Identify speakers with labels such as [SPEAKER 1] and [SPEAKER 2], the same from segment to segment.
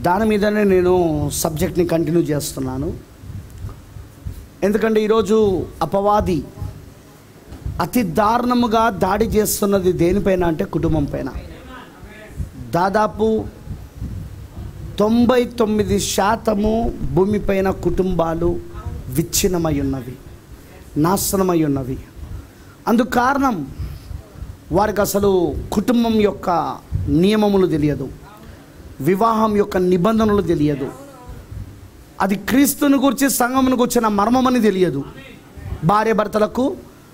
[SPEAKER 1] దాని మీదనే నేను సబ్జెక్ట్ని కంటిన్యూ చేస్తున్నాను ఎందుకంటే ఈరోజు అపవాది అతి దారుణముగా దాడి చేస్తున్నది దేనిపైన అంటే కుటుంబం పైన దాదాపు తొంభై తొమ్మిది శాతము భూమిపైన కుటుంబాలు విచ్ఛిన్నమై ఉన్నవి నాశనమై ఉన్నవి అందుకు కారణం వారికి అసలు కుటుంబం యొక్క నియమములు తెలియదు వివాహం యొక్క నిబంధనలు తెలియదు అది క్రీస్తుని గురించి సంఘమును గురించిన మర్మమని తెలియదు భార్య భర్తలకు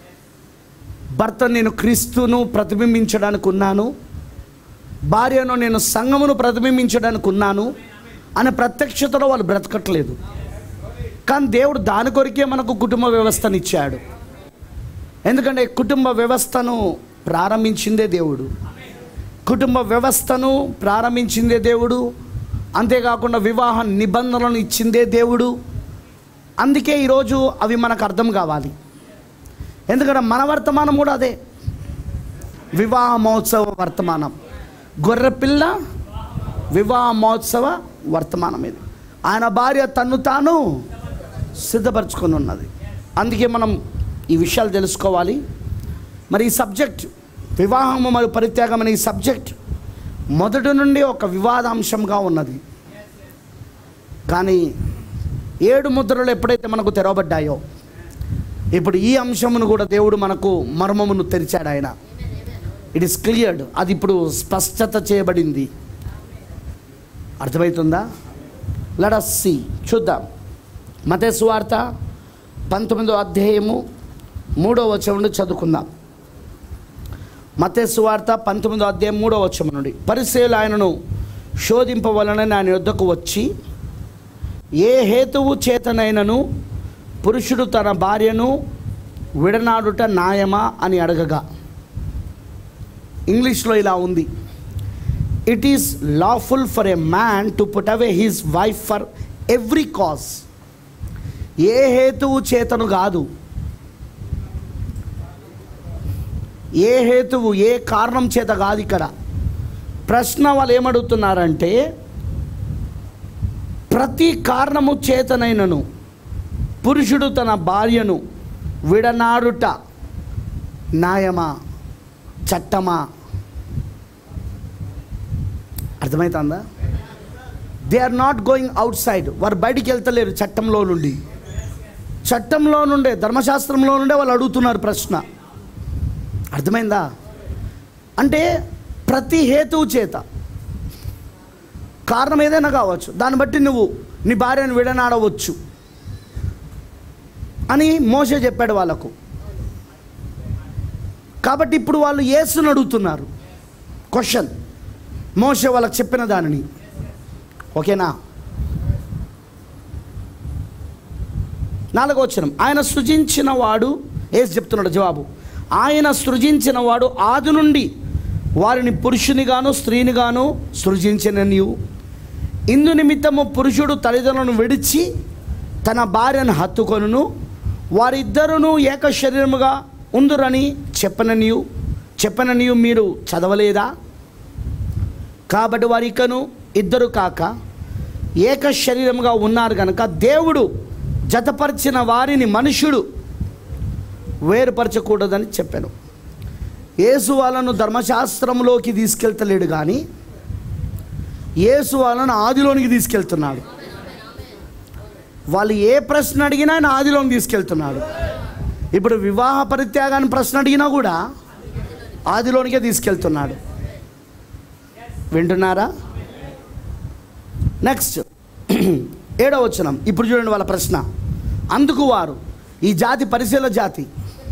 [SPEAKER 1] భర్త నేను క్రీస్తును ప్రతిబింబించడానికి ఉన్నాను భార్యను నేను సంఘమును ప్రతిబింబించడానికి ఉన్నాను అనే ప్రత్యక్షతలో వాళ్ళు బ్రతకట్లేదు కానీ దేవుడు దాని కొరికే మనకు కుటుంబ వ్యవస్థనిచ్చాడు ఎందుకంటే కుటుంబ వ్యవస్థను ప్రారంభించిందే దేవుడు కుటుంబ వ్యవస్థను ప్రారంభించిందే దేవుడు అంతేకాకుండా వివాహ నిబంధనలను ఇచ్చిందే దేవుడు అందుకే ఈరోజు అవి మనకు అర్థం కావాలి ఎందుకంటే మన వర్తమానం కూడా అదే వివాహ మహోత్సవ వర్తమానం గొర్రెపిల్ల వివాహ మహోత్సవ వర్తమానం ఇది ఆయన భార్య తన్ను తాను సిద్ధపరచుకొని ఉన్నది అందుకే మనం ఈ విషయాలు తెలుసుకోవాలి మరి ఈ సబ్జెక్ట్ వివాహము మరియు పరిత్యాగం అనే ఈ సబ్జెక్ట్ మొదటి నుండి ఒక వివాదాంశంగా ఉన్నది కానీ ఏడు ముద్రలు ఎప్పుడైతే మనకు తెరవబడ్డాయో ఇప్పుడు ఈ అంశమును కూడా దేవుడు మనకు మర్మమును తెరిచాడు ఆయన ఇట్ ఈస్ క్లియర్డ్ అది ఇప్పుడు స్పష్టత చేయబడింది అర్థమవుతుందా లెట్ అస్ సి చూద్దాం మతే సువార్త పంతొమ్మిదో అధ్యాయము మూడో వచనం నుండి చదువుకుందాం మతే సువార్త పంతొమ్మిదో అధ్యాయం మూడో వచనం నుండి పరిశీలు ఆయనను శోధింపవలనని ఆయన యొద్దకు వచ్చి ఏ హేతువు చేతనైనను పురుషుడు తన భార్యను విడనాడుట న్యాయమా అని అడగగా ఇంగ్లీష్లో ఇలా ఉంది it is lawful for a man to put away his wife for every cause ఏ హేతువు చేతను కాదు ఏ హేతువు ఏ కారణం చేత కాదు ఇక్కడ ప్రశ్న వాళ్ళు ఏమడుగుతున్నారంటే ప్రతి కారణము చేతనైనను పురుషుడు తన భార్యను విడనాడుట న్యాయమా చట్టమా అర్థమవుతుందా they are not going outside వారు బయటికి వెళ్తలేరు చట్టంలో నుండి చట్టంలో నుండే ధర్మశాస్త్రంలో నుండే వాళ్ళు అడుగుతున్నారు ప్రశ్న అర్థమైందా అంటే ప్రతి హేతువు చేత కారణం ఏదైనా కావచ్చు దాన్ని బట్టి నువ్వు నీ భార్యను విడనాడవచ్చు అని మోసే చెప్పాడు వాళ్ళకు కాబట్టి ఇప్పుడు వాళ్ళు యేసుని అడుగుతున్నారు క్వశ్చన్ మోసే వాళ్ళకి చెప్పిన దానిని ఓకేనా నాలుగో వచ్చిన ఆయన సృజించిన వాడు ఏసు చెప్తున్నాడు జవాబు ఆయన సృజించిన వాడు ఆది నుండి వారిని పురుషునిగాను స్త్రీనిగాను సృజించిన నీవు ఇందు నిమిత్తము పురుషుడు తల్లిదండ్రులను విడిచి తన భార్యను హత్తుకొనును వారిద్దరును ఏక శరీరముగా ఉందురని చెప్పన నీవు చెప్పన నీవు మీరు చదవలేదా కాబట్టి వారి ఇకను ఇద్దరు కాక ఏక శరీరముగా ఉన్నారు కనుక దేవుడు జతపరిచిన వారిని మనుషుడు వేరుపరచకూడదని చెప్పాను యేసు వాళ్ళను ధర్మశాస్త్రంలోకి తీసుకెళ్తలేడు కానీ యేసు వాళ్ళను ఆదిలోనికి తీసుకెళ్తున్నాడు వాళ్ళు ఏ ప్రశ్న అడిగినా ఆయన ఆదిలోకి తీసుకెళ్తున్నాడు ఇప్పుడు వివాహ పరిత్యాగాన్ని ప్రశ్న అడిగినా కూడా ఆదిలోనికే తీసుకెళ్తున్నాడు వింటున్నారా నెక్స్ట్ ఏడో వచనం ఇప్పుడు చూడండి వాళ్ళ ప్రశ్న అందుకు వారు ఈ జాతి పరిశీల జాతి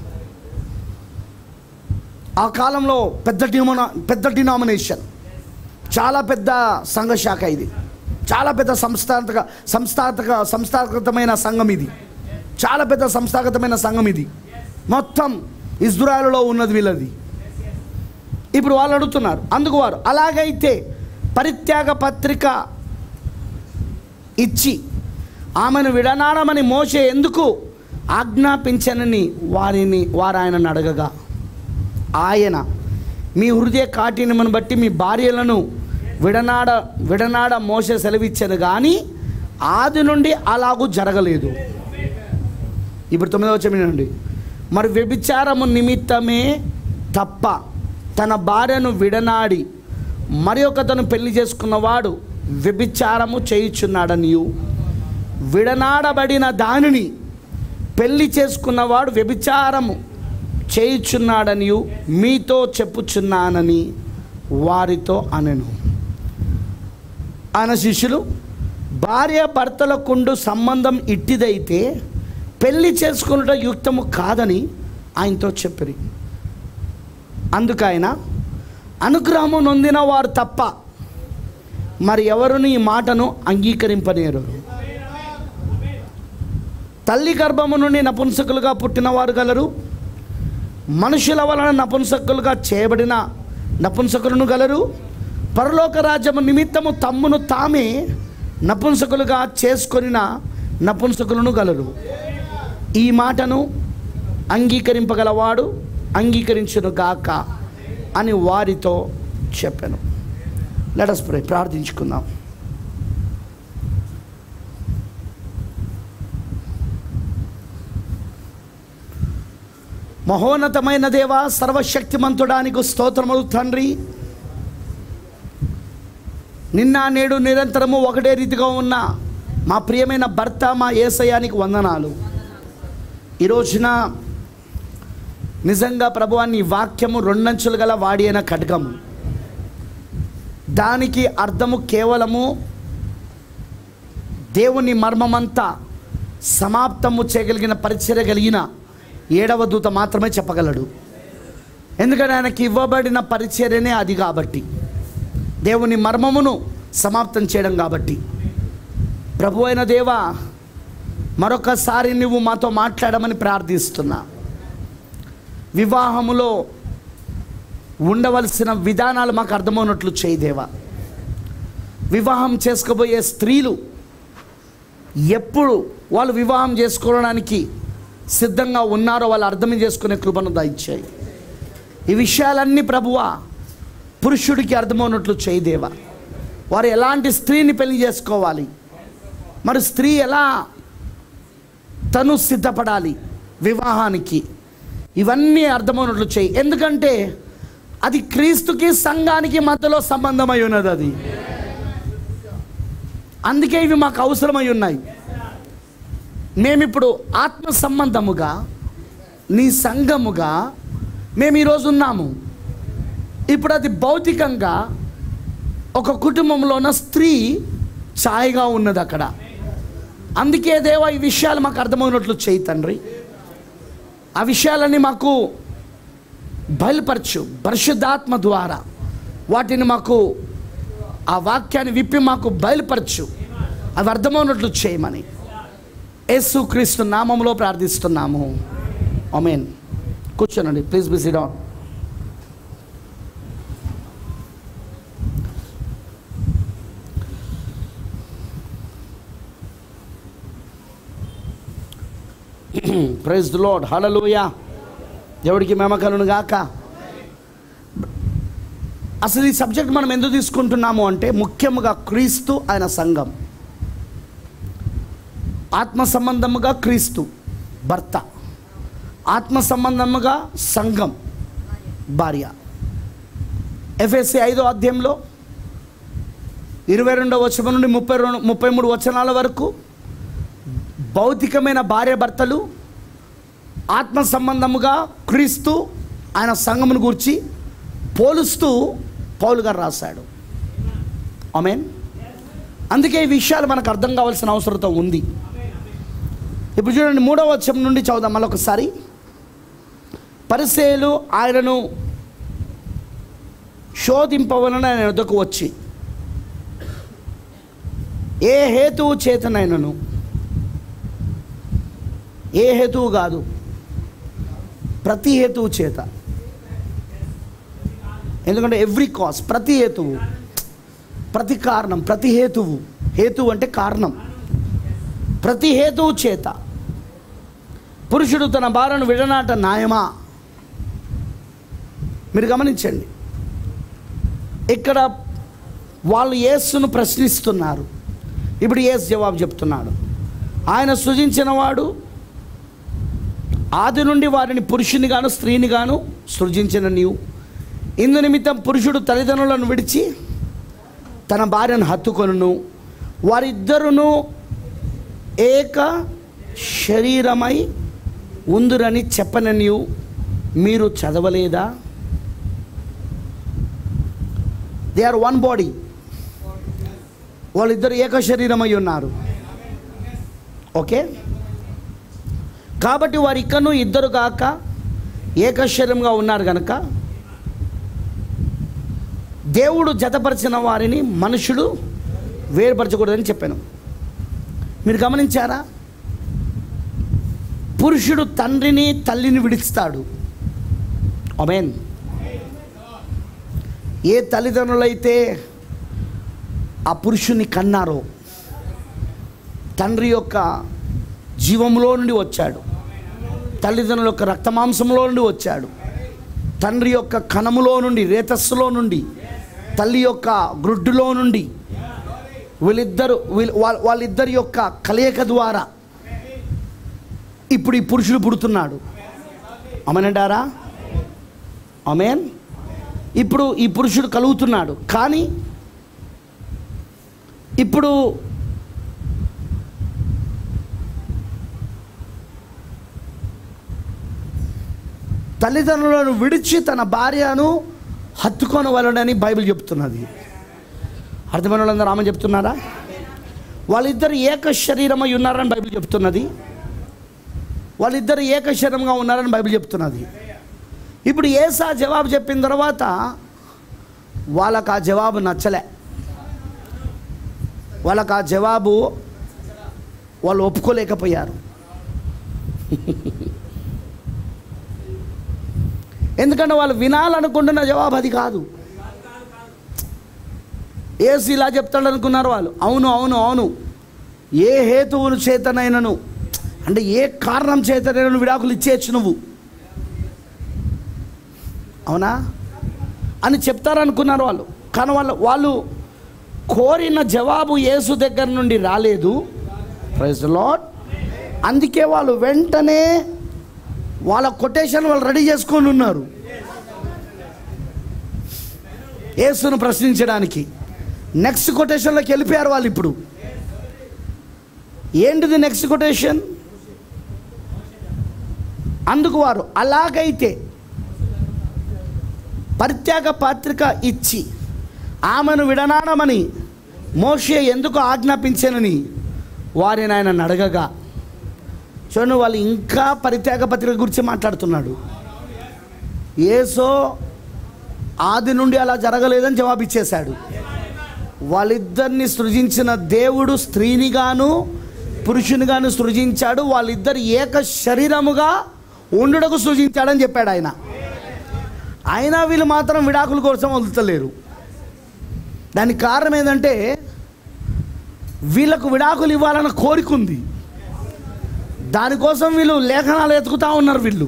[SPEAKER 1] ఆ కాలంలో పెద్ద డిమోనా పెద్ద డినామినేషన్ చాలా పెద్ద సంఘ శాఖ ఇది చాలా పెద్ద సంస్థాగత సంస్థాగత సంస్థాగతమైన సంఘం ఇది చాలా పెద్ద సంస్థాగతమైన సంఘం ఇది మొత్తం ఇజ్రాయల్లో ఉన్నది వీళ్ళది ఇప్పుడు వాళ్ళు అడుగుతున్నారు అందుకు వారు అలాగైతే పరిత్యాగ పత్రిక ఇచ్చి ఆమెను విడనాడమని మోసే ఎందుకు ఆజ్ఞాపించనని వారిని వారు ఆయనను అడగగా ఆయన మీ హృదయ కాఠిన్యమును బట్టి మీ భార్యలను విడనాడ విడనాడ మోస సెలవిచ్చాను కానీ ఆది నుండి అలాగూ జరగలేదు ఇప్పుడు తొమ్మిదవ చెప్పండి మరి వ్యభిచారము నిమిత్తమే తప్ప తన భార్యను విడనాడి మరి ఒకతను పెళ్లి చేసుకున్నవాడు వ్యభిచారము చేయుచున్నాడనియు విడనాడబడిన దానిని పెళ్లి చేసుకున్నవాడు వ్యభిచారము చేయుచున్నాడనియు మీతో చెప్పుచున్నానని వారితో అనెను ఆయన శిష్యులు భార్య భర్తలకుండు సంబంధం ఇట్టిదైతే పెళ్లి చేసుకున్నట యుక్తము కాదని ఆయనతో చెప్పిరి అందుకైన అనుగ్రహము నొందిన వారు తప్ప మరి ఎవరును ఈ మాటను అంగీకరింపనేరు తల్లి గర్భము నుండి నపుంసకులుగా పుట్టినవారు గలరు మనుషుల వలన నపుంసకులుగా చేయబడిన నపుంసకులను గలరు పరలోక రాజ్యము నిమిత్తము తమ్మును తామే నపుంసకులుగా చేసుకొనిన నపుంసకులను గలరు ఈ మాటను అంగీకరింపగలవాడు అంగీకరించును గాక అని వారితో చెప్పాను లెటస్ ప్రే ప్రార్థించుకుందాం మహోన్నతమైన దేవ సర్వశక్తిమంతుడానికి స్తోత్రములు తండ్రి నిన్న నేడు నిరంతరము ఒకటే రీతిగా ఉన్న మా ప్రియమైన భర్త మా ఏసయానికి వందనాలు ఈ రోజున నిజంగా ప్రభువాన్ని వాక్యము రెండంచులు గల వాడి అయిన ఖడ్గము దానికి అర్థము కేవలము దేవుని మర్మమంతా సమాప్తము చేయగలిగిన పరిచర్య కలిగిన ఏడవ దూత మాత్రమే చెప్పగలడు ఎందుకంటే ఆయనకి ఇవ్వబడిన పరిచర్యనే అది కాబట్టి దేవుని మర్మమును సమాప్తం చేయడం కాబట్టి ప్రభు అయిన దేవా మరొకసారి నువ్వు మాతో మాట్లాడమని ప్రార్థిస్తున్నా వివాహములో ఉండవలసిన విధానాలు మాకు అర్థమవునట్లు చేయదేవా వివాహం చేసుకోబోయే స్త్రీలు ఎప్పుడు వాళ్ళు వివాహం చేసుకోవడానికి సిద్ధంగా ఉన్నారో వాళ్ళు అర్థం చేసుకునే కృపను దయచేయి ఈ విషయాలన్నీ ప్రభువా పురుషుడికి అర్థమవునట్లు చేయదేవా వారు ఎలాంటి స్త్రీని పెళ్లి చేసుకోవాలి మరి స్త్రీ ఎలా తను సిద్ధపడాలి వివాహానికి ఇవన్నీ అర్థమైనట్లు చేయి ఎందుకంటే అది క్రీస్తుకి సంఘానికి మధ్యలో సంబంధమై ఉన్నది అది అందుకే ఇవి మాకు అవసరమై ఉన్నాయి మేమిప్పుడు ఆత్మ సంబంధముగా నీ సంఘముగా మేము ఈరోజు ఉన్నాము ఇప్పుడు అది భౌతికంగా ఒక కుటుంబంలో ఉన్న స్త్రీ ఛాయగా ఉన్నది అక్కడ అందుకే దేవా ఈ విషయాలు మాకు అర్థమైనట్లు చేయి తండ్రి ఆ విషయాలన్నీ మాకు బయలుపరచు పరిశుద్ధాత్మ ద్వారా వాటిని మాకు ఆ వాక్యాన్ని విప్పి మాకు బయలుపరచు అవి అర్థమైనట్లు చేయమని యేసు క్రీస్తు నామంలో ప్రార్థిస్తున్నాము అమేన్ కూర్చోనండి please be sit down praise the lord hallelujah దేవుడికి మేమకలను గాక అసలు ఈ సబ్జెక్ట్ మనం ఎందుకు తీసుకుంటున్నాము అంటే ముఖ్యముగా క్రీస్తు ఆయన సంఘం ఆత్మ సంబంధముగా క్రీస్తు భర్త ఆత్మ సంబంధముగా సంఘం భార్య ఎఫ్ఎస్సి ఐదో అధ్యాయంలో ఇరవై రెండవ వచనం నుండి ముప్పై రెండు ముప్పై మూడు వచనాల వరకు భౌతికమైన భార్య భర్తలు ఆత్మ సంబంధముగా క్రీస్తు ఆయన సంఘమును గురించి పోలుస్తూ పౌలు గారు రాశాడు ఆమెన్ అందుకే ఈ విషయాలు మనకు అర్థం కావాల్సిన అవసరం ఉంది ఇప్పుడు చూడండి మూడవ వచనం నుండి చదువుదాం మళ్ళీ ఒకసారి పరిసేలు ఆయనను శోధింపవలన ఆయన వద్దకు వచ్చి ఏ హేతువు చేతనైనను ఏ హేతువు కాదు ప్రతి హేతువు చేత ఎందుకంటే ఎవ్రీ కాజ్ ప్రతి హేతువు ప్రతి కారణం ప్రతి హేతువు హేతువు అంటే కారణం ప్రతి హేతువు చేత పురుషుడు తన భార్యను విడనాట న్యాయమా మీరు గమనించండి ఇక్కడ వాళ్ళు యేసును ప్రశ్నిస్తున్నారు ఇప్పుడు యేసు జవాబు చెప్తున్నాడు ఆయన సృజించిన వాడు ఆది నుండి వారిని పురుషుని గాను స్త్రీని గాను సృజించిన నీవు ఇందు నిమిత్తం పురుషుడు తల్లిదండ్రులను విడిచి తన భార్యను హత్తుకొనును వారిద్దరును ఏక శరీరమై ఉందురని చెప్పన నీవు మీరు చదవలేదా దే ఆర్ వన్ బాడీ వాళ్ళిద్దరు ఏక శరీరమై ఉన్నారు ఓకే కాబట్టి వారు ఇక్కడను ఇద్దరు కాక ఏకశరీరంగా ఉన్నారు కనుక దేవుడు జతపరిచిన వారిని మనుషుడు వేరుపరచకూడదని చెప్పాను మీరు గమనించారా పురుషుడు తండ్రిని తల్లిని విడిస్తాడు అమేన్ ఏ తల్లిదండ్రులైతే ఆ పురుషుని కన్నారో తండ్రి యొక్క జీవంలో నుండి వచ్చాడు తల్లిదండ్రుల యొక్క రక్తమాంసంలో నుండి వచ్చాడు తండ్రి యొక్క కణములో నుండి రేతస్సులో నుండి తల్లి యొక్క గ్రుడ్డులో నుండి వీళ్ళిద్దరు వీళ్ళ వాళ్ళ- వాళ్ళిద్దరి యొక్క కలయిక ద్వారా ఇప్పుడు ఈ పురుషుడు పుడుతున్నాడు అమనంటారా అమేన్ ఇప్పుడు ఈ పురుషుడు కలుగుతున్నాడు కానీ ఇప్పుడు తల్లిదండ్రులను విడిచి తన భార్యను హత్తుకొనవలనని బైబిల్ చెప్తున్నది అర్థమైన వాళ్ళందరూ ఆమె చెప్తున్నారా వాళ్ళిద్దరు ఏక శరీరమై ఉన్నారని బైబిల్ చెప్తున్నది వాళ్ళిద్దరు ఏక శరీరంగా ఉన్నారని బైబిల్ చెప్తున్నది ఇప్పుడు ఏసా జవాబు చెప్పిన తర్వాత వాళ్ళకు ఆ జవాబు నచ్చలే వాళ్ళకు ఆ జవాబు వాళ్ళు ఒప్పుకోలేకపోయారు ఎందుకంటే వాళ్ళు వినాలనుకుంటున్న జవాబు అది కాదు ఏసు ఇలా చెప్తాడు అనుకున్నారు వాళ్ళు అవును అవును అవును ఏ హేతువును చేతనైనను అంటే ఏ కారణం చేతనైనను విడాకులు ఇచ్చేయచ్చు నువ్వు అవునా అని చెప్తారనుకున్నారు వాళ్ళు కానీ వాళ్ళు వాళ్ళు కోరిన జవాబు యేసు దగ్గర నుండి రాలేదు ప్రైజ్ లాడ్ అందుకే వాళ్ళు వెంటనే వాళ్ళ కొటేషన్ వాళ్ళు రెడీ చేసుకొని ఉన్నారు యేసును ప్రశ్నించడానికి నెక్స్ట్ కొటేషన్లోకి వెళ్ళిపోయారు వాళ్ళు ఇప్పుడు ఏంటిది నెక్స్ట్ కొటేషన్ అందుకు వారు అలాగైతే పరిత్యాగ పత్రిక ఇచ్చి ఆమెను విడనాడమని మోషే ఎందుకు ఆజ్ఞాపించానని వారిని ఆయన అడగగా చూడండి వాళ్ళు ఇంకా పరిత్యాగ పత్రిక గురించి మాట్లాడుతున్నాడు ఏసో ఆది నుండి అలా జరగలేదని జవాబిచ్చేశాడు వాళ్ళిద్దరిని సృజించిన దేవుడు స్త్రీనిగాను పురుషునిగాను సృజించాడు వాళ్ళిద్దరు ఏక శరీరముగా ఉండుటకు సృజించాడని చెప్పాడు ఆయన అయినా వీళ్ళు మాత్రం విడాకుల కోసం వదులుతలేరు దానికి కారణం ఏంటంటే వీళ్ళకు విడాకులు ఇవ్వాలన్న కోరిక ఉంది దానికోసం వీళ్ళు లేఖనాలు ఎతుకుతా ఉన్నారు వీళ్ళు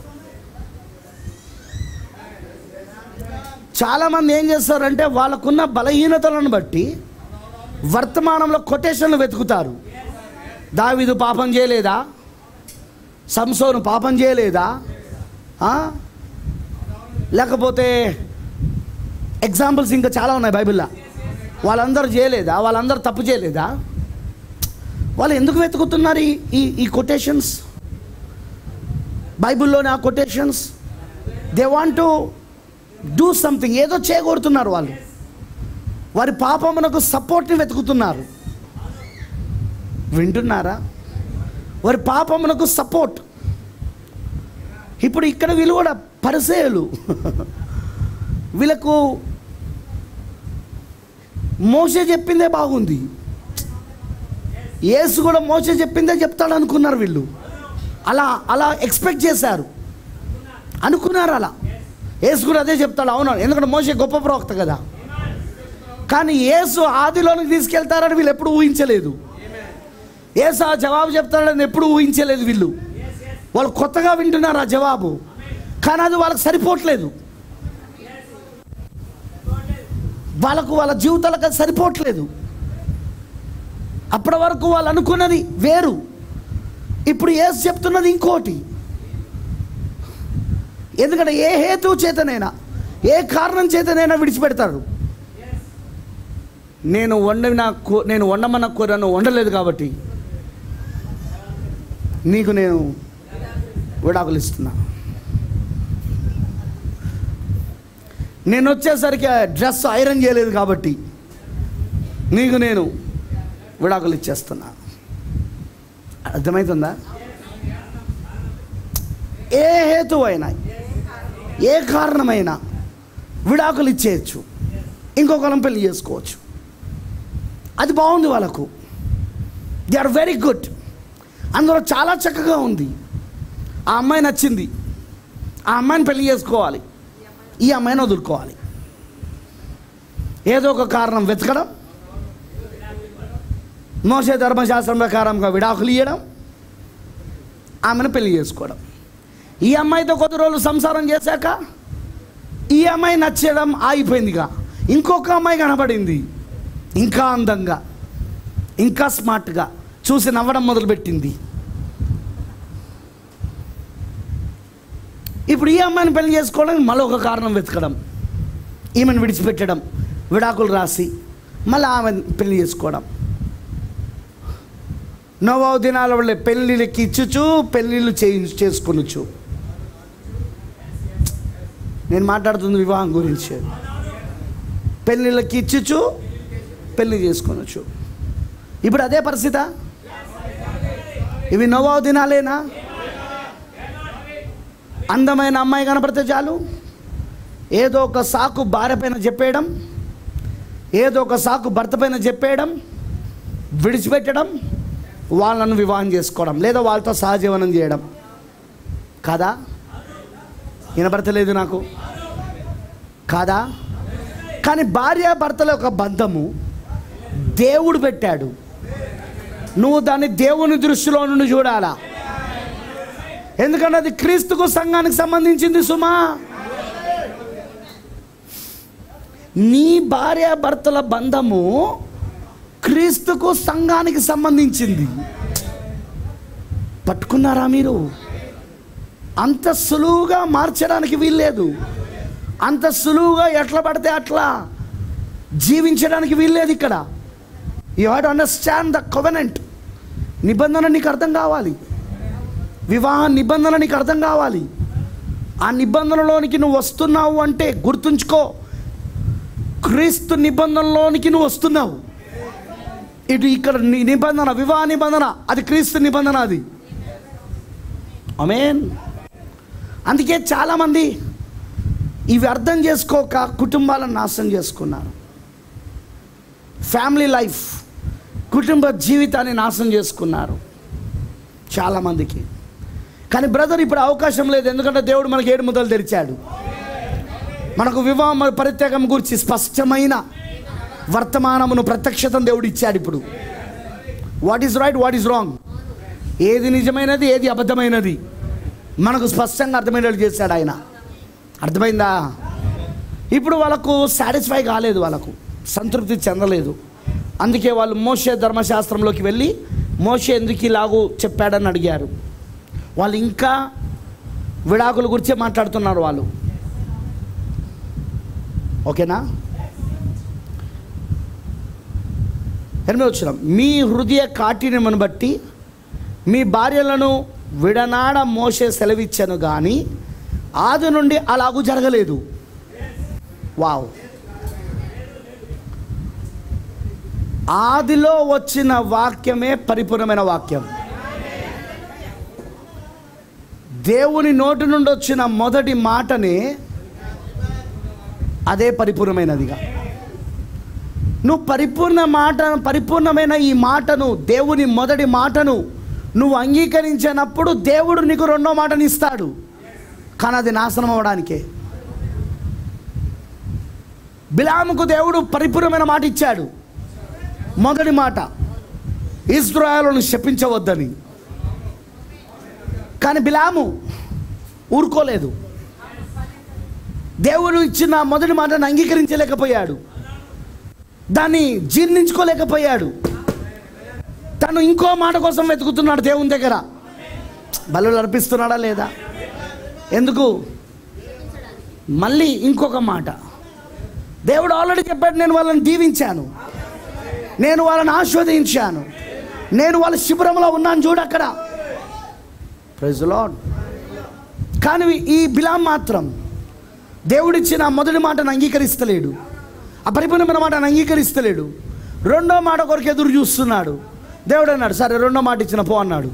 [SPEAKER 1] చాలామంది ఏం చేస్తారంటే వాళ్ళకున్న బలహీనతలను బట్టి వర్తమానంలో కొటేషన్లు వెతుకుతారు దావిదు పాపం చేయలేదా సంసోను పాపం చేయలేదా ఆ? లేకపోతే ఎగ్జాంపుల్స్ ఇంకా చాలా ఉన్నాయి బైబిల్లో వాళ్ళందరూ చేయలేదా వాళ్ళందరూ తప్పు చేయలేదా వాళ్ళు ఎందుకు వెతుకుతున్నారు ఈ ఈ ఈ కొటేషన్స్ బైబిల్లోని ఆ quotations they want to do something ఏదో చేయగొడుతున్నారు వాళ్ళు వారి పాపమునకు సపోర్ట్ని వెతుకుతున్నారు వింటున్నారా వారి పాపమునకు సపోర్ట్ ఇప్పుడు ఇక్కడ వీళ్ళు కూడా పరిసేయులు వీళ్ళకు మోసే చెప్పిందే బాగుంది యేసు కూడా మోసే చెప్పిందే చెప్తాడు అనుకున్నారు వీళ్ళు అలా అలా ఎక్స్పెక్ట్ చేశారు అనుకున్నారు అలా యేసు కూడా అదే చెప్తాడు అవును ఎందుకంటే మోసే గొప్ప ప్రవక్త కదా కానీ యేసు ఆదిలోనికి తీసుకెళ్తారని వీళ్ళు ఎప్పుడు ఊహించలేదు యేసు ఆ జవాబు చెప్తాడని ఎప్పుడు ఊహించలేదు వీళ్ళు వాళ్ళు కొత్తగా వింటున్నారు ఆ జవాబు కానీ అది వాళ్ళకి సరిపోవట్లేదు వాళ్ళకు వాళ్ళ జీవితాలకు అది సరిపోవట్లేదు అప్పటి వరకు వాళ్ళు అనుకున్నది వేరు ఇప్పుడు ఏసు చెప్తున్నది ఇంకోటి ఎందుకంటే ఏ హేతువు చేతనైనా ఏ కారణం చేతనైనా విడిచిపెడతారు నేను వండిన కూ- నేను వండమన్న కూరను వండలేదు కాబట్టి నీకు నేను విడాకులు ఇస్తున్నా నేను వచ్చేసరికి ఆ డ్రెస్ ఐరన్ చేయలేదు కాబట్టి నీకు నేను విడాకులు ఇచ్చేస్తున్నా అర్థమవుతుందా ఏ హేతు అయినా ఏ కారణమైనా విడాకులు ఇచ్చేయచ్చు ఇంకొకరం పెళ్లి చేసుకోవచ్చు అది బాగుంది వాళ్ళకు దే ఆర్ వెరీ గుడ్ అందులో చాలా చక్కగా ఉంది ఆ అమ్మాయి నచ్చింది ఆ అమ్మాయిని పెళ్లి చేసుకోవాలి ఈ అమ్మాయిని వదులుకోవాలి ఏదో ఒక కారణం వెతకడం మోసే ధర్మశాస్త్రం ప్రకారంగా విడాకులు ఇవ్వడం ఆమెను పెళ్లి చేసుకోవడం ఈ అమ్మాయితో కొద్ది రోజులు సంసారం చేశాక ఈ అమ్మాయి నచ్చడం ఆగిపోయిందిగా ఇంకొక అమ్మాయి కనబడింది ఇంకా అందంగా ఇంకా స్మార్ట్గా చూసి నవ్వడం మొదలుపెట్టింది ఇప్పుడు ఈ అమ్మాయిని పెళ్లి చేసుకోవడానికి మళ్ళీ ఒక కారణం వెతకడం ఈమెను విడిచిపెట్టడం విడాకులు రాసి మళ్ళీ ఆమె పెళ్లి చేసుకోవడం నవో దినాల వల్ల పెళ్ళిళ్ళకి ఇచ్చుచు పెళ్ళిళ్ళు చేయి చేసుకొనొచ్చు నేను మాట్లాడుతుంది వివాహం గురించి పెళ్ళిళ్ళకి ఇచ్చుచు పెళ్లి చేసుకొనొచ్చు ఇప్పుడు అదే పరిస్థితా ఇవి నవో దినాలేనా అందమైన అమ్మాయి కనపడితే చాలు ఏదో ఒక సాకు భార్య పైన చెప్పేయడం ఏదో ఒక సాకు భర్త పైన చెప్పేయడం విడిచిపెట్టడం వాళ్ళను వివాహం చేసుకోవడం లేదా వాళ్ళతో సహజీవనం చేయడం కాదా వినపడతలేదు నాకు కాదా కానీ భార్య భర్తల యొక్క బంధము దేవుడు పెట్టాడు నువ్వు దాన్ని దేవుని దృష్టిలో నుండి చూడాలా ఎందుకంటే అది క్రీస్తుకు సంఘానికి సంబంధించింది సుమా నీ భార్య భర్తల బంధము క్రీస్తుకు సంఘానికి సంబంధించింది పట్టుకున్నారా మీరు అంత సులువుగా మార్చడానికి వీల్లేదు అంత సులువుగా ఎట్లా పడితే అట్లా జీవించడానికి వీల్లేదు ఇక్కడ you have to understand the covenant నిబంధన నీకు అర్థం కావాలి వివాహ నిబంధన నీకు అర్థం కావాలి ఆ నిబంధనలోనికి నువ్వు వస్తున్నావు అంటే గుర్తుంచుకో క్రీస్తు నిబంధనలోనికి నువ్వు వస్తున్నావు ఇటు ఇక్కడ ని- నిబంధన వివాహ నిబంధన అది క్రీస్తు నిబంధన అది అమేన్ అందుకే చాలామంది ఇవి అర్థం చేసుకోక కుటుంబాలను నాశనం చేసుకున్నారు ఫ్యామిలీ లైఫ్ కుటుంబ జీవితాన్ని నాశనం చేసుకున్నారు చాలామందికి కానీ బ్రదర్ ఇప్పుడు అవకాశం లేదు ఎందుకంటే దేవుడు మనకి ఏడు ముద్దలు తెరిచాడు మనకు వివాహం మరియు పరిత్యాగం గురించి స్పష్టమైన వర్తమానమును ప్రత్యక్షతను దేవుడు ఇచ్చాడు ఇప్పుడు what is right what is wrong ఏది నిజమైనది ఏది అబద్ధమైనది మనకు స్పష్టంగా అర్థమయ్యేటట్టు చేశాడు ఆయన అర్థమైందా ఇప్పుడు వాళ్ళకు సాటిస్ఫై కాలేదు వాళ్ళకు సంతృప్తి చెందలేదు అందుకే వాళ్ళు మోసే ధర్మశాస్త్రంలోకి వెళ్ళి మోసే ఎందుకు ఇలాగూ చెప్పాడని అడిగారు వాళ్ళు ఇంకా విడాకుల గురించే మాట్లాడుతున్నారు వాళ్ళు ఓకేనా ఎనిమిది వచ్చిన మీ హృదయ కాఠిన్యమును బట్టి మీ భార్యలను విడనాడ మోసే సెలవిచ్చాను కానీ ఆది నుండి అలాగూ జరగలేదు వావ్ ఆదిలో వచ్చిన వాక్యమే పరిపూర్ణమైన వాక్యం దేవుని నోటి నుండి వచ్చిన మొదటి మాటనే అదే పరిపూర్ణమైనదిగా నువ్వు పరిపూర్ణ మాట పరిపూర్ణమైన ఈ మాటను దేవుని మొదటి మాటను నువ్వు అంగీకరించినప్పుడు దేవుడు నీకు రెండో మాటని ఇస్తాడు కానీ అది నాశనం అవడానికే బిలాముకు దేవుడు పరిపూర్ణమైన మాట ఇచ్చాడు మొదటి మాట ఇస్రాయలను శపించవద్దని కానీ బిలాము ఊరుకోలేదు దేవుడు ఇచ్చిన మొదటి మాటను అంగీకరించలేకపోయాడు దాన్ని జీర్ణించుకోలేకపోయాడు తను ఇంకో మాట కోసం వెతుకుతున్నాడు దేవుని దగ్గర బలు అర్పిస్తున్నాడా లేదా ఎందుకు మళ్ళీ ఇంకొక మాట దేవుడు ఆల్రెడీ చెప్పాడు నేను వాళ్ళని దీవించాను నేను వాళ్ళని ఆస్వాదించాను నేను వాళ్ళ శిబిరంలో ఉన్నాను చూడు అక్కడ ప్రైజ్ లాడ్ కానీ ఈ బిలాం మాత్రం దేవుడిచ్చిన మొదటి మాటను అంగీకరిస్తలేడు ఆ పరిపూర్ణమైన మాటను అంగీకరిస్తలేడు రెండో మాట కొరకు ఎదురు చూస్తున్నాడు దేవుడు అన్నాడు సరే రెండో మాట ఇచ్చిన పో అన్నాడు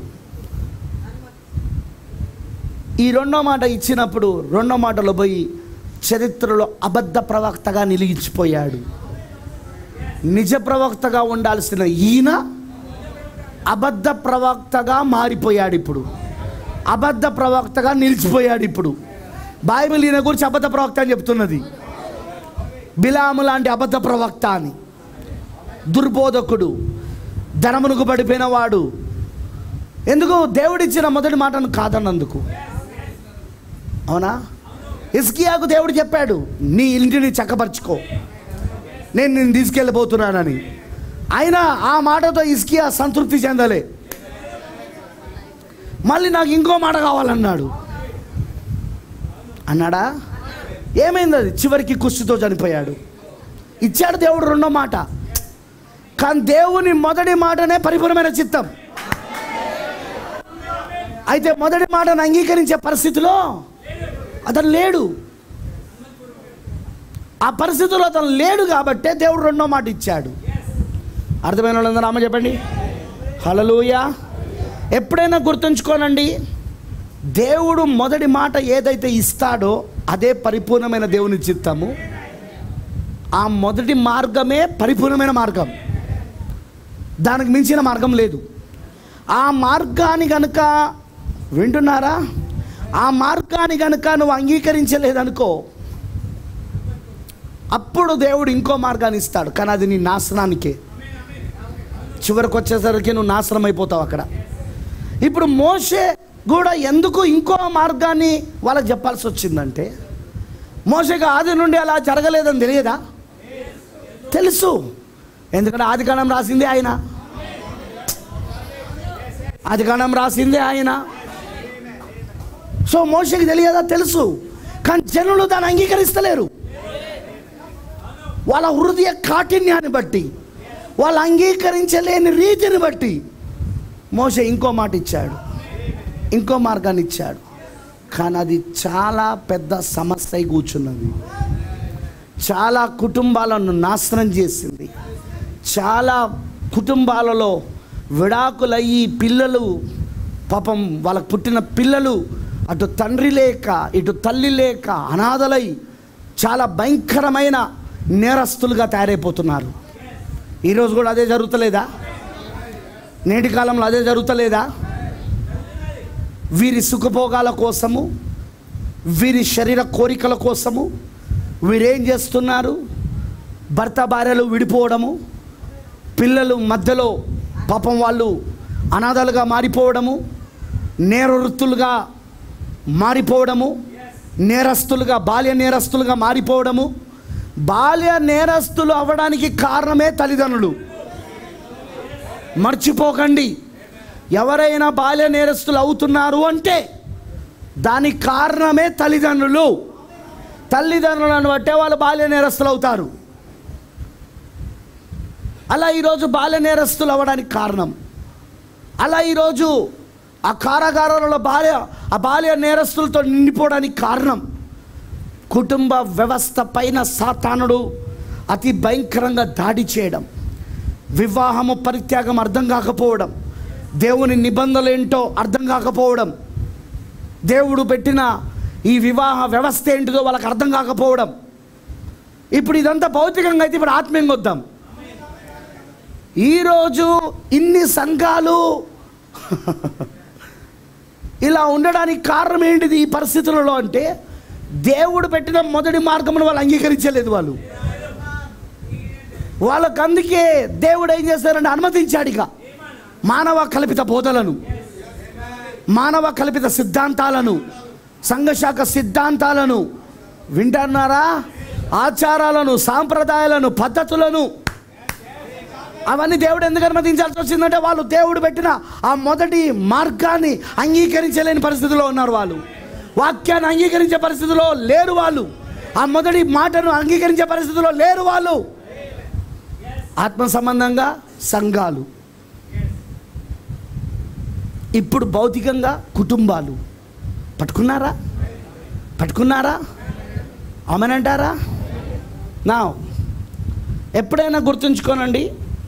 [SPEAKER 1] ఈ రెండో మాట ఇచ్చినప్పుడు రెండో మాటలో పోయి చరిత్రలో అబద్ధ ప్రవక్తగా నిలిచిపోయాడు నిజ ప్రవక్తగా ఉండాల్సిన ఈయన అబద్ధ ప్రవక్తగా మారిపోయాడు ఇప్పుడు అబద్ధ ప్రవక్తగా నిలిచిపోయాడు ఇప్పుడు బైబిల్ ఈయన గురించి అబద్ధ ప్రవక్త అని చెప్తున్నది బిలాము లాంటి అబద్ధ ప్రవక్త అని దుర్బోధకుడు ధనమునకు పడిపోయిన వాడు ఎందుకు దేవుడిచ్చిన మొదటి మాటను కాదన్నందుకు అవునా ఇస్కియాకు దేవుడు చెప్పాడు నీ ఇంటిని చక్కపరుచుకో నేను నిన్ను తీసుకెళ్ళబోతున్నానని అయినా ఆ మాటతో ఇస్కియా సంతృప్తి చెందలే మళ్ళీ నాకు ఇంకో మాట కావాలన్నాడు అన్నాడా ఏమైంది అది చివరికి కుస్తీతో చనిపోయాడు ఇచ్చాడు దేవుడు రెండో మాట కానీ దేవుని మొదటి మాటనే పరిపూర్ణమైన చిత్తం అయితే మొదటి మాటను అంగీకరించే పరిస్థితిలో అతను లేడు ఆ పరిస్థితిలో అతను లేడు కాబట్టే దేవుడు రెండో మాట ఇచ్చాడు అర్థమైన వాళ్ళందరూ అమ్మ చెప్పండి హలలుయ ఎప్పుడైనా గుర్తుంచుకోనండి దేవుడు మొదటి మాట ఏదైతే ఇస్తాడో అదే పరిపూర్ణమైన దేవుని చిత్తము ఆ మొదటి మార్గమే పరిపూర్ణమైన మార్గం దానికి మించిన మార్గం లేదు ఆ మార్గాన్ని కనుక వింటున్నారా ఆ మార్గాన్ని కనుక నువ్వు అంగీకరించలేదనుకో అప్పుడు దేవుడు ఇంకో మార్గాన్ని ఇస్తాడు కానీ అది నీ నాశనానికే చివరికి వచ్చేసరికి నువ్వు నాశనం అయిపోతావు అక్కడ ఇప్పుడు మోసే కూడా ఎందుకు ఇంకో మార్గాన్ని వాళ్ళకి చెప్పాల్సి వచ్చిందంటే మోసగా ఆది నుండి అలా జరగలేదని తెలియదా తెలుసు ఎందుకంటే ఆది కాలం రాసిందే ఆయన ఆది కాలం రాసిందే ఆయన సో మోసకి తెలియదా తెలుసు కానీ జనులు దాన్ని అంగీకరిస్తలేరు వాళ్ళ హృదయ కాఠిన్యాన్ని బట్టి వాళ్ళు అంగీకరించలేని రీతిని బట్టి మోస ఇంకో మాట ఇచ్చాడు ఇంకో మార్గాన్ని ఇచ్చాడు కానీ అది చాలా పెద్ద సమస్య అయి కూర్చున్నది చాలా కుటుంబాలను నాశనం చేసింది చాలా కుటుంబాలలో విడాకులయ్యి పిల్లలు పాపం వాళ్ళకు పుట్టిన పిల్లలు అటు తండ్రి లేక ఇటు తల్లి లేక అనాథలై చాలా భయంకరమైన నేరస్తులుగా తయారైపోతున్నారు ఈరోజు కూడా అదే జరుగుతలేదా నేటి కాలంలో అదే జరుగుతలేదా వీరి సుఖభోగాల కోసము వీరి శరీర కోరికల కోసము వీరేం చేస్తున్నారు భర్త భార్యలు విడిపోవడము పిల్లలు మధ్యలో పాపం వాళ్ళు అనాథలుగా మారిపోవడము నేరవృత్తులుగా మారిపోవడము నేరస్తులుగా బాల్య నేరస్తులుగా మారిపోవడము బాల్య నేరస్తులు అవ్వడానికి కారణమే తల్లిదండ్రులు మర్చిపోకండి ఎవరైనా బాల్య నేరస్తులు అవుతున్నారు అంటే దానికి కారణమే తల్లిదండ్రులు తల్లిదండ్రులను బట్టే వాళ్ళు బాల్య నేరస్తులు అవుతారు అలా ఈరోజు బాల్య నేరస్తులు అవ్వడానికి కారణం అలా ఈరోజు ఆ కారాగారాలలో బాల్య ఆ బాల్య నేరస్తులతో నిండిపోవడానికి కారణం కుటుంబ వ్యవస్థ పైన సాతానుడు అతి భయంకరంగా దాడి చేయడం వివాహము పరిత్యాగం అర్థం కాకపోవడం దేవుని నిబంధనలు ఏంటో అర్థం కాకపోవడం దేవుడు పెట్టిన ఈ వివాహ వ్యవస్థ ఏంటిదో వాళ్ళకి అర్థం కాకపోవడం ఇప్పుడు ఇదంతా భౌతికంగా అయితే ఇప్పుడు ఆత్మీయంగా వద్దాం ఈరోజు ఇన్ని సంఘాలు ఇలా ఉండడానికి కారణం ఏంటిది ఈ పరిస్థితులలో అంటే దేవుడు పెట్టిన మొదటి మార్గమును వాళ్ళు అంగీకరించలేదు వాళ్ళు వాళ్ళకు అందుకే దేవుడు ఏం చేస్తారంటే అనుమతించాడు ఇక మానవ కల్పిత బోధలను మానవ కల్పిత సిద్ధాంతాలను సంఘశాఖ సిద్ధాంతాలను వింటున్నారా ఆచారాలను సాంప్రదాయాలను పద్ధతులను అవన్నీ దేవుడు ఎందుకు అనుమతించాల్సి వచ్చిందంటే వాళ్ళు దేవుడు పెట్టిన ఆ మొదటి మార్గాన్ని అంగీకరించలేని పరిస్థితిలో ఉన్నారు వాళ్ళు వాక్యాన్ని అంగీకరించే పరిస్థితిలో లేరు వాళ్ళు ఆ మొదటి మాటను అంగీకరించే పరిస్థితిలో లేరు వాళ్ళు ఆత్మ సంబంధంగా సంఘాలు ఇప్పుడు భౌతికంగా కుటుంబాలు పట్టుకున్నారా పట్టుకున్నారా అమనంటారా నా ఎప్పుడైనా గుర్తుంచుకోనండి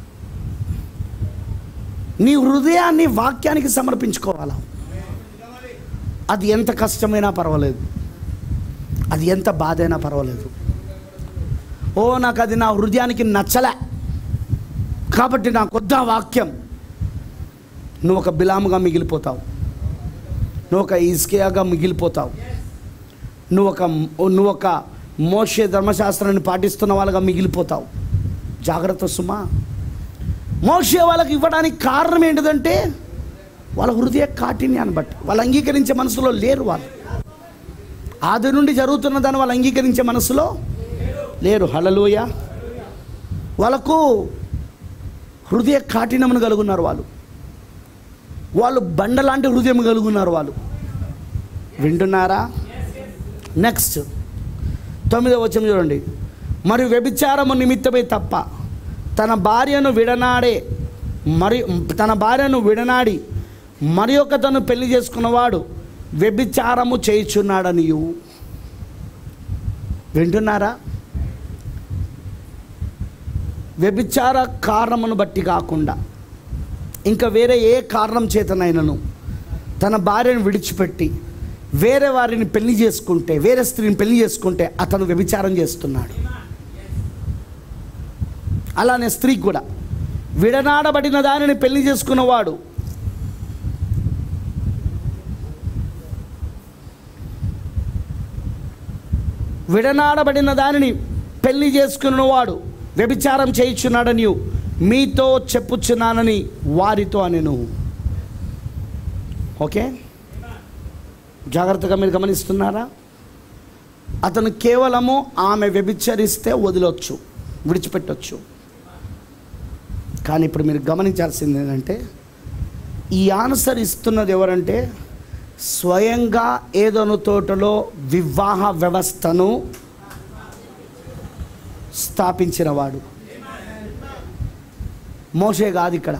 [SPEAKER 1] నీ హృదయాన్ని వాక్యానికి సమర్పించుకోవాలా అది ఎంత కష్టమైనా పర్వాలేదు అది ఎంత బాధ అయినా పర్వాలేదు ఓ నాకు అది నా హృదయానికి నచ్చలే కాబట్టి నాకు వద్దా వాక్యం నువ్వు ఒక బిలాముగా మిగిలిపోతావు నువ్వు ఒక ఇస్కియాగా మిగిలిపోతావు నువ్వు ఒక నువ్వు ఒక మోషే ధర్మశాస్త్రాన్ని పాటిస్తున్న వాళ్ళగా మిగిలిపోతావు జాగ్రత్త సుమా మోషే వాళ్ళకి ఇవ్వడానికి కారణం ఏంటిదంటే వాళ్ళ హృదయ కాఠిన్యాన్ని బట్టి వాళ్ళు అంగీకరించే మనసులో లేరు వాళ్ళు ఆది నుండి జరుగుతున్న దాన్ని వాళ్ళు అంగీకరించే మనసులో లేరు హలలోయ వాళ్ళకు హృదయ కాఠిన్యమును కలుగున్నారు వాళ్ళు వాళ్ళు బండ లాంటి హృదయం కలుగున్నారు వాళ్ళు వింటున్నారా నెక్స్ట్ తొమ్మిదవ వచనం చూడండి మరియు వ్యభిచారము నిమిత్తమే తప్ప తన భార్యను విడనాడే మరి తన భార్యను విడనాడి మరి ఒక తను పెళ్లి చేసుకున్నవాడు వ్యభిచారము చేయుచున్నాడనియు వింటున్నారా వ్యభిచార కారణమును బట్టి కాకుండా ఇంకా వేరే ఏ కారణం చేతనైనను తన భార్యను విడిచిపెట్టి వేరే వారిని పెళ్లి చేసుకుంటే వేరే స్త్రీని పెళ్లి చేసుకుంటే అతను వ్యభిచారం చేస్తున్నాడు అలానే స్త్రీకి కూడా విడనాడబడిన దానిని పెళ్లి చేసుకున్నవాడు విడనాడబడిన దానిని పెళ్లి చేసుకున్నవాడు వ్యభిచారం చేయించున్నాడని మీతో చెప్పుచున్నానని వారితో అనెను ఓకే జాగ్రత్తగా మీరు గమనిస్తున్నారా అతను కేవలము ఆమె వ్యభిచరిస్తే వదిలొచ్చు విడిచిపెట్టొచ్చు కానీ ఇప్పుడు మీరు గమనించాల్సింది ఏంటంటే ఈ ఆన్సర్ ఇస్తున్నది ఎవరంటే స్వయంగా ఏదోను తోటలో వివాహ వ్యవస్థను స్థాపించినవాడు మోసే కాదు ఇక్కడ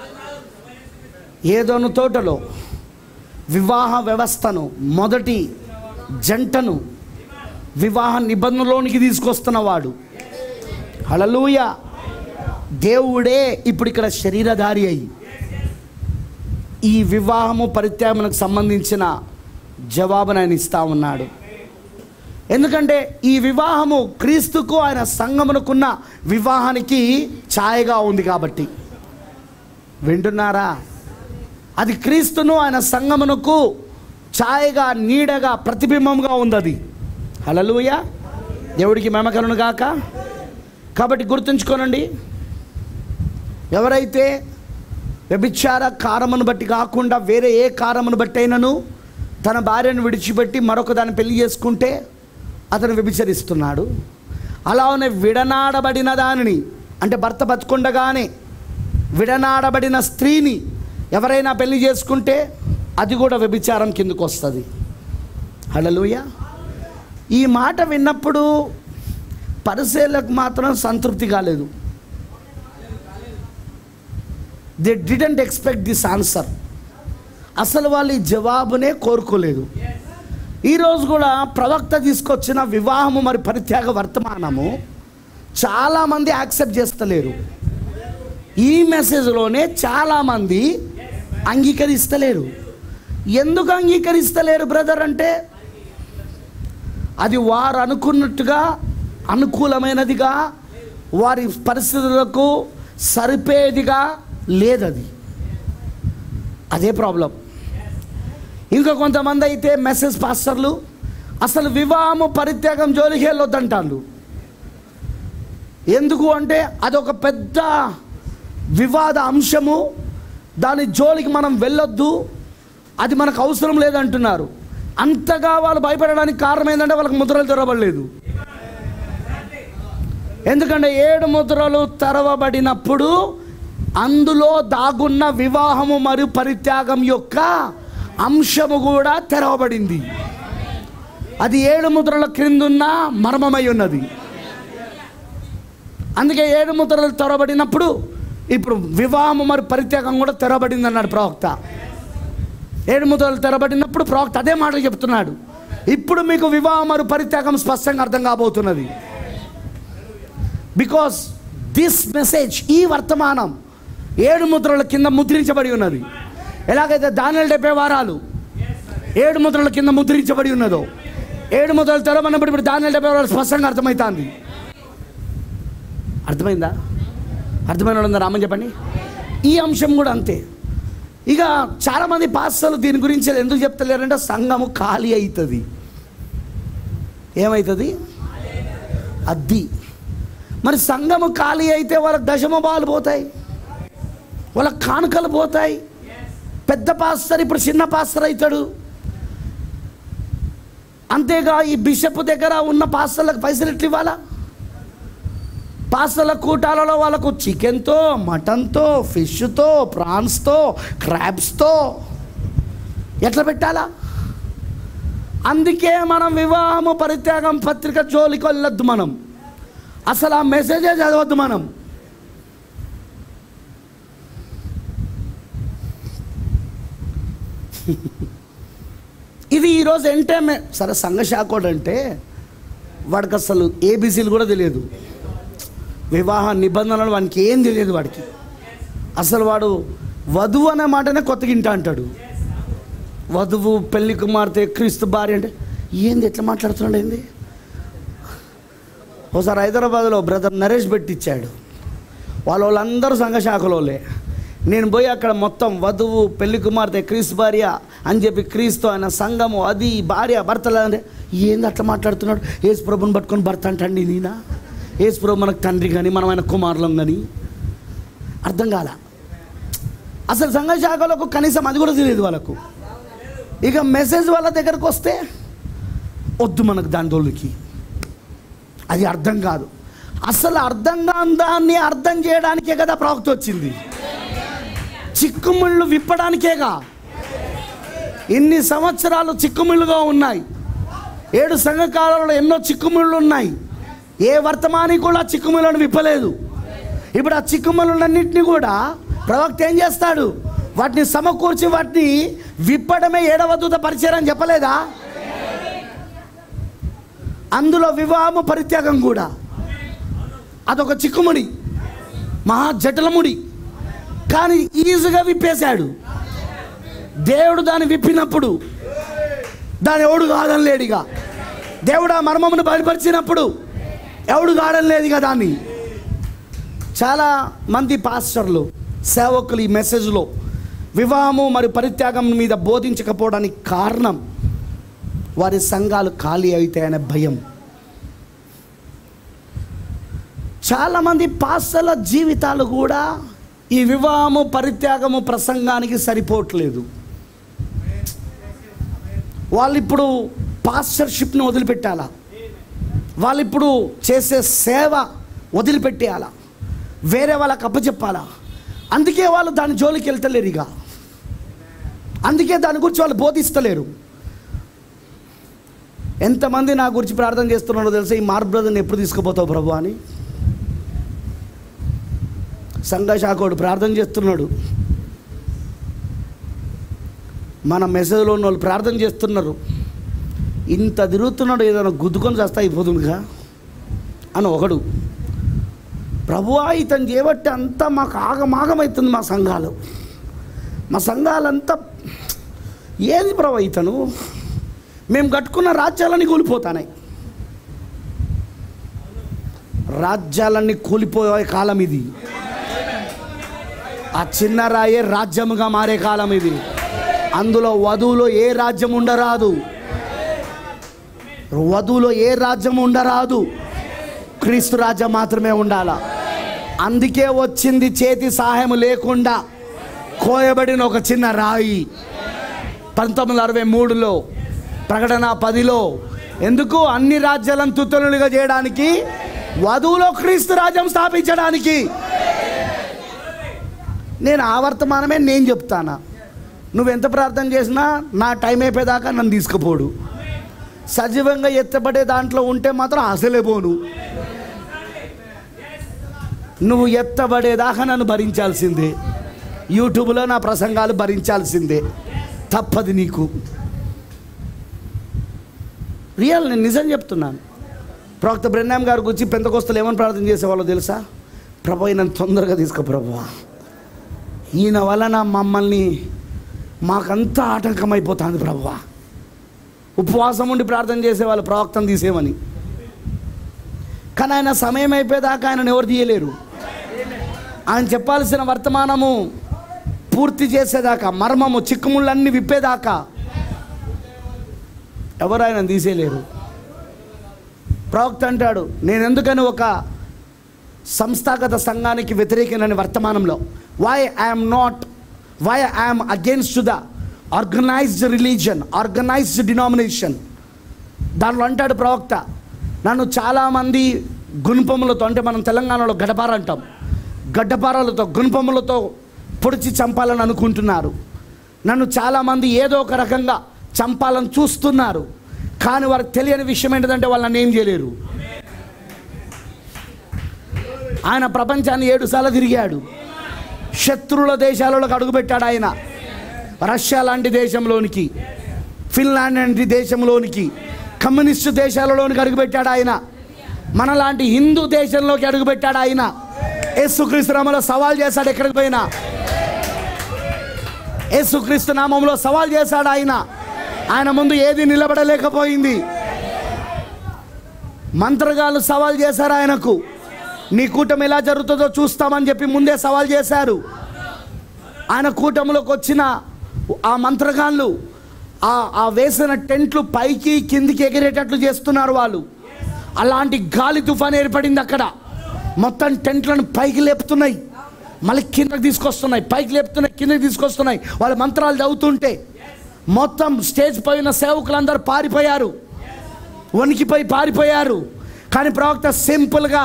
[SPEAKER 1] ఏదోను తోటలో వివాహ వ్యవస్థను మొదటి జంటను వివాహ నిబంధనలోనికి తీసుకొస్తున్నవాడు హలలుయ దేవుడే ఇప్పుడు ఇక్కడ శరీరధారి అయ్యి ఈ వివాహము పరిత్యాగమునకు సంబంధించిన జవాబును ఆయన ఇస్తా ఉన్నాడు ఎందుకంటే ఈ వివాహము క్రీస్తుకు ఆయన సంగమునకున్న వివాహానికి ఛాయగా ఉంది కాబట్టి వింటున్నారా అది క్రీస్తును ఆయన సంగమునకు ఛాయగా నీడగా ప్రతిబింబంగా ఉంది అది హలలుయ దేవుడికి మెమకలను గాక కాబట్టి గుర్తుంచుకోనండి ఎవరైతే వ్యభిచార కారమును బట్టి కాకుండా వేరే ఏ కారమును బట్టి అయినను తన భార్యను విడిచిపెట్టి మరొక దాన్ని పెళ్లి చేసుకుంటే అతను వ్యభిచరిస్తున్నాడు అలానే విడనాడబడిన దానిని అంటే భర్త బతుకుండగానే విడనాడబడిన స్త్రీని ఎవరైనా పెళ్లి చేసుకుంటే అది కూడా వ్యభిచారం కిందకు వస్తుంది హలలుయ ఈ మాట విన్నప్పుడు పరిశీలకు మాత్రం సంతృప్తి కాలేదు they didn't expect this answer అసలు వాళ్ళు ఈ జవాబునే కోరుకోలేదు ఈరోజు కూడా ప్రవక్త తీసుకొచ్చిన వివాహము మరి పరిత్యాగ వర్తమానము చాలామంది యాక్సెప్ట్ చేస్తలేరు ఈ మెసేజ్లోనే చాలామంది అంగీకరిస్తలేరు ఎందుకు అంగీకరిస్తలేరు బ్రదర్ అంటే అది వారు అనుకున్నట్టుగా అనుకూలమైనదిగా వారి పరిస్థితులకు సరిపోయేదిగా లేదది అదే ప్రాబ్లం ఇంకా కొంతమంది అయితే మెసేజ్ పాస్టర్లు అసలు వివాహము పరిత్యాగం జోలికి వెళ్ళొద్దంటారు ఎందుకు అంటే అదొక పెద్ద వివాద అంశము దాని జోలికి మనం వెళ్ళొద్దు అది మనకు అవసరం లేదంటున్నారు అంతగా వాళ్ళు భయపడడానికి కారణం ఏంటంటే వాళ్ళకి ముద్రలు తెరవబడలేదు ఎందుకంటే ఏడు ముద్రలు తెరవబడినప్పుడు అందులో దాగున్న వివాహము మరియు పరిత్యాగం యొక్క అంశము కూడా తెరవబడింది అది ఏడు ముద్రల క్రిందున్న మర్మమై ఉన్నది అందుకే ఏడు ముద్రలు తెరవబడినప్పుడు ఇప్పుడు వివాహము మరి పరిత్యాగం కూడా తెరవబడింది అన్నాడు ప్రవక్త ఏడు ముద్రలు తెరబడినప్పుడు ప్రవక్త అదే మాట చెప్తున్నాడు ఇప్పుడు మీకు వివాహం మరియు పరిత్యాగం స్పష్టంగా అర్థం కాబోతున్నది బికాస్ దిస్ మెసేజ్ ఈ వర్తమానం ఏడు ముద్రల కింద ముద్రించబడి ఉన్నది ఎలాగైతే దానిల డెబ్బై వారాలు ఏడు ముద్రల కింద ముద్రించబడి ఉన్నదో ఏడు ముద్రలు తెరవబడినప్పుడు ఇప్పుడు దానిల డెబ్బై వారాలు స్పష్టంగా అర్థమవుతుంది అర్థమైందా అర్థమైన వాళ్ళు రామని చెప్పండి ఈ అంశం కూడా అంతే ఇక చాలామంది పాస్టర్లు దీని గురించి ఎందుకు చెప్తలేరంటే సంఘము ఖాళీ అవుతుంది ఏమవుతుంది అద్ది మరి సంఘము ఖాళీ అయితే వాళ్ళకి దశమ బాలు పోతాయి వాళ్ళకి కానుకలు పోతాయి పెద్ద పాస్టర్ ఇప్పుడు చిన్న పాస్టర్ అవుతాడు అంతేగా ఈ బిషప్ దగ్గర ఉన్న పాస్టర్లకు పైసలు ఎట్లు ఇవ్వాలా పాస్టర్ల కూటాలలో వాళ్ళకు చికెన్తో మటన్తో ఫిష్తో ప్రాన్స్తో క్రాబ్స్తో ఎట్లా పెట్టాలా అందుకే మనం వివాహము పరిత్యాగం పత్రిక జోలికి వెళ్ళొద్దు మనం అసలు ఆ మెసేజే చదవద్దు మనం ఇది ఈరోజు ఎంటేమే సరే సంఘ శాఖోడు అంటే వాడికి అసలు ఏబీసీలు కూడా తెలియదు వివాహ నిబంధనలు వానికి ఏం తెలియదు వాడికి అసలు వాడు వధువు అనే మాటనే కొత్తగా ఇంట అంటాడు వధువు పెళ్లి కుమార్తె క్రీస్తు భార్య అంటే ఏంది ఎట్లా మాట్లాడుతున్నాడు ఏంది ఒకసారి హైదరాబాద్లో బ్రదర్ నరేష్ పెట్టిచ్చాడు వాళ్ళ వాళ్ళందరూ సంఘ శాఖలోలే నేను పోయి అక్కడ మొత్తం వధువు పెళ్లి కుమార్తె క్రీస్తు భార్య అని చెప్పి క్రీస్తు ఆయన సంఘము అది భార్య భర్తలు అంటే ఏంది అట్లా మాట్లాడుతున్నాడు ఏసు ప్రభుని పట్టుకొని భర్త అంటండి నేనా ఏసు ప్రభు మనకు తండ్రి కానీ మనం ఆయన కుమారులం కానీ అర్థం కాల అసలు సంఘ శాఖలకు కనీసం అది కూడా తెలియదు వాళ్ళకు ఇక మెసేజ్ వాళ్ళ దగ్గరకు వస్తే వద్దు మనకు దాని తోలికి అది అర్థం కాదు అసలు అర్థం కాని దాన్ని అర్థం చేయడానికే కదా ప్రవక్త వచ్చింది చిక్కుముళ్ళు విప్పడానికేగా ఇన్ని సంవత్సరాలు చిక్కుముళ్ళుగా ఉన్నాయి ఏడు సంఘకాలంలో ఎన్నో చిక్కుముళ్ళు ఉన్నాయి ఏ వర్తమాని కూడా చిక్కుములను విప్పలేదు ఇప్పుడు ఆ చిక్కుములన్నింటినీ కూడా ప్రవక్త ఏం చేస్తాడు వాటిని సమకూర్చి వాటిని విప్పడమే ఏడవ దూత పరిచయం అని చెప్పలేదా అందులో వివాహము పరిత్యాగం కూడా అదొక చిక్కుముడి మహా జటలముడి కానీ ఈజీగా విప్పేశాడు దేవుడు దాన్ని విప్పినప్పుడు దాని ఎవడు కాదనలేడిగా దేవుడు ఆ మర్మమును బయలుపరిచినప్పుడు ఎవడు కాదనలేదుగా దాన్ని చాలా మంది పాస్టర్లు సేవకులు ఈ మెసేజ్లో వివాహము మరియు పరిత్యాగం మీద బోధించకపోవడానికి కారణం వారి సంఘాలు ఖాళీ అవుతాయనే భయం చాలామంది పాస్టర్ల జీవితాలు కూడా ఈ వివాహము పరిత్యాగము ప్రసంగానికి సరిపోవట్లేదు వాళ్ళు ఇప్పుడు పాస్టర్షిప్ని వదిలిపెట్టాలా వాళ్ళు ఇప్పుడు చేసే సేవ వదిలిపెట్టేయాలా వేరే వాళ్ళకి అప్పచెప్పాలా అందుకే వాళ్ళు దాని జోలికి వెళ్తలేరు ఇక అందుకే దాని గురించి వాళ్ళు బోధిస్తలేరు ఎంతమంది నా గురించి ప్రార్థన చేస్తున్నారో తెలుసా ఈ మార్క్ బ్రదర్ని ఎప్పుడు తీసుకుపోతావు ప్రభు అని సంఘ శాఖోడు ప్రార్థన చేస్తున్నాడు మన మెసేజ్లో ఉన్న వాళ్ళు ప్రార్థన చేస్తున్నారు ఇంత తిరుగుతున్నాడు ఏదైనా గుద్దుకొని చేస్తా అయిపోతుందిగా అని ఒకడు ప్రభువా ఇతను చేయబట్టి అంతా మాకు ఆగమాగమవుతుంది మా సంఘాలు మా సంఘాలంతా ఏది ప్రభు ఇతను మేము కట్టుకున్న రాజ్యాలన్నీ కూలిపోతానాయి రాజ్యాలన్నీ కూలిపోయే కాలం ఇది ఆ చిన్న రాయే రాజ్యముగా మారే కాలం ఇది అందులో వధువులో ఏ రాజ్యం ఉండరాదు వధువులో ఏ రాజ్యం ఉండరాదు క్రీస్తు రాజ్యం మాత్రమే ఉండాలా అందుకే వచ్చింది చేతి సహాయం లేకుండా కోయబడిన ఒక చిన్న రాయి పంతొమ్మిది వందల అరవై మూడులో ప్రకటన పదిలో ఎందుకు అన్ని రాజ్యాలను తుత్తలుగా చేయడానికి వధువులో క్రీస్తు రాజ్యం స్థాపించడానికి నేను ఆ వర్తమానమే నేను చెప్తానా నువ్వు ఎంత ప్రార్థన చేసినా నా టైం అయిపోయేదాకా నన్ను తీసుకుపోడు సజీవంగా ఎత్తబడే దాంట్లో ఉంటే మాత్రం అసలే పోను నువ్వు ఎత్తబడేదాకా నన్ను భరించాల్సిందే యూట్యూబ్లో నా ప్రసంగాలు భరించాల్సిందే తప్పది నీకు రియల్ నేను నిజం చెప్తున్నాను ప్రవక్త బ్రెన్నాం గారి గురించి పెంతకొస్తలు ఏమని ప్రార్థన చేసేవాళ్ళో తెలుసా ప్రభు నన్ను తొందరగా తీసుకో ప్రభు ఈయన వలన మమ్మల్ని మాకంతా ఆటంకం అయిపోతుంది ప్రభు ఉపవాసం ఉండి ప్రార్థన చేసేవాళ్ళు ప్రవక్తను తీసేమని కానీ ఆయన సమయం అయిపోయేదాకా ఆయనను ఎవరు తీయలేరు ఆయన చెప్పాల్సిన వర్తమానము పూర్తి చేసేదాకా మర్మము చిక్కుముళ్ళన్నీ విప్పేదాకా ఎవరు ఆయన తీసేయలేరు ప్రవక్త అంటాడు నేను ఎందుకని ఒక సంస్థాగత సంఘానికి వ్యతిరేకమైన వర్తమానంలో why I'm not why I'm against the organised religion organised denomination దానిలో అంటాడు ప్రవక్త నన్ను చాలామంది గుణపములతో అంటే మనం తెలంగాణలో గడపార అంటాం గడ్డపారలతో గుణపములతో పొడిచి చంపాలని అనుకుంటున్నారు నన్ను చాలామంది ఏదో ఒక రకంగా చంపాలని చూస్తున్నారు కానీ వారికి తెలియని విషయం ఏంటంటే వాళ్ళని ఏం చేయలేరు ఆయన ప్రపంచాన్ని ఏడు సార్లు తిరిగాడు శత్రువుల దేశాలలోకి అడుగుపెట్టాడు ఆయన రష్యా లాంటి దేశంలోనికి ఫిన్లాండ్ లాంటి దేశంలోనికి కమ్యూనిస్టు దేశాలలోనికి అడుగుపెట్టాడు ఆయన మనలాంటి హిందూ దేశంలోకి అడుగుపెట్టాడు ఆయన యేసుక్రీస్తు నామంలో సవాల్ చేశాడు ఎక్కడికి పోయినా యేసుక్రీస్తు నామంలో సవాల్ చేశాడు ఆయన ఆయన ముందు ఏది నిలబడలేకపోయింది మంత్రగాళ్ళు సవాల్ చేశారు ఆయనకు నీ కూటమి ఎలా జరుగుతుందో చూస్తామని చెప్పి ముందే సవాల్ చేశారు ఆయన కూటమిలోకి వచ్చిన ఆ మంత్రగాళ్ళు ఆ ఆ వేసిన టెంట్లు పైకి కిందికి ఎగిరేటట్లు చేస్తున్నారు వాళ్ళు అలాంటి గాలి తుఫాన్ ఏర్పడింది అక్కడ మొత్తం టెంట్లను పైకి లేపుతున్నాయి మళ్ళీ కిందకి తీసుకొస్తున్నాయి పైకి లేపుతున్నాయి కిందకి తీసుకొస్తున్నాయి వాళ్ళ మంత్రాలు చదువుతుంటే మొత్తం స్టేజ్ పైన సేవకులందరూ పారిపోయారు వణికిపోయి పారిపోయారు కానీ ప్రవక్త సింపుల్గా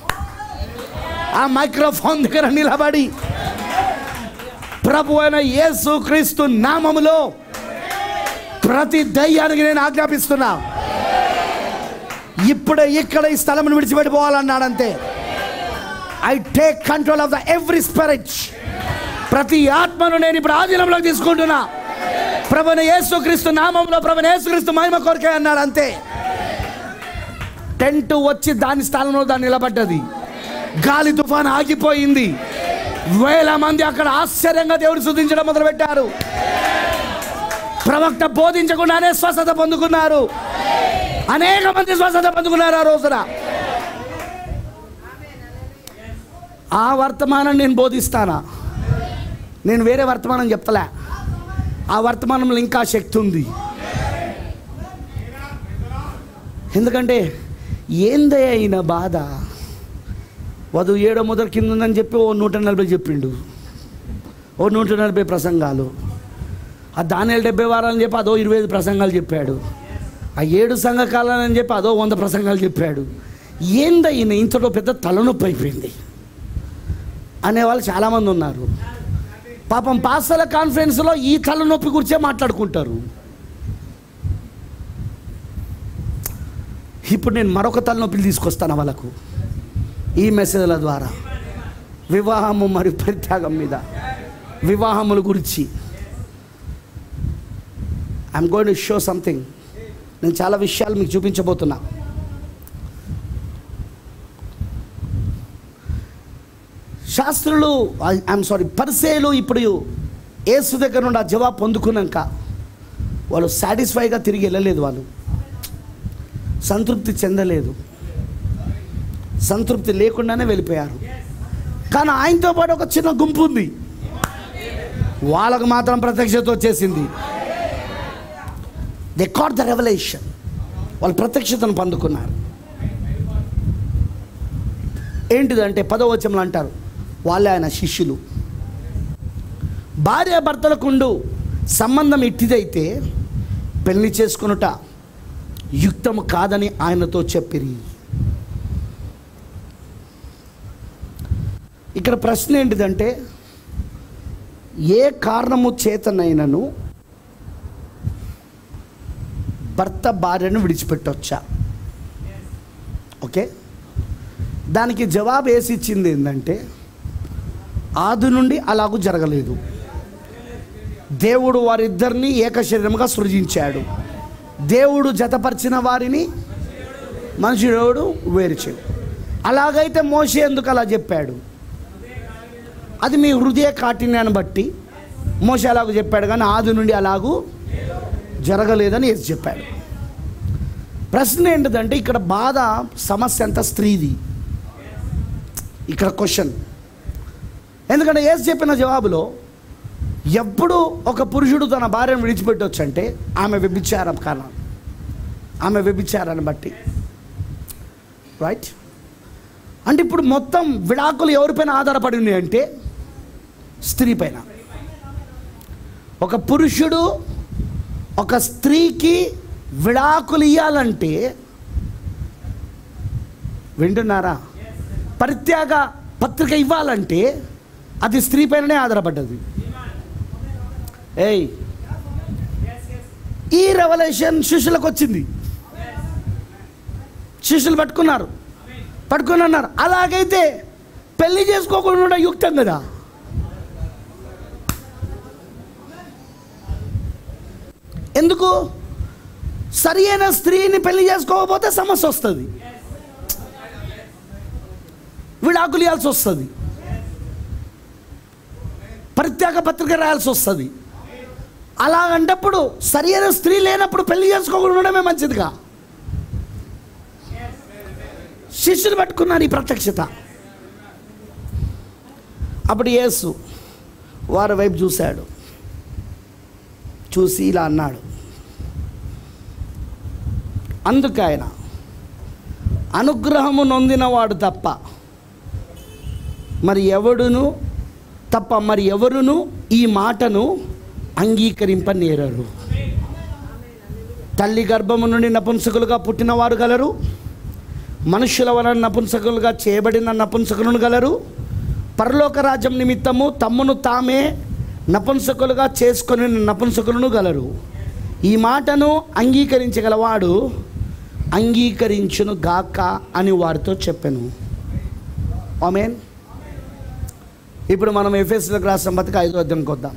[SPEAKER 1] ఆ మైక్రోఫోన్ దగ్గర నిలబడి ప్రభు అయిన యేసు క్రీస్తు నామములో ప్రతి దయ్యానికి నేను ఆజ్ఞాపిస్తున్నా ఇప్పుడే ఇక్కడ ఈ స్థలం విడిచిపెట్టిపోవాలన్నాడంతే I take control of the every spirit ప్రతి ఆత్మను నేను ఇప్పుడు ఆధీనంలోకి తీసుకుంటున్నా ప్రభున యేసుక్రీస్తు నామంలో ప్రభున యేసుక్రీస్తు మహిమ కొరకే అన్నాడు అంతే టెంట్ వచ్చి దాని స్థలంలో దాన్ని నిలబడ్డది గాలి తుఫాన్ ఆగిపోయింది వేల మంది అక్కడ ఆశ్చర్యంగా దేవుడు శుద్ధించడం మొదలుపెట్టారు ప్రవక్త బోధించకుండానే స్వస్థత పొందుకున్నారు అనేక మంది స్వస్థత పొందుకున్నారు ఆ రోజున ఆ వర్తమానం నేను బోధిస్తానా నేను వేరే వర్తమానం చెప్తలే ఆ వర్తమానంలో ఇంకా శక్తి ఉంది ఎందుకంటే ఏందయ్య అయిన బాధ వధువు ఏడో మొదటి కింద ఉందని చెప్పి ఓ నూట నలభై చెప్పిండు ఓ నూట నలభై ప్రసంగాలు ఆ దానియాలు డెబ్బై వారాలని చెప్పి అదో ఇరవై ఐదు ప్రసంగాలు చెప్పాడు ఆ ఏడు సంఘకాలని చెప్పి అదో వంద ప్రసంగాలు చెప్పాడు ఏందయ్యన ఇంతలో పెద్ద తలనొప్పి అయిపోయింది అనేవాళ్ళు చాలామంది ఉన్నారు పాపం పాస్టల కాన్ఫరెన్స్లో ఈ తలనొప్పి గురించే మాట్లాడుకుంటారు ఇప్పుడు నేను మరొక తలనొప్పిని తీసుకొస్తాను వాళ్ళకు ఈ మెసేజ్ల ద్వారా వివాహము మరియు పరిత్యాగం మీద వివాహముల గురించి I'm going to show something నేను చాలా విషయాలు మీకు చూపించబోతున్నా శాస్త్రులు ఐఎమ్ సారీ పరిసేలు ఇప్పుడు ఏసు దగ్గర నుండి ఆ జవాబు పొందుకున్నాక వాళ్ళు సాటిస్ఫైగా తిరిగి వెళ్ళలేదు వాళ్ళు సంతృప్తి చెందలేదు సంతృప్తి లేకుండానే వెళ్ళిపోయారు కానీ ఆయనతో పాటు ఒక చిన్న గుంపు ఉంది వాళ్ళకు మాత్రం ప్రత్యక్షత వచ్చేసింది దే కాట్ ద రెవల్యూషన్ వాళ్ళు ప్రత్యక్షతను పొందుకున్నారు ఏంటిదంటే పదవచనంలో అంటారు వాళ్ళే ఆయన శిష్యులు భార్య భర్తలకుండు సంబంధం ఇట్టిదైతే పెళ్లి చేసుకునుట యుక్తము కాదని ఆయనతో చెప్పిరి ఇక్కడ ప్రశ్న ఏంటిదంటే ఏ కారణము చేతనైనను భర్త భార్యను విడిచిపెట్టొచ్చా ఓకే దానికి జవాబు వేసి ఇచ్చింది ఏంటంటే ఆది నుండి అలాగూ జరగలేదు దేవుడు వారిద్దరిని ఏకశరీరముగా సృజించాడు దేవుడు జతపరిచిన వారిని మనుషుడు వేరు చేయు అలాగైతే మోసే ఎందుకు అలా చెప్పాడు అది మీ హృదయ కాఠిన్యాన్ని బట్టి మోసే అలాగూ చెప్పాడు కానీ ఆది నుండి అలాగూ జరగలేదని యేసు చెప్పాడు ప్రశ్న ఏంటిదంటే ఇక్కడ బాధ సమస్య అంతా స్త్రీది ఇక్కడ క్వశ్చన్ ఎందుకంటే యేసు చెప్పిన జవాబులో ఎప్పుడు ఒక పురుషుడు తన భార్యను విడిచిపెట్టవచ్చు అంటే ఆమె వ్యభిచారం కారణం ఆమె వ్యభిచారాన్ని బట్టి రైట్ అంటే ఇప్పుడు మొత్తం విడాకులు ఎవరిపైన ఆధారపడి ఉన్నాయి అంటే స్త్రీ పైన ఒక పురుషుడు ఒక స్త్రీకి విడాకులు ఇవ్వాలంటే వింటున్నారా పరిత్యాగ పత్రిక ఇవ్వాలంటే అది స్త్రీ పైననే ఆధారపడ్డది ఏయ్ ఈ రెవల్యూషన్ శిష్యులకు వచ్చింది శిష్యులు పట్టుకున్నారు పట్టుకుని అన్నారు అలాగైతే పెళ్లి చేసుకోకుండా ఉండడం యుక్తం కదా ఎందుకు సరి అయిన స్త్రీని పెళ్లి చేసుకోకపోతే సమస్య వస్తుంది విడాకులు ఇవ్వాల్సి వస్తుంది పరిత్యాగ పత్రిక రాయాల్సి వస్తుంది అలాగంటప్పుడు సరి అయిన స్త్రీ లేనప్పుడు పెళ్లి చేసుకోకుండా ఉండడమే మంచిదిగా శిష్యులు పట్టుకున్నారు ఈ ప్రత్యక్షత అప్పుడు యేసు వారి వైపు చూశాడు చూసి ఇలా అన్నాడు అందుకు ఆయన అనుగ్రహము నొందినవాడు తప్ప మరి ఎవడును తప్ప మరి ఎవరును ఈ మాటను అంగీకరింపనేరరు తల్లి గర్భము నుండి నపుంసకులుగా పుట్టినవారు గలరు మనుషుల వలన నపుంసకులుగా చేయబడిన నపుంసకులను గలరు పరలోక రాజ్యం నిమిత్తము తమ్మును తామే నపుంసకులుగా చేసుకొని నపుంసకులను గలరు ఈ మాటను అంగీకరించగలవాడు అంగీకరించును గాక అని వారితో చెప్పాను ఆమెన్ ఇప్పుడు మనం ఎఫ్ఎస్సీలకు రాసిన బతికి ఐదో అధ్యాయంకి వద్దాం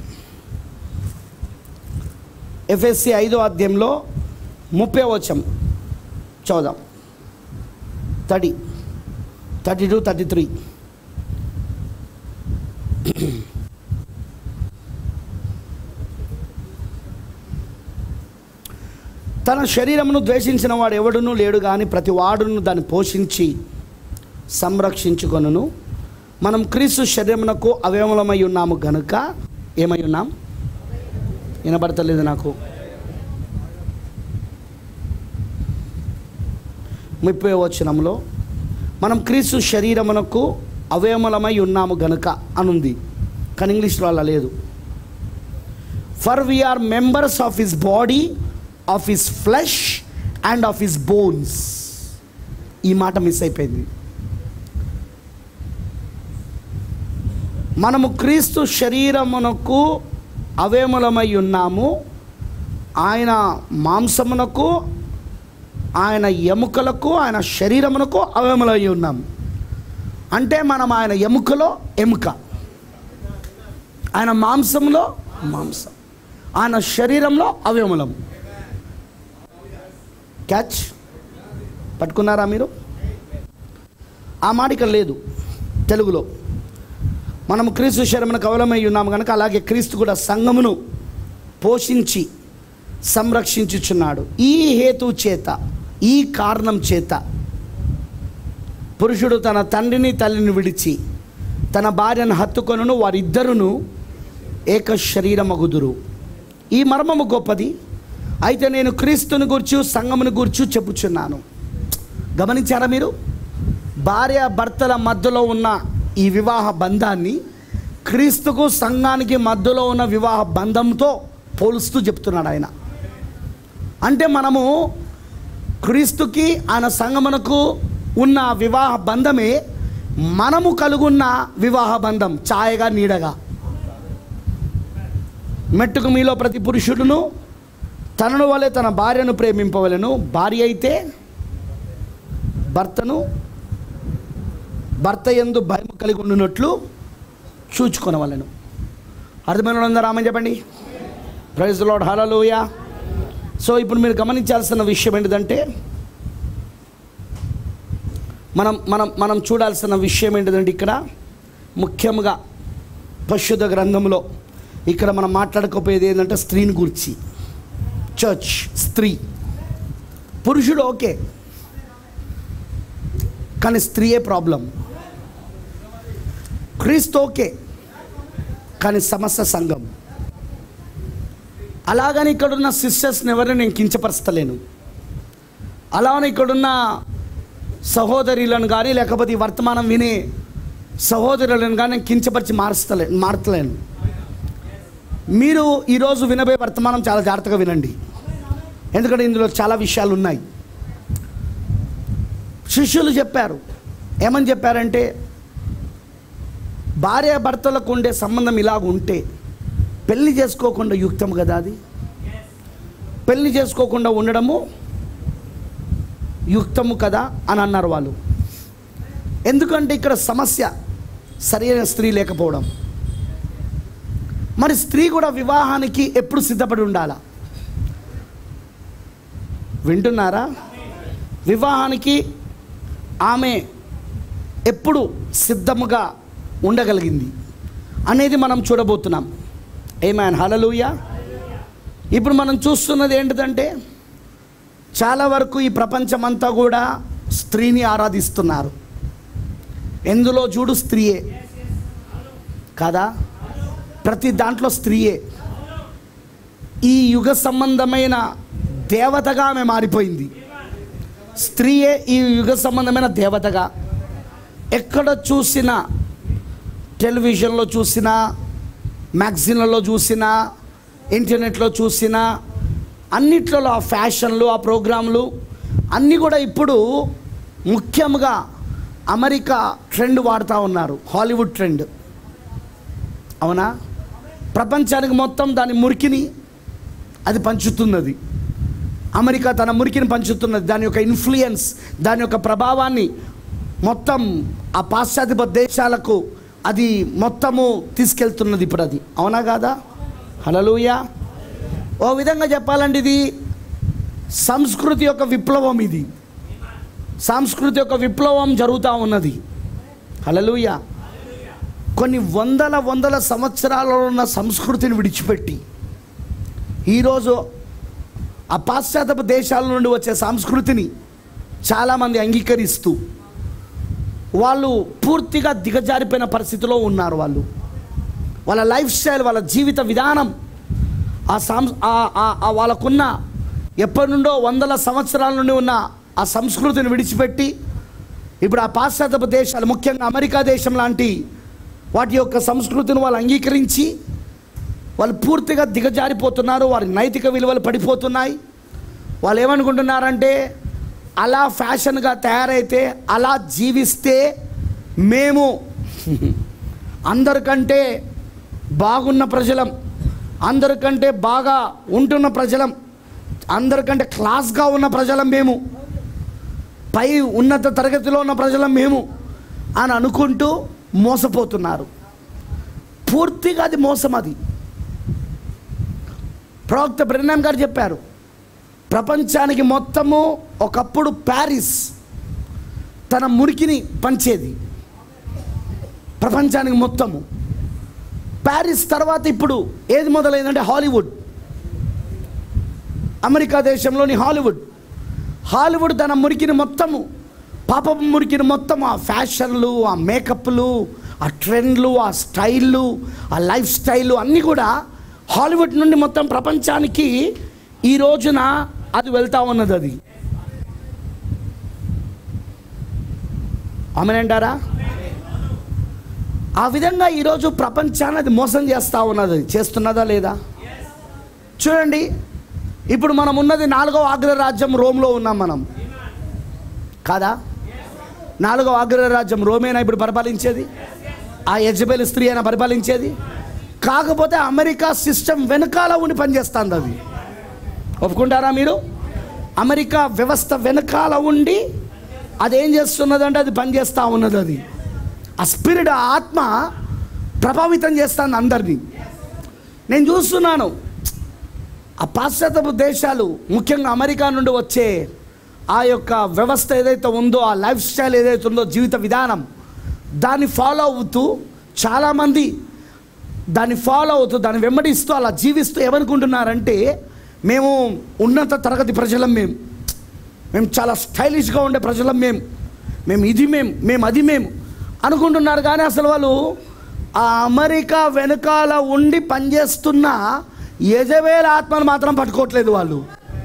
[SPEAKER 1] ఎఫ్ఎస్సి ఐదో అధ్యాయంలో ముప్పై వచ్చం చదుదాం thirty thirty two thirty three తన శరీరమును ద్వేషించిన వాడు ఎవడునూ లేడు కానీ ప్రతి వాడును దాన్ని పోషించి సంరక్షించుకొనును మనం క్రీస్తు శరీరమునకు అవయవమై ఉన్నాము గనుక ఏమై ఉన్నాం వినబడతలేదు నాకు ముప్పై వచనంలో మనం క్రీస్తు శరీరమునకు అవయములమై ఉన్నాము గనుక అనుంది కానీ ఇంగ్లీష్లో అలా లేదు for we are members of his body of his flesh and of his bones ఈ మాట మిస్ అయిపోయింది మనము క్రీస్తు శరీరమునకు అవయములమై ఉన్నాము ఆయన మాంసమునకు ఆయన ఎముకలకు ఆయన శరీరమునకు అవయములై ఉన్నాము అంటే మనం ఆయన ఎముకలో ఎముక ఆయన మాంసంలో మాంసం ఆయన శరీరంలో అవయములం క్యాచ్ పట్టుకున్నారా మీరు ఆ మాట ఇక్కడ లేదు తెలుగులో మనం క్రీస్తు శరీరమునకు అవలమై ఉన్నాము కనుక అలాగే క్రీస్తు కూడా సంఘమును పోషించి సంరక్షించుచున్నాడు ఈ హేతు చేత ఈ కారణం చేత పురుషుడు తన తండ్రిని తల్లిని విడిచి తన భార్యను హత్తుకొనును వారిద్దరును ఏక శరీరమగుదురు ఈ మర్మము గొప్పది అయితే నేను క్రీస్తుని గుర్చు సంఘముని గుర్చు చెప్పుచున్నాను గమనించారా మీరు భార్య భర్తల మధ్యలో ఉన్న ఈ వివాహ బంధాన్ని క్రీస్తుకు సంఘానికి మధ్యలో ఉన్న వివాహ బంధంతో పోలుస్తూ చెప్తున్నాడు ఆయన అంటే మనము క్రీస్తుకి ఆయన సంగమునకు ఉన్న వివాహ బంధమే మనము కలుగున్న వివాహ బంధం ఛాయగా నీడగా మెట్టుకు మీలో ప్రతి పురుషుడును తనను వలె తన భార్యను ప్రేమింపవలను భార్య అయితే భర్తను భర్త ఎందు భయం కలిగి ఉండినట్లు చూచుకొనవలను అర్థమైన వాళ్ళందరూ రామని చెప్పండి ప్రైజ్ లాడ్ హలలోయ సో ఇప్పుడు మీరు గమనించాల్సిన విషయం ఏంటిదంటే మనం మనం మనం చూడాల్సిన విషయం ఏంటిదంటే ఇక్కడ ముఖ్యంగా పరిశుద్ధ గ్రంథంలో ఇక్కడ మనం మాట్లాడకపోయేది ఏంటంటే స్త్రీని గురించి చర్చ్ స్త్రీ పురుషుడు ఓకే కానీ స్త్రీయే ప్రాబ్లం క్రీస్తు ఓకే కానీ సమస్య సంఘం అలాగని ఇక్కడున్న సిస్టర్స్ని ఎవరిని నేను కించపరచలేను అలానే ఇక్కడున్న సహోదరులను కానీ లేకపోతే ఈ వర్తమానం వినే సహోదరులను కానీ నేను కించపరిచి మారుస్తలే మారతలేను మీరు ఈరోజు వినబోయే వర్తమానం చాలా జాగ్రత్తగా వినండి ఎందుకంటే ఇందులో చాలా విషయాలు ఉన్నాయి శిష్యులు చెప్పారు ఏమని చెప్పారంటే భార్య భర్తలకు ఉండే సంబంధం ఇలాగ ఉంటే పెళ్లి చేసుకోకుండా యుక్తం కదా అది పెళ్లి చేసుకోకుండా ఉండడము యుక్తము కదా అని అన్నారు వాళ్ళు ఎందుకంటే ఇక్కడ సమస్య సరైన స్త్రీ లేకపోవడం మరి స్త్రీ కూడా వివాహానికి ఎప్పుడు సిద్ధపడి ఉండాలా వింటున్నారా వివాహానికి ఆమె ఎప్పుడు సిద్ధముగా ఉండగలిగింది అనేది మనం చూడబోతున్నాం ఏమైనా హలలుయ ఇప్పుడు మనం చూస్తున్నది ఏంటిదంటే చాలా వరకు ఈ ప్రపంచమంతా కూడా స్త్రీని ఆరాధిస్తున్నారు ఎందులో చూడు స్త్రీయే కదా ప్రతి దాంట్లో స్త్రీయే ఈ యుగ సంబంధమైన దేవతగా ఆమె మారిపోయింది స్త్రీయే ఈ యుగ సంబంధమైన దేవతగా ఎక్కడ చూసినా టెలివిజన్లో చూసినా మ్యాగజైన్లలో చూసినా ఇంటర్నెట్లో చూసినా అన్నిట్లలో ఆ ఫ్యాషన్లు ఆ ప్రోగ్రాంలు అన్నీ కూడా ఇప్పుడు ముఖ్యంగా అమెరికా ట్రెండ్ వాడుతూ ఉన్నారు హాలీవుడ్ ట్రెండ్ అవునా ప్రపంచానికి మొత్తం దాని మురికిని అది పంచుతున్నది అమెరికా తన మురికిని పంచుతున్నది దాని యొక్క ఇన్ఫ్లుయెన్స్ దాని యొక్క ప్రభావాన్ని మొత్తం ఆ పాశ్చాత్య దేశాలకు అది మొత్తము తీసుకెళ్తున్నది ఇప్పుడు అది అవునా కాదా హలలుయ ఓ విధంగా చెప్పాలంటే ఇది సంస్కృతి యొక్క విప్లవం ఇది సంస్కృతి యొక్క విప్లవం జరుగుతూ ఉన్నది హలలుయ కొన్ని వందల వందల సంవత్సరాలలో ఉన్న సంస్కృతిని విడిచిపెట్టి ఈరోజు ఆ పాశ్చాత్య దేశాల నుండి వచ్చే సంస్కృతిని చాలామంది అంగీకరిస్తూ వాళ్ళు పూర్తిగా దిగజారిపోయిన పరిస్థితిలో ఉన్నారు వాళ్ళు వాళ్ళ లైఫ్ స్టైల్ వాళ్ళ జీవిత విధానం ఆ సాం ఆ- ఆ- ఆ వాళ్ళకున్న ఎప్పటి నుండో వందల సంవత్సరాల నుండి ఉన్న ఆ సంస్కృతిని విడిచిపెట్టి ఇప్పుడు ఆ పాశ్చాత్య దేశాలు ముఖ్యంగా అమెరికా దేశం లాంటి వాటి యొక్క సంస్కృతిని వాళ్ళు అంగీకరించి వాళ్ళు పూర్తిగా దిగజారిపోతున్నారు వారి నైతిక విలువలు పడిపోతున్నాయి వాళ్ళు ఏమనుకుంటున్నారంటే అలా ఫ్యాషన్గా తయారైతే అలా జీవిస్తే మేము అందరికంటే బాగున్న ప్రజలం అందరికంటే బాగా ఉంటున్న ప్రజలం అందరికంటే క్లాస్గా ఉన్న ప్రజలం మేము పై ఉన్నత తరగతిలో ఉన్న ప్రజలం మేము అని అనుకుంటూ మోసపోతున్నారు పూర్తిగా అది మోసం అది ప్రవక్త బ్రెన్నాం గారు చెప్పారు ప్రపంచానికి మొత్తము ఒకప్పుడు ప్యారిస్ తన మురికిని పంచేది ప్రపంచానికి మొత్తము ప్యారిస్ తర్వాత ఇప్పుడు ఏది మొదలైందంటే హాలీవుడ్ అమెరికా దేశంలోని హాలీవుడ్ హాలీవుడ్ తన మురికిని మొత్తము పాపపు మురికిని మొత్తం ఆ ఫ్యాషన్లు ఆ మేకప్లు ఆ ట్రెండ్లు ఆ స్టైళ్ళు ఆ లైఫ్ స్టైలు అన్నీ కూడా హాలీవుడ్ నుండి మొత్తం ప్రపంచానికి ఈ రోజున అది వెళ్తా ఉన్నది అది ఆమెనంటారా ఆ విధంగా ఈరోజు ప్రపంచాన్ని అది మోసం చేస్తూ ఉన్నది చేస్తున్నదా లేదా చూడండి ఇప్పుడు మనం ఉన్నది నాలుగవ అగ్రరాజ్యం రోమ్లో ఉన్నాం మనం కాదా నాలుగవ అగ్రరాజ్యం రోమేనా ఇప్పుడు పరిపాలించేది ఆ యజబెల్ స్త్రీ అయినా పరిపాలించేది కాకపోతే అమెరికా సిస్టమ్ వెనకాల ఉండి పనిచేస్తుంది అది ఒప్పుకుంటారా మీరు అమెరికా వ్యవస్థ వెనకాల ఉండి అదేం చేస్తున్నదంటే అది పనిచేస్తూ ఉన్నది అది ఆ స్పిరిట్ ఆ ఆత్మ ప్రభావితం చేస్తుంది అందరినీ నేను చూస్తున్నాను ఆ పాశ్చాత్యపు దేశాలు ముఖ్యంగా అమెరికా నుండి వచ్చే ఆ యొక్క వ్యవస్థ ఏదైతే ఉందో ఆ లైఫ్ స్టైల్ ఏదైతే ఉందో జీవిత విధానం దాన్ని ఫాలో అవుతూ చాలామంది దాన్ని ఫాలో అవుతూ దాన్ని వెంబడిస్తూ అలా జీవిస్తూ ఏమనుకుంటున్నారంటే మేము ఉన్నత తరగతి ప్రజలం మేము మేము చాలా స్టైలిష్గా ఉండే ప్రజలం మేము మేము ఇది మేము మేము అది మేము అనుకుంటున్నారు కానీ అసలు వాళ్ళు ఆ అమెరికా వెనకాల ఉండి పనిచేస్తున్న యజవేల ఆత్మను మాత్రం పట్టుకోవట్లేదు వాళ్ళు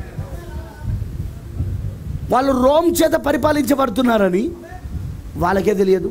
[SPEAKER 1] వాళ్ళు రోమ్ చేత పరిపాలించబడుతున్నారని వాళ్ళకే తెలియదు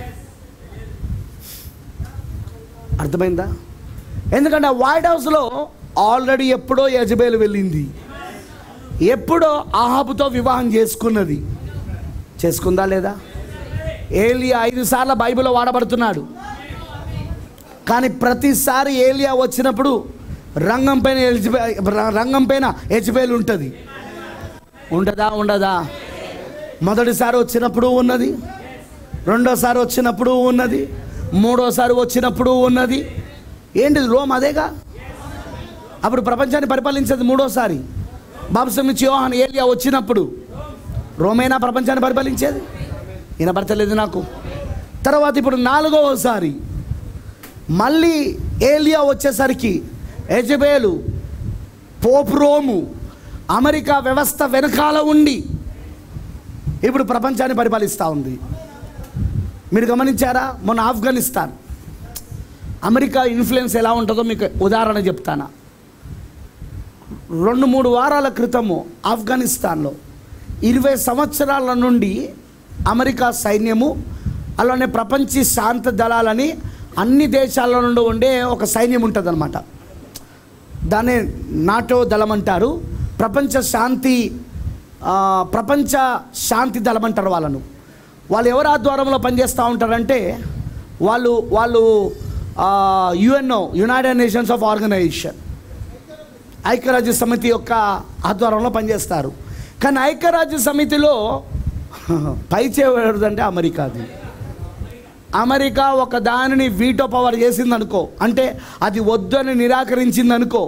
[SPEAKER 1] అర్థమైందా ఎందుకంటే ఆ వైట్ హౌస్లో ఆల్రెడీ ఎప్పుడో యజబేలు వెళ్ళింది ఎప్పుడో ఆహాబుతో వివాహం చేసుకున్నది చేసుకుందా లేదా ఏలియా ఐదు సార్లు బైబిల్లో వాడబడుతున్నాడు కానీ ప్రతిసారి ఏలియా వచ్చినప్పుడు రంగం పైన ఎలిజిబే రంగం పైన ఎజిబేలు ఉంటుంది ఉండదా ఉండదా మొదటిసారి వచ్చినప్పుడు ఉన్నది రెండోసారి వచ్చినప్పుడు ఉన్నది మూడోసారి వచ్చినప్పుడు ఉన్నది ఏంటిది రోమ్ అదేగా అప్పుడు ప్రపంచాన్ని పరిపాలించేది మూడోసారి బాబు నుంచి యోహాన్ ఏలియా వచ్చినప్పుడు రోమేనా ప్రపంచాన్ని పరిపాలించేది వినపడతలేదు నాకు తర్వాత ఇప్పుడు నాలుగవసారి మళ్ళీ ఏలియా వచ్చేసరికి ఎజబేలు పోపు రోము అమెరికా వ్యవస్థ వెనకాల ఉండి ఇప్పుడు ప్రపంచాన్ని పరిపాలిస్తూ ఉంది మీరు గమనించారా మొన్న ఆఫ్ఘనిస్తాన్ అమెరికా ఇన్ఫ్లుయెన్స్ ఎలా ఉంటుందో మీకు ఉదాహరణ చెప్తానా రెండు మూడు వారాల క్రితము ఆఫ్ఘనిస్తాన్లో ఇరవై సంవత్సరాల నుండి అమెరికా సైన్యము అలానే ప్రపంచ శాంత దళాలని అన్ని దేశాల నుండి ఉండే ఒక సైన్యం ఉంటుందన్నమాట దాన్ని నాటో దళం అంటారు ప్రపంచ శాంతి ఆ, ప్రపంచ శాంతి దళం అంటారు వాళ్ళను వాళ్ళు ఎవరు ఆధ్వర్యంలో పనిచేస్తూ ఉంటారంటే వాళ్ళు వాళ్ళు UNO United Nations of organisation ఐక్యరాజ్య సమితి యొక్క ఆధ్వర్యంలో పనిచేస్తారు కానీ ఐక్యరాజ్య సమితిలో పై చేయబడదంటే అమెరికాది అమెరికా ఒక దానిని వీటో పవర్ చేసిందనుకో అంటే అది వద్దు అని నిరాకరించిందనుకో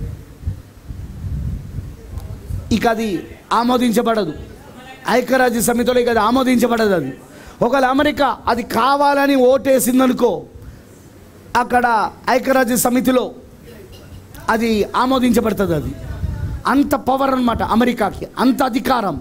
[SPEAKER 1] ఇక అది ఆమోదించబడదు ఐక్యరాజ్య సమితిలో ఇక అది ఆమోదించబడదు అది ఒకవేళ అమెరికా అది కావాలని ఓటేసిందనుకో అక్కడ ఐక్యరాజ్య సమితిలో అది ఆమోదించబడుతుంది అది అంత పవర్ అన్నమాట అమెరికాకి అంత అధికారం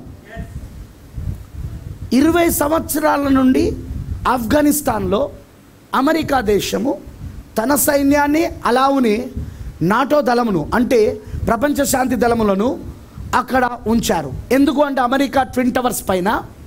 [SPEAKER 1] ఇరవై సంవత్సరాల నుండి ఆఫ్ఘనిస్తాన్లో అమెరికా దేశము తన సైన్యాన్ని అలావుని నాటో దళమును అంటే ప్రపంచ శాంతి దళములను అక్కడ ఉంచారు ఎందుకు అంటే అమెరికా ట్విన్ టవర్స్ పైన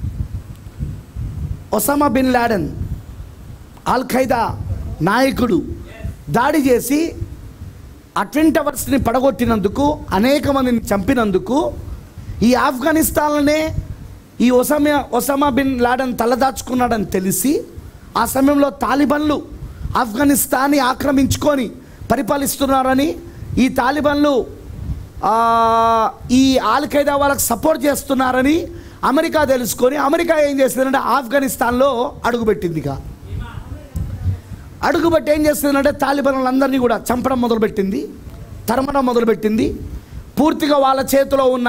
[SPEAKER 1] Osama bin Laden al Qaeda నాయకుడు దాడి చేసి ఆ ట్విన్ టవర్స్ని పడగొట్టినందుకు అనేక మందిని చంపినందుకు ఈ ఆఫ్ఘనిస్తాన్లోనే ఈ ఒసామా ఒసామా బిన్ లాడెన్ తలదాచుకున్నాడని తెలిసి ఆ సమయంలో తాలిబన్లు ఆఫ్ఘనిస్తాన్ని ఆక్రమించుకొని పరిపాలిస్తున్నారని ఈ తాలిబన్లు ఆ, ఈ ఆల్ ఖైదా వాళ్ళకి సపోర్ట్ చేస్తున్నారని అమెరికా తెలుసుకొని అమెరికా ఏం చేసిందంటే ఆఫ్ఘనిస్తాన్లో అడుగుపెట్టిందిగా అడుగుబట్టి ఏం చేస్తుందంటే తాలిబాన్లందరినీ కూడా చంపడం మొదలుపెట్టింది తరమడం మొదలుపెట్టింది పూర్తిగా వాళ్ళ చేతిలో ఉన్న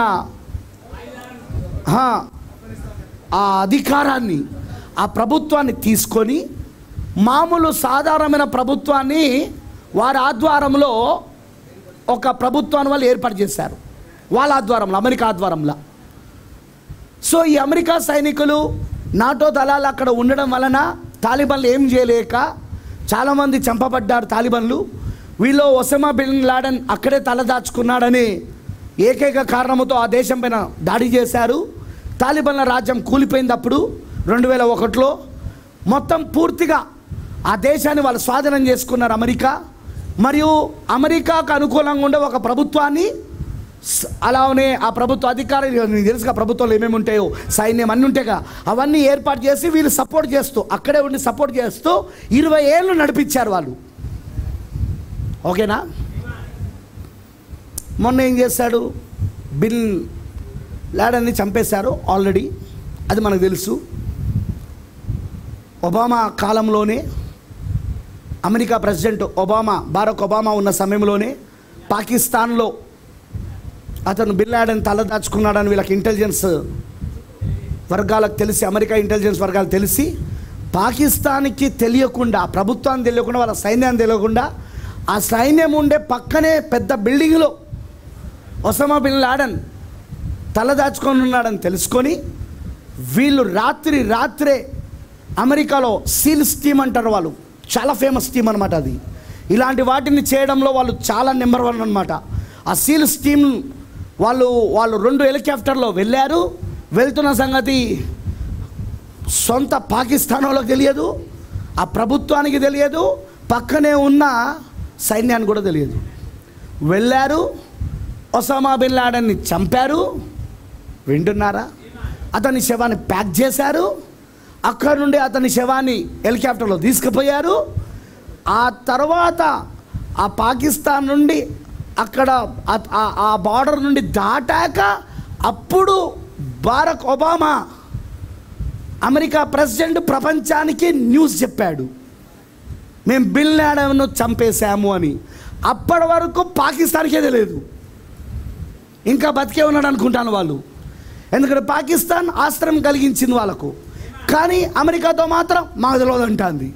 [SPEAKER 1] ఆ, ఆ అధికారాన్ని ఆ ప్రభుత్వాన్ని తీసుకొని మామూలు సాధారణమైన ప్రభుత్వాన్ని వారి ఆధ్వారంలో ఒక ప్రభుత్వాన్ని వాళ్ళు ఏర్పాటు చేశారు వాళ్ళ ఆధ్వారంలో అమెరికా ఆధ్వారంలో సో ఈ అమెరికా సైనికులు నాటో దళాలు అక్కడ ఉండడం వలన తాలిబన్లు ఏం చేయలేక చాలామంది చంపబడ్డారు తాలిబన్లు వీళ్ళు ఒసమా బిన్ లాడన్ అక్కడే తలదాచుకున్నాడని ఏకైక కారణముతో ఆ దేశం పైన దాడి చేశారు తాలిబన్ల రాజ్యం కూలిపోయింది అప్పుడు రెండు వేల ఒకటిలో మొత్తం పూర్తిగా ఆ దేశాన్ని వాళ్ళు స్వాధీనం చేసుకున్నారు అమెరికా మరియు అమెరికాకు అనుకూలంగా ఉండే ఒక ప్రభుత్వాన్ని స- అలానే ఆ ప్రభుత్వ అధికారులు నీకు తెలుసుగా ప్రభుత్వాలు ఏమేమి ఉంటాయో సైన్యం అన్నీ ఉంటాయిగా అవన్నీ ఏర్పాటు చేసి వీళ్ళు సపోర్ట్ చేస్తూ అక్కడే ఉండి సపోర్ట్ చేస్తూ ఇరవై ఏళ్ళు నడిపించారు వాళ్ళు ఓకేనా మొన్న ఏం చేశాడు బిన్ లాడన్ని చంపేశారు ఆల్రెడీ అది మనకు తెలుసు ఒబామా కాలంలోనే America president Obama Barack Obama ఉన్న సమయంలోనే పాకిస్తాన్లో అతను బిన్ లాడన్ తలదాచుకున్నాడని వీళ్ళకి ఇంటెలిజెన్స్ వర్గాలకు తెలిసి అమెరికా ఇంటెలిజెన్స్ వర్గాలకు తెలిసి పాకిస్తాన్కి తెలియకుండా ప్రభుత్వానికి తెలియకుండా వాళ్ళ సైన్యాన్ని తెలియకుండా ఆ సైన్యం ఉండే పక్కనే పెద్ద బిల్డింగ్లో ఒసమా బిన్ లాడన్ తలదాచుకొని ఉన్నాడని తెలుసుకొని వీళ్ళు రాత్రి రాత్రే అమెరికాలో సీల్ స్టీమ్ అంటారు వాళ్ళు చాలా ఫేమస్ స్టీమ్ అనమాట అది ఇలాంటి వాటిని చేయడంలో వాళ్ళు చాలా నెంబర్ వన్ అనమాట ఆ సీల్ స్టీమ్ వాళ్ళు వాళ్ళు రెండు హెలికాప్టర్లో వెళ్ళారు వెళ్తున్న సంగతి సొంత పాకిస్తాన్ వాళ్ళకి తెలియదు ఆ ప్రభుత్వానికి తెలియదు పక్కనే ఉన్న సైన్యానికి కూడా తెలియదు వెళ్ళారు ఒసామా బిన్ లాడన్ని చంపారు వింటున్నారా అతని శవాన్ని ప్యాక్ చేశారు అక్కడ నుండి అతని శవాన్ని హెలికాప్టర్లో తీసుకుపోయారు ఆ తర్వాత ఆ పాకిస్తాన్ నుండి అక్కడ ఆ- ఆ- ఆ బార్డర్ నుండి దాటాక అప్పుడు బారక్ ఒబామా అమెరికా ప్రెసిడెంట్ ప్రపంచానికి న్యూస్ చెప్పాడు మేము బిల్ లాడన్ను చంపేశాము అని అప్పటి వరకు పాకిస్తాన్కే తెలియదు ఇంకా బతికే ఉన్నాడు అనుకుంటాను వాళ్ళు ఎందుకంటే పాకిస్తాన్ ఆశ్రయం కలిగించింది వాళ్ళకు కానీ అమెరికాతో మాత్రం మాకు తెలియదు అంటుంది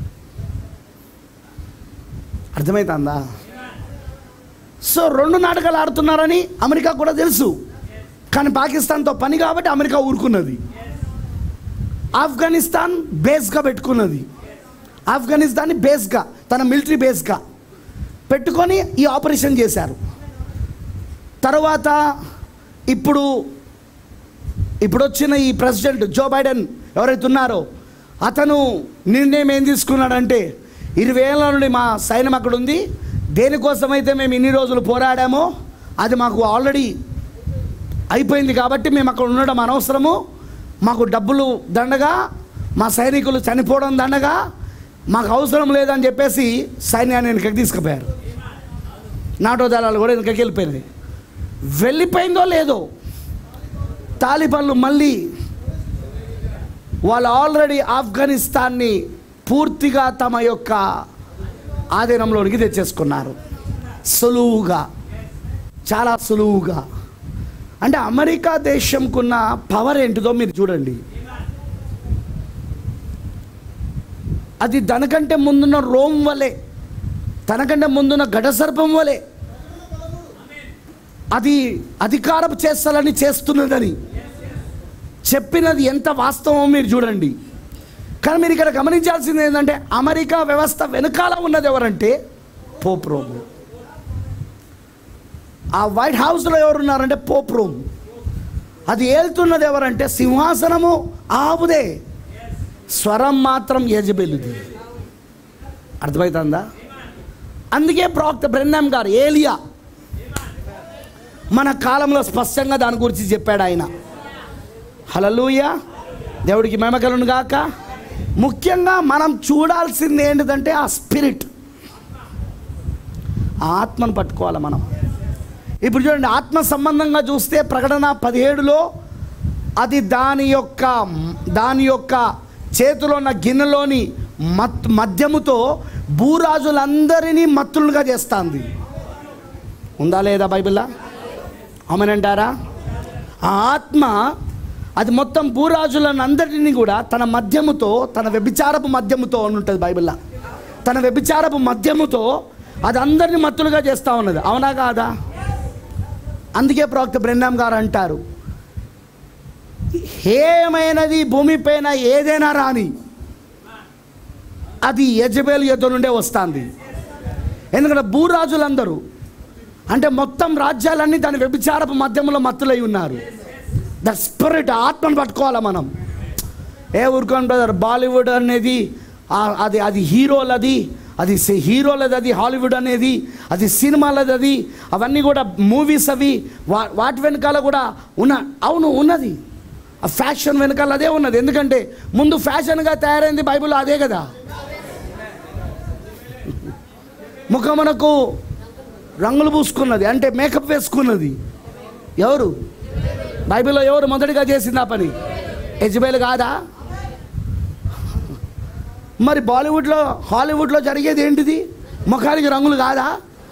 [SPEAKER 1] అర్థమవుతుందా సో రెండు నాటకాలు ఆడుతున్నారని అమెరికా కూడా తెలుసు కానీ పాకిస్తాన్తో పని కాబట్టి అమెరికా ఊరుకున్నది ఆఫ్ఘనిస్తాన్ బేస్గా పెట్టుకున్నది ఆఫ్ఘనిస్తాన్ని బేస్గా తన మిలిటరీ బేస్గా పెట్టుకొని ఈ ఆపరేషన్ చేశారు తర్వాత ఇప్పుడు ఇప్పుడు వచ్చిన ఈ ప్రెసిడెంట్ జో బైడెన్ ఎవరైతే ఉన్నారో అతను నిర్ణయం ఏం తీసుకున్నాడంటే ఇరవై ఏళ్ళ నుండి మా సైన్యం అక్కడ ఉంది దేనికోసమైతే మేము ఇన్ని రోజులు పోరాడామో అది మాకు ఆల్రెడీ అయిపోయింది కాబట్టి మేము అక్కడ ఉండడం అనవసరము మాకు డబ్బులు దండగా మా సైనికులు చనిపోవడం దండగా మాకు అవసరం లేదని చెప్పేసి సైన్యాన్ని వెనకకి తీసుకుపోయారు నాటో దళాలు కూడా వెనకకి వెళ్ళిపోయినాయి వెళ్ళిపోయిందో లేదో తాలిబాన్లు మళ్ళీ వాళ్ళు ఆల్రెడీ ఆఫ్ఘనిస్తాన్ని పూర్తిగా తమ యొక్క ఆధీనంలోనికి తెచ్చేసుకున్నారు సులువుగా చాలా సులువుగా అంటే అమెరికా దేశంకున్న పవర్ ఏంటిదో మీరు చూడండి అది తనకంటే ముందున్న రోమ్ వలె తనకంటే ముందున్న ఘటసర్పం వలె అది అధికారం చేస్తాలని చేస్తున్నదని చెప్పినది ఎంత వాస్తవం మీరు చూడండి కానీ మీరు ఇక్కడ గమనించాల్సింది ఏంటంటే అమెరికా వ్యవస్థ వెనుకాల ఉన్నది ఎవరంటే పోప్ రోమ్ ఆ వైట్ హౌస్లో ఎవరున్నారంటే పోప్ రోమ్ అది ఏల్తున్నది ఎవరంటే సింహాసనము ఆవుదే స్వరం మాత్రం యజబెలుది అర్థమవుతుందా అందుకే ప్రవక్త బ్రెన్నాం గారు ఏలియా మన కాలంలో స్పష్టంగా దాని గురించి చెప్పాడు ఆయన హలలుయ దేవుడికి మెమకలను గాక ముఖ్యంగా మనం చూడాల్సింది ఏంటిదంటే ఆ స్పిరిట్ ఆ ఆత్మను పట్టుకోవాలి మనం ఇప్పుడు చూడండి ఆత్మ సంబంధంగా చూస్తే ప్రకటన పదిహేడులో అది దాని యొక్క దాని యొక్క చేతిలో ఉన్న గిన్నెలోని మత్ మద్యముతో భూరాజులందరినీ మత్తులుగా చేస్తుంది ఉందా లేదా బైబిల్లా ఆమెనంటారా ఆ ఆత్మ అది మొత్తం భూరాజులను అందరినీ కూడా తన మద్యముతో తన వ్యభిచారపు మద్యముతో అని ఉంటుంది బైబిల్లో తన వ్యభిచారపు మద్యముతో అది అందరినీ మత్తులుగా చేస్తూ ఉన్నది అవునా కాదా అందుకే ప్రవక్త బ్రెన్నాం గారు అంటారు ఏమైనది భూమిపైన ఏదైనా రాని అది యజబేలు యుద్ధ నుండే వస్తుంది ఎందుకంటే భూరాజులందరూ అంటే మొత్తం రాజ్యాలన్నీ దాని వ్యభిచారపు మధ్యంలో మత్తులై ఉన్నారు ద స్పిరిట్ ఆత్మను పట్టుకోవాలి మనం ఏ ఊరుకోండి బ్రదర్ బాలీవుడ్ అనేది ఆ- అది అది హీరోలది అది సి- హీరోలది అది హాలీవుడ్ అనేది అది సినిమాలది అది అవన్నీ కూడా మూవీస్ అవి వా వాటి వెనకాల కూడా ఉన్న అవును ఉన్నది ఆ ఫ్యాషన్ వెనకాల అదే ఉన్నది ఎందుకంటే ముందు ఫ్యాషన్గా తయారైంది బైబిల్ అదే కదా ముఖమునకు రంగులు పూసుకున్నది అంటే మేకప్ వేసుకున్నది ఎవరు బైబిల్లో ఎవరు మొదటిగా చేసింది ఆ పని ఎజ్బేల్ కాదా మరి బాలీవుడ్లో హాలీవుడ్లో జరిగేది ఏంటిది ముఖానికి రంగులు కాదా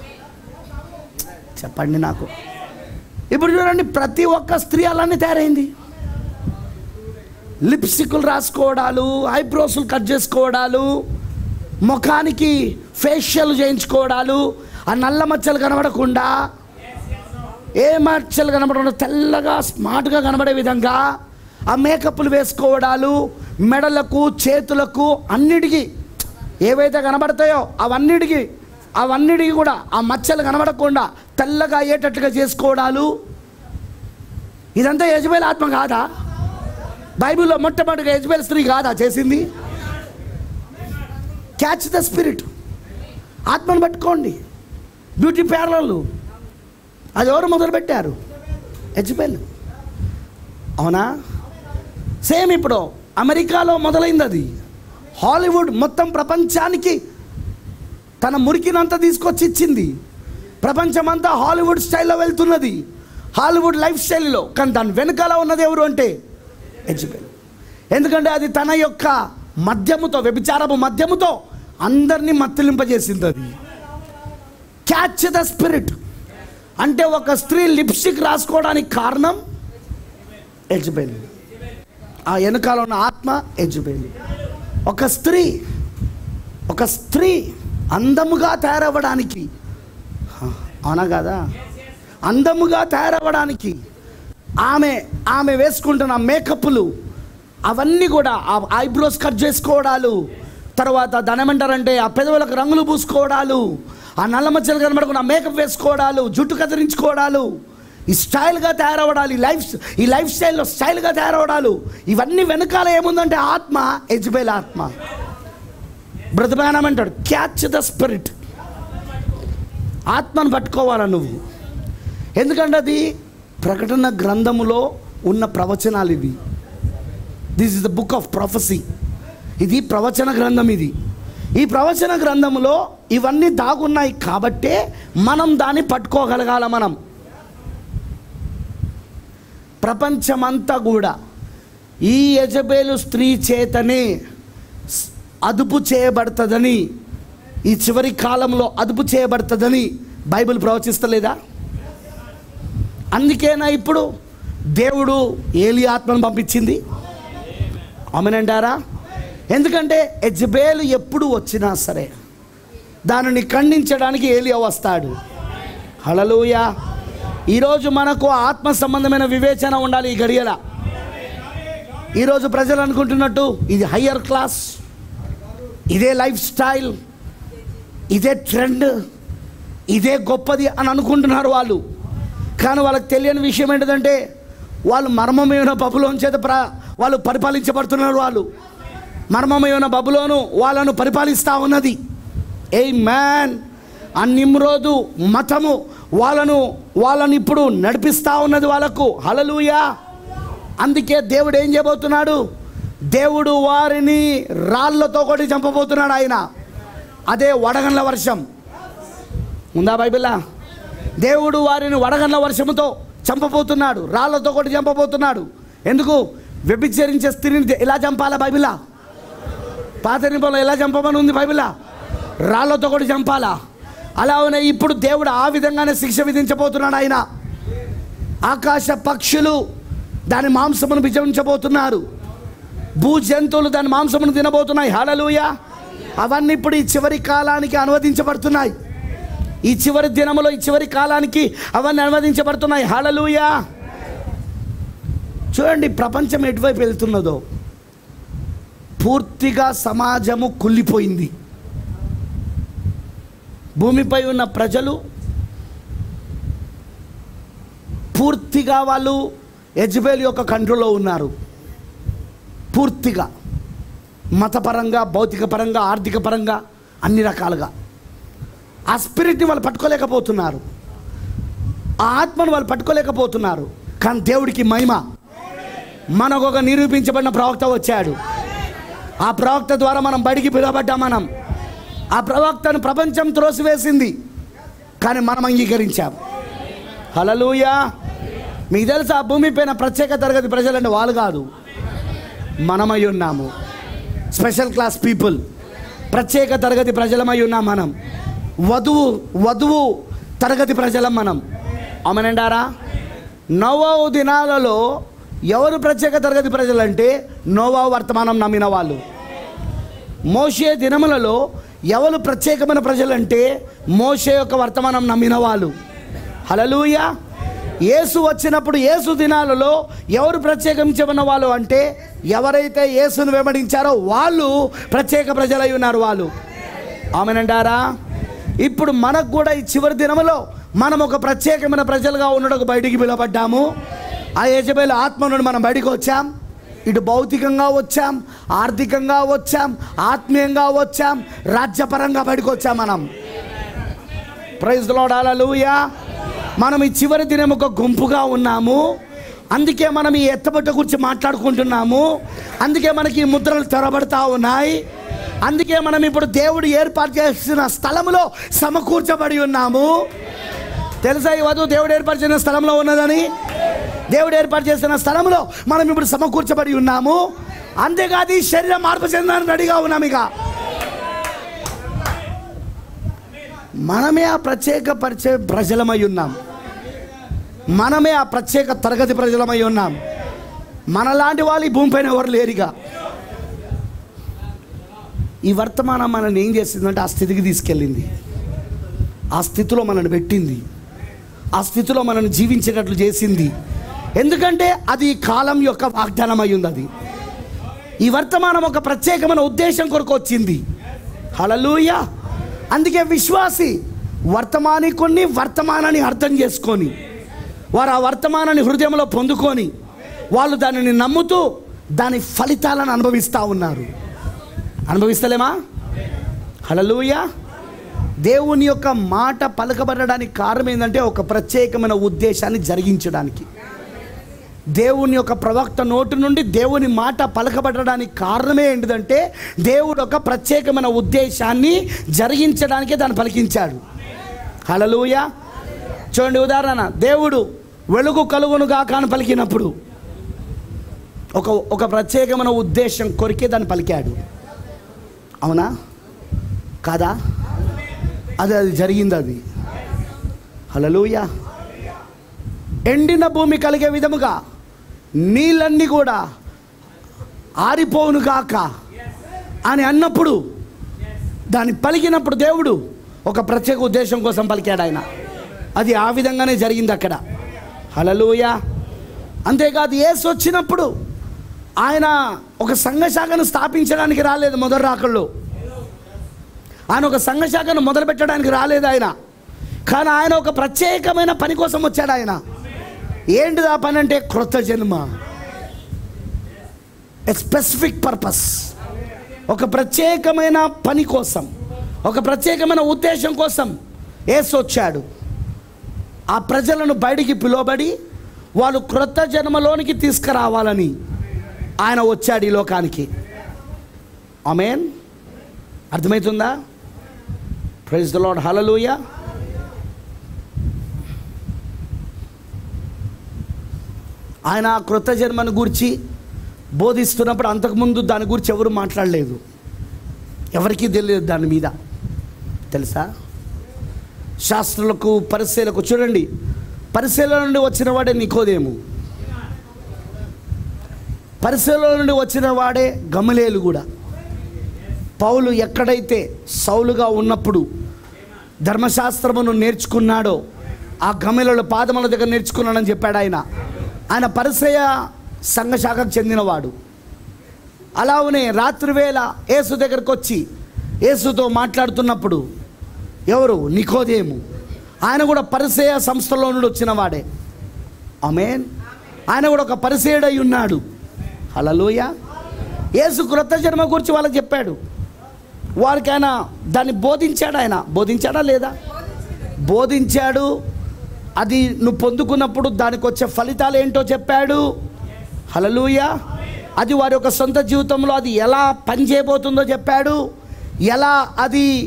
[SPEAKER 1] చెప్పండి నాకు ఇప్పుడు చూడండి ప్రతి ఒక్క స్త్రీ అలానే తయారైంది లిప్స్టిక్లు రాసుకోవడాలు ఐబ్రోస్లు కట్ చేసుకోవడాలు ముఖానికి ఫేషియల్ చేయించుకోవడాలు ఆ నల్ల మచ్చలు కనబడకుండా ఏ మచ్చలు కనబడకుండా తెల్లగా స్మార్ట్గా కనబడే విధంగా ఆ మేకప్లు వేసుకోవడాలు మెడలకు చేతులకు అన్నిటికీ ఏవైతే కనబడతాయో అవన్నిటికీ అవన్నిటికీ కూడా ఆ మచ్చలు కనబడకుండా తెల్లగా అయ్యేటట్టుగా చేసుకోవడాలు ఇదంతా యజబేల్ ఆత్మ కాదా బైబిల్లో మొట్టమొదటిగా యజబేల్ స్త్రీ కాదా చేసింది క్యాచ్ ద స్పిరిట్ ఆత్మను పట్టుకోండి బ్యూటీ పార్లర్లు అది ఎవరు మొదలుపెట్టారు హెచ్బెల్ అవునా సేమ్ ఇప్పుడు అమెరికాలో మొదలైంది అది హాలీవుడ్ మొత్తం ప్రపంచానికి తన మురికినంతా తీసుకొచ్చి ఇచ్చింది ప్రపంచమంతా హాలీవుడ్ స్టైల్లో వెళ్తున్నది హాలీవుడ్ లైఫ్ స్టైల్లో కానీ దాని వెనకాల ఉన్నది ఎవరు అంటే హెచ్బెల్ ఎందుకంటే అది తన యొక్క మద్యముతో వ్యభిచారపు మద్యముతో అందరినీ మత్తిలింపజేసింది అది క్యాచ్ ద స్పిరిట్ అంటే ఒక స్త్రీ లిప్స్టిక్ రాసుకోవడానికి కారణం ఎజ్బెల్ ఆ వెనకాల ఉన్న ఆత్మ ఎజ్బెల్ ఒక స్త్రీ ఒక స్త్రీ అందముగా తయారవ్వడానికి హ, అవునా కదా అందముగా తయారవ్వడానికి ఆమె ఆమె వేసుకుంటున్న మేకప్లు అవన్నీ కూడా ఆ ఐబ్రోస్ కట్ చేసుకోవడాలు తర్వాత దాని ఏమంటారంటే ఆ పెదవులకు రంగులు పూసుకోవడాలు ఆ నల్ల మచ్చలు కనబడకుండా మేకప్ వేసుకోవడాలు జుట్టు కత్తిరించుకోవడాలు ఈ స్టైల్గా తయారవడాలు ఈ లైఫ్ ఈ లైఫ్ స్టైల్లో స్టైల్గా తయారవడాలు ఇవన్నీ వెనకాల ఏముందంటే ఆత్మ ఎజ్బేల్ ఆత్మ బ్రతమానం అంటాడు క్యాచ్ ద స్పిరిట్ ఆత్మను పట్టుకోవాలా నువ్వు ఎందుకంటే అది ప్రకటన గ్రంథములో ఉన్న ప్రవచనాలు ఇవి this is the book of prophecy ఇది ప్రవచన గ్రంథం ఇది ఈ ప్రవచన గ్రంథములో ఇవన్నీ దాగున్నాయి కాబట్టే మనం దాన్ని పట్టుకోగలగాల మనం ప్రపంచమంతా కూడా ఈ యజబేలు స్త్రీ చేతనే స్- అదుపు చేయబడుతుందని ఈ చివరి కాలంలో అదుపు చేయబడుతుందని బైబిల్ ప్రవచిస్తలేదా అందుకేనా ఇప్పుడు దేవుడు ఏలి ఆత్మను పంపించింది అమనంటారా ఎందుకంటే ఎజ్బేలు ఎప్పుడు వచ్చినా సరే దానిని ఖండించడానికి ఏలియా వస్తాడు హలలుయ ఈరోజు మనకు ఆత్మ సంబంధమైన వివేచన ఉండాలి ఈ గడియల ఈరోజు ప్రజలు అనుకుంటున్నట్టు ఇది హయ్యర్ క్లాస్ ఇదే లైఫ్ స్టైల్ ఇదే ట్రెండ్ ఇదే గొప్పది అని అనుకుంటున్నారు వాళ్ళు కానీ వాళ్ళకి తెలియని విషయం ఏంటిదంటే వాళ్ళు మర్మమైన బబులోని చేత ప్ర వాళ్ళు పరిపాలించబడుతున్నారు వాళ్ళు మర్మమైన బబులోను వాళ్ళను పరిపాలిస్తూ ఉన్నది ఏ మ్యాన్ ఆ నిమ్రోదు మతము వాళ్ళను వాళ్ళని ఇప్పుడు నడిపిస్తూ ఉన్నది వాళ్ళకు హలలుయా అందుకే దేవుడు ఏం చేయబోతున్నాడు దేవుడు వారిని రాళ్ళతో కొట్టి చంపబోతున్నాడు ఆయన అదే వడగండ్ల వర్షం ఉందా బైబిల్లా దేవుడు వారిని వడగండ్ల వర్షముతో చంపబోతున్నాడు రాళ్ళతో కొట్టి చంపబోతున్నాడు ఎందుకు వ్యభిచరించే స్త్రీని ఎలా చంపాలా బైబిలా పాత నిబంధనలో ఎలా చంపమని ఉంది బైబిలా రాళ్ళతో కూడా చంపాలా అలానే ఇప్పుడు దేవుడు ఆ విధంగానే శిక్ష విధించబోతున్నాడు ఆయన ఆకాశ పక్షులు దాని మాంసమును విజయించబోతున్నారు భూ జంతువులు దాని మాంసమును తినబోతున్నాయి హలలుయ అవన్నీ ఇప్పుడు ఈ చివరి కాలానికి అనువదించబడుతున్నాయి ఈ చివరి దినములో ఈ చివరి కాలానికి అవన్నీ అనువదించబడుతున్నాయి హలలుయ చూడండి ప్రపంచం ఎటువైపు వెళ్తున్నదో పూర్తిగా సమాజము కుళ్ళిపోయింది భూమిపై ఉన్న ప్రజలు పూర్తిగా వాళ్ళు యజ్బేల్ యొక్క కంట్రోల్లో ఉన్నారు పూర్తిగా మతపరంగా భౌతిక పరంగా ఆర్థిక పరంగా అన్ని రకాలుగా ఆ స్పిరిట్ని వాళ్ళు పట్టుకోలేకపోతున్నారు ఆ ఆత్మను వాళ్ళు పట్టుకోలేకపోతున్నారు కానీ దేవుడికి మహిమ మనకు ఒక నిరూపించబడిన ప్రవక్త వచ్చాడు ఆ ప్రవక్త ద్వారా మనం బడికి పిలువబడ్డాం మనం ఆ ప్రవక్తను ప్రపంచం త్రోసివేసింది కానీ మనం అంగీకరించాం హలలుయా మీకు తెలుసా ఆ భూమి పైన ప్రత్యేక తరగతి ప్రజలంటే వాళ్ళు కాదు మనమై ఉన్నాము స్పెషల్ క్లాస్ పీపుల్ ప్రత్యేక తరగతి ప్రజలమై ఉన్నాం మనం వధువు వధువు తరగతి ప్రజలం మనం అమనండారా నోవావు దినాలలో ఎవరు ప్రత్యేక తరగతి ప్రజలంటే నోవావు వర్తమానం నమ్మిన వాళ్ళు మోషే దినములలో ఎవరు ప్రత్యేకమైన ప్రజలంటే మోషే యొక్క వర్తమానం నమ్మిన వాళ్ళు హలలుయ యేసు వచ్చినప్పుడు యేసు దినాలలో ఎవరు ప్రత్యేకించబడిన వాళ్ళు అంటే ఎవరైతే యేసును వెంబడించారో వాళ్ళు ప్రత్యేక ప్రజలై ఉన్నారు వాళ్ళు ఆమెనంటారా ఇప్పుడు మనకు కూడా ఈ చివరి దినములో మనం ఒక ప్రత్యేకమైన ప్రజలుగా ఉండడానికి బయటికి పిలువబడ్డాము ఆ యజబేలు ఆత్మ నుండి మనం బయటికి వచ్చాం ఇటు భౌతికంగా వచ్చాం ఆర్థికంగా వచ్చాం ఆత్మీయంగా వచ్చాం రాజ్యపరంగా బయటకు వచ్చాం మనం ప్రైజ్ లోడాలూయా మనం ఈ చివరి దినం ఒక గుంపుగా ఉన్నాము అందుకే మనం ఈ ఎత్తబట్ట గురించి మాట్లాడుకుంటున్నాము అందుకే మనకి ఈ ముద్రలు తెరబడతా ఉన్నాయి అందుకే మనం ఇప్పుడు దేవుడు ఏర్పాటు చేసిన స్థలంలో సమకూర్చబడి ఉన్నాము తెలుసా ఈ వధువు దేవుడు ఏర్పాటు చేసిన స్థలంలో ఉన్నదని దేవుడు ఏర్పాటు చేసిన స్థలంలో మనం ఇప్పుడు సమకూర్చబడి ఉన్నాము అంతేకాదు ఈ శరీరం మార్పు చెందడానికి రెడీగా ఉన్నాం ఇక మనమే ఆ ప్రత్యేక పరిచయ ప్రజలమై ఉన్నాం మనమే ఆ ప్రత్యేక తరగతి ప్రజలమై ఉన్నాం మనలాంటి వాళ్ళు ఈ భూమిపైన ఎవరు లేరుగా ఈ వర్తమానం మనల్ని ఏం చేసిందంటే ఆ స్థితికి తీసుకెళ్ళింది ఆ స్థితిలో మనల్ని పెట్టింది ఆ స్థితిలో మనల్ని జీవించేటట్లు చేసింది ఎందుకంటే అది ఈ కాలం యొక్క వాగ్దానం అయి ఉంది అది ఈ వర్తమానం ఒక ప్రత్యేకమైన ఉద్దేశం కొరకు వచ్చింది హలలుయ అందుకే విశ్వాసి వర్తమానికుని వర్తమానాన్ని అర్థం చేసుకొని వారు ఆ వర్తమానాన్ని హృదయంలో పొందుకొని వాళ్ళు దానిని నమ్ముతూ దాని ఫలితాలను అనుభవిస్తూ ఉన్నారు అనుభవిస్తలేమా హలలుయ దేవుని యొక్క మాట పలకబడడానికి కారణం ఏంటంటే ఒక ప్రత్యేకమైన ఉద్దేశాన్ని జరిగించడానికి దేవుని యొక్క ప్రవక్త నోటి నుండి దేవుని మాట పలకబడడానికి కారణమే ఏంటిదంటే దేవుడు ఒక ప్రత్యేకమైన ఉద్దేశాన్ని జరిగించడానికే దాన్ని పలికించాడు హలలుయ చూడండి ఉదాహరణ దేవుడు వెలుగు కలుగునుగా కాని పలికినప్పుడు ఒక ఒక ప్రత్యేకమైన ఉద్దేశం కొరికే దాన్ని పలికాడు అవునా కాదా అది అది జరిగింది అది హలలుయ ఎండిన భూమి కలిగే విధముగా నీళ్ళన్నీ కూడా ఆరిపోవును కాక అని అన్నప్పుడు దాన్ని పలికినప్పుడు దేవుడు ఒక ప్రత్యేక ఉద్దేశం కోసం పలికాడు ఆయన అది ఆ విధంగానే జరిగింది అక్కడ హలలుయ అంతేకాదు ఏసు వచ్చినప్పుడు ఆయన ఒక సంఘశాఖను స్థాపించడానికి రాలేదు మొదటి రాకళ్ళు ఆయన ఒక సంఘశాఖను మొదలు పెట్టడానికి రాలేదు ఆయన కానీ ఆయన ఒక ప్రత్యేకమైన పని కోసం వచ్చాడు ఆయన ఏంటిది ఆ పని అంటే క్రొత్త జన్మ ఎ స్పెసిఫిక్ పర్పస్ ఒక ప్రత్యేకమైన పని కోసం ఒక ప్రత్యేకమైన ఉద్దేశం కోసం ఏసు వచ్చాడు ఆ ప్రజలను బయటికి పిలువబడి వాళ్ళు క్రొత్త జన్మలోనికి తీసుకురావాలని ఆయన వచ్చాడు ఈ లోకానికి ఆమెన్ అర్థమవుతుందా ప్రైజ్ ద లాడ్ హలలుయ ఆయన ఆ క్రొత్త జన్మను గురించి బోధిస్తున్నప్పుడు అంతకుముందు దాని గురించి ఎవరు మాట్లాడలేదు ఎవరికీ తెలియదు దాని మీద తెలుసా శాస్త్రులకు పరిశీలకు చూడండి పరిశీలన నుండి వచ్చిన వాడే నికోదేము పరిశీలన నుండి వచ్చిన వాడే గమలేలు కూడా పౌలు ఎక్కడైతే సౌలుగా ఉన్నప్పుడు ధర్మశాస్త్రమును నేర్చుకున్నాడో ఆ గమలలో పాదముల దగ్గర నేర్చుకున్నాడని చెప్పాడు ఆయన ఆయన పరిసయ సంఘశాఖకు చెందినవాడు అలానే రాత్రివేళ యేసు దగ్గరకు వచ్చి యేసుతో మాట్లాడుతున్నప్పుడు ఎవరు నికోదేము ఆయన కూడా పరిసయ సంస్థలో నుండి వచ్చిన వాడే ఆమెన్ ఆయన కూడా ఒక పరిచయుడై ఉన్నాడు హలలోయ యేసు క్రొత్త జన్మ గురించి వాళ్ళకి చెప్పాడు వారికి ఆయన దాన్ని బోధించాడు ఆయన బోధించాడా లేదా బోధించాడు అది నువ్వు పొందుకున్నప్పుడు దానికి వచ్చే ఫలితాలు ఏంటో చెప్పాడు హలలుయ అది వారి యొక్క సొంత జీవితంలో అది ఎలా పనిచేయబోతుందో చెప్పాడు ఎలా అది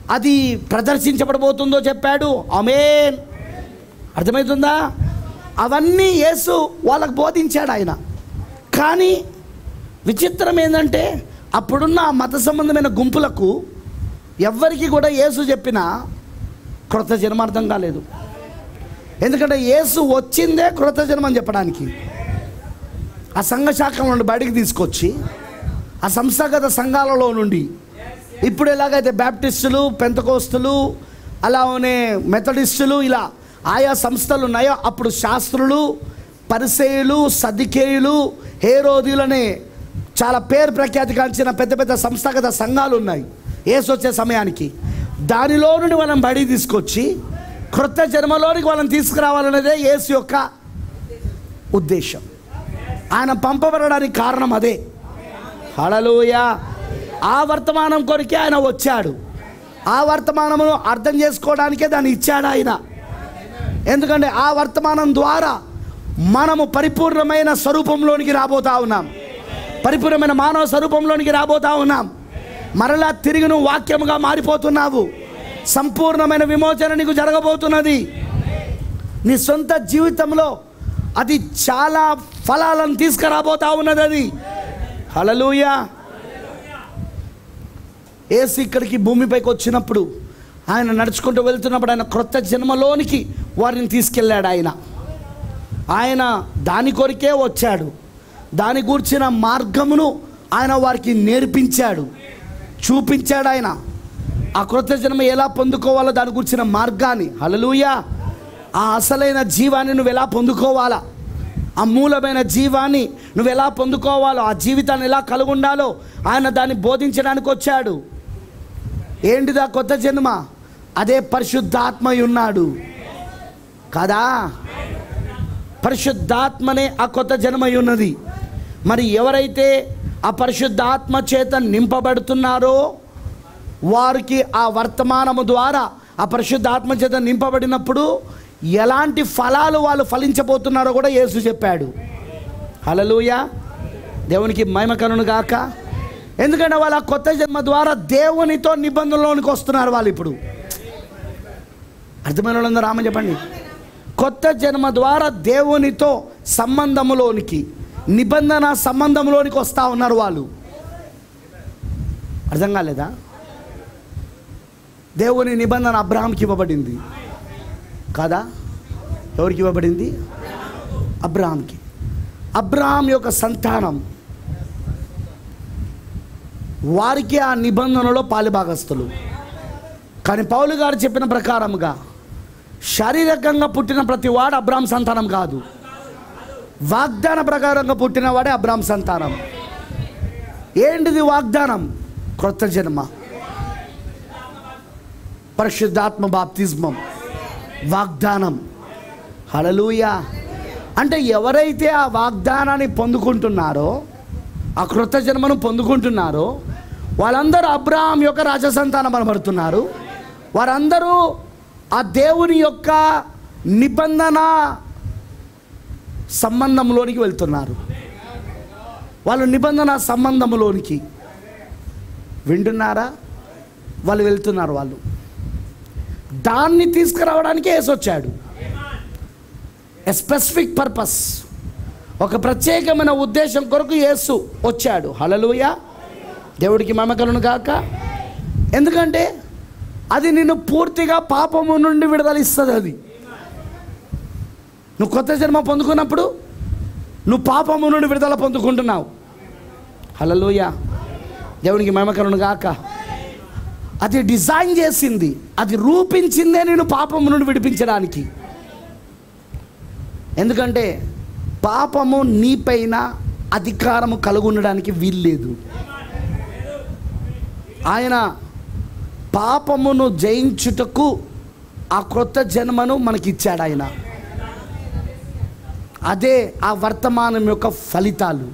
[SPEAKER 1] అది ప్రదర్శించబడబోతుందో చెప్పాడు అమేన్ అర్థమవుతుందా అవన్నీ యేసు వాళ్ళకు బోధించాడు ఆయన కానీ విచిత్రం ఏంటంటే అప్పుడున్న ఆ మత సంబంధమైన గుంపులకు ఎవ్వరికి కూడా యేసు చెప్పిన క్రొత్త జన్మ అర్థం కాలేదు ఎందుకంటే యేసు వచ్చిందే క్రొత్త జన్మ అని చెప్పడానికి ఆ సంఘ శాఖల నుండి బయటికి తీసుకొచ్చి ఆ సంస్థాగత సంఘాలలో నుండి ఇప్పుడు ఎలాగైతే బ్యాప్టిస్టులు పెంతకోస్తులు అలానే మెథడిస్టులు ఇలా ఆయా సంస్థలు ఉన్నాయో అప్పుడు శాస్త్రులు పరిసేయులు సదికేయులు హేరోదులనే చాలా పేరు ప్రఖ్యాతి కాల్చిన పెద్ద పెద్ద సంస్థాగత సంఘాలు ఉన్నాయి ఏసు వచ్చే సమయానికి దానిలో నుండి వాళ్ళని బయటికి తీసుకొచ్చి క్రొత్త జన్మలోనికి వాళ్ళని తీసుకురావాలనేదే యేసు యొక్క ఉద్దేశం ఆయన పంపబడడానికి కారణం అదే హళలోయ ఆ వర్తమానం కొరికే ఆయన వచ్చాడు ఆ వర్తమానమును అర్థం చేసుకోవడానికే దాన్ని ఇచ్చాడు ఆయన ఎందుకంటే ఆ వర్తమానం ద్వారా మనము పరిపూర్ణమైన స్వరూపంలోనికి రాబోతా ఉన్నాం పరిపూర్ణమైన మానవ స్వరూపంలోనికి రాబోతా ఉన్నాం మరలా తిరిగి నువ్వు వాక్యముగా మారిపోతున్నావు సంపూర్ణమైన విమోచన నీకు జరగబోతున్నది నీ సొంత జీవితంలో అది చాలా ఫలాలను తీసుకురాబోతా ఉన్నది అది హలలుయ ఏసు ఇక్కడికి భూమిపైకి వచ్చినప్పుడు ఆయన నడుచుకుంటూ వెళ్తున్నప్పుడు ఆయన క్రొత్త జన్మలోనికి వారిని తీసుకెళ్ళాడు ఆయన ఆయన దాని కొరికే వచ్చాడు దాని గూర్చిన మార్గమును ఆయన వారికి నేర్పించాడు చూపించాడు ఆయన ఆ క్రొత్త జన్మ ఎలా పొందుకోవాలో దాని గురించిన మార్గాన్ని హలలుయ ఆ అసలైన జీవాన్ని నువ్వు ఎలా పొందుకోవాలా ఆ మూలమైన జీవాన్ని నువ్వు ఎలా పొందుకోవాలో ఆ జీవితాన్ని ఎలా కలుగుండాలో ఆయన దాన్ని బోధించడానికి వచ్చాడు ఏంటిది ఆ కొత్త జన్మ అదే పరిశుద్ధాత్మ ఉన్నాడు కదా పరిశుద్ధాత్మనే ఆ కొత్త జన్మ ఉన్నది మరి ఎవరైతే ఆ పరిశుద్ధాత్మ చేత నింపబడుతున్నారో వారికి ఆ వర్తమానము ద్వారా ఆ పరిశుద్ధాత్మ చేత నింపబడినప్పుడు ఎలాంటి ఫలాలు వాళ్ళు ఫలించబోతున్నారో కూడా యేసు చెప్పాడు హలలుయ దేవునికి మహిమ కనును గాక ఎందుకంటే వాళ్ళ కొత్త జన్మ ద్వారా దేవునితో నిబంధనలోనికి వస్తున్నారు వాళ్ళు ఇప్పుడు అర్థమైన వాళ్ళందరూ రామని చెప్పండి కొత్త జన్మ ద్వారా దేవునితో సంబంధములోనికి నిబంధన సంబంధంలోనికి వస్తూ ఉన్నారు వాళ్ళు అర్థం కాలేదా దేవుని నిబంధన అబ్రహాంకి ఇవ్వబడింది కాదా ఎవరికి ఇవ్వబడింది అబ్రహాంకి అబ్రహాం యొక్క సంతానం వారికి ఆ నిబంధనలో పాలుభాగస్తులు కానీ పౌలు గారు చెప్పిన ప్రకారముగా శారీరకంగా పుట్టిన ప్రతి వాడు అబ్రాహం సంతానం కాదు వాగ్దాన ప్రకారంగా పుట్టినవాడే అబ్రాహం సంతానం ఏంటిది వాగ్దానం క్రొత్త జన్మ పరిశుద్ధాత్మ బాప్తిజమం వాగ్దానం హలలుయ అంటే ఎవరైతే ఆ వాగ్దానాన్ని పొందుకుంటున్నారో ఆ క్రొత్త జన్మను పొందుకుంటున్నారో వాళ్ళందరూ అబ్రాహం యొక్క రాజసంతానం అనబడుతున్నారు వారందరూ ఆ దేవుని యొక్క నిబంధన సంబంధంలోనికి వెళ్తున్నారు వాళ్ళు నిబంధన సంబంధంలోనికి వింటున్నారా వాళ్ళు వెళ్తున్నారు వాళ్ళు దాన్ని తీసుకురావడానికి వేసొచ్చాడు ఎ స్పెసిఫిక్ పర్పస్ ఒక ప్రత్యేకమైన ఉద్దేశం కొరకు యేసు వచ్చాడు హలలుయ దేవుడికి మమకలను గాక ఎందుకంటే అది నిన్ను పూర్తిగా పాపము నుండి విడుదలిస్తుంది అది నువ్వు కొత్త జన్మ పొందుకున్నప్పుడు నువ్వు పాపము నుండి విడుదల పొందుకుంటున్నావు హలలుయ దేవునికి మమకలను గాక అది డిజైన్ చేసింది అది రూపించిందే నేను పాపము నుండి విడిపించడానికి ఎందుకంటే పాపము నీపైన అధికారము కలిగి ఉండడానికి వీల్లేదు ఆయన పాపమును జయించుటకు ఆ క్రొత్త జన్మను మనకిచ్చాడు ఆయన అదే ఆ వర్తమానం యొక్క ఫలితాలు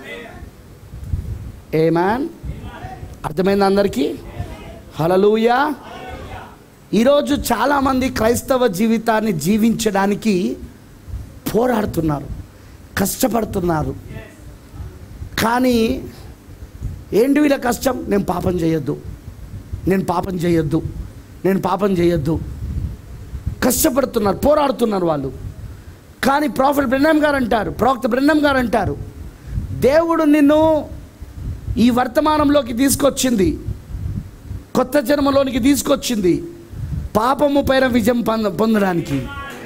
[SPEAKER 1] ఏమాన్ అర్థమైంది అందరికీ హలలుయా ఈరోజు చాలామంది క్రైస్తవ జీవితాన్ని జీవించడానికి పోరాడుతున్నారు కష్టపడుతున్నారు కానీ ఏంటి వీళ్ళ కష్టం నేను పాపం చేయొద్దు నేను పాపం చేయొద్దు నేను పాపం చేయొద్దు కష్టపడుతున్నారు పోరాడుతున్నారు వాళ్ళు కానీ ప్రాఫిట్ బ్రహ్నం గారు అంటారు ప్రవక్త బ్రహ్నం గారు అంటారు దేవుడు నిన్ను ఈ వర్తమానంలోకి తీసుకొచ్చింది కొత్త జన్మలోనికి తీసుకొచ్చింది పాపము పైన విజయం పొంద పొందడానికి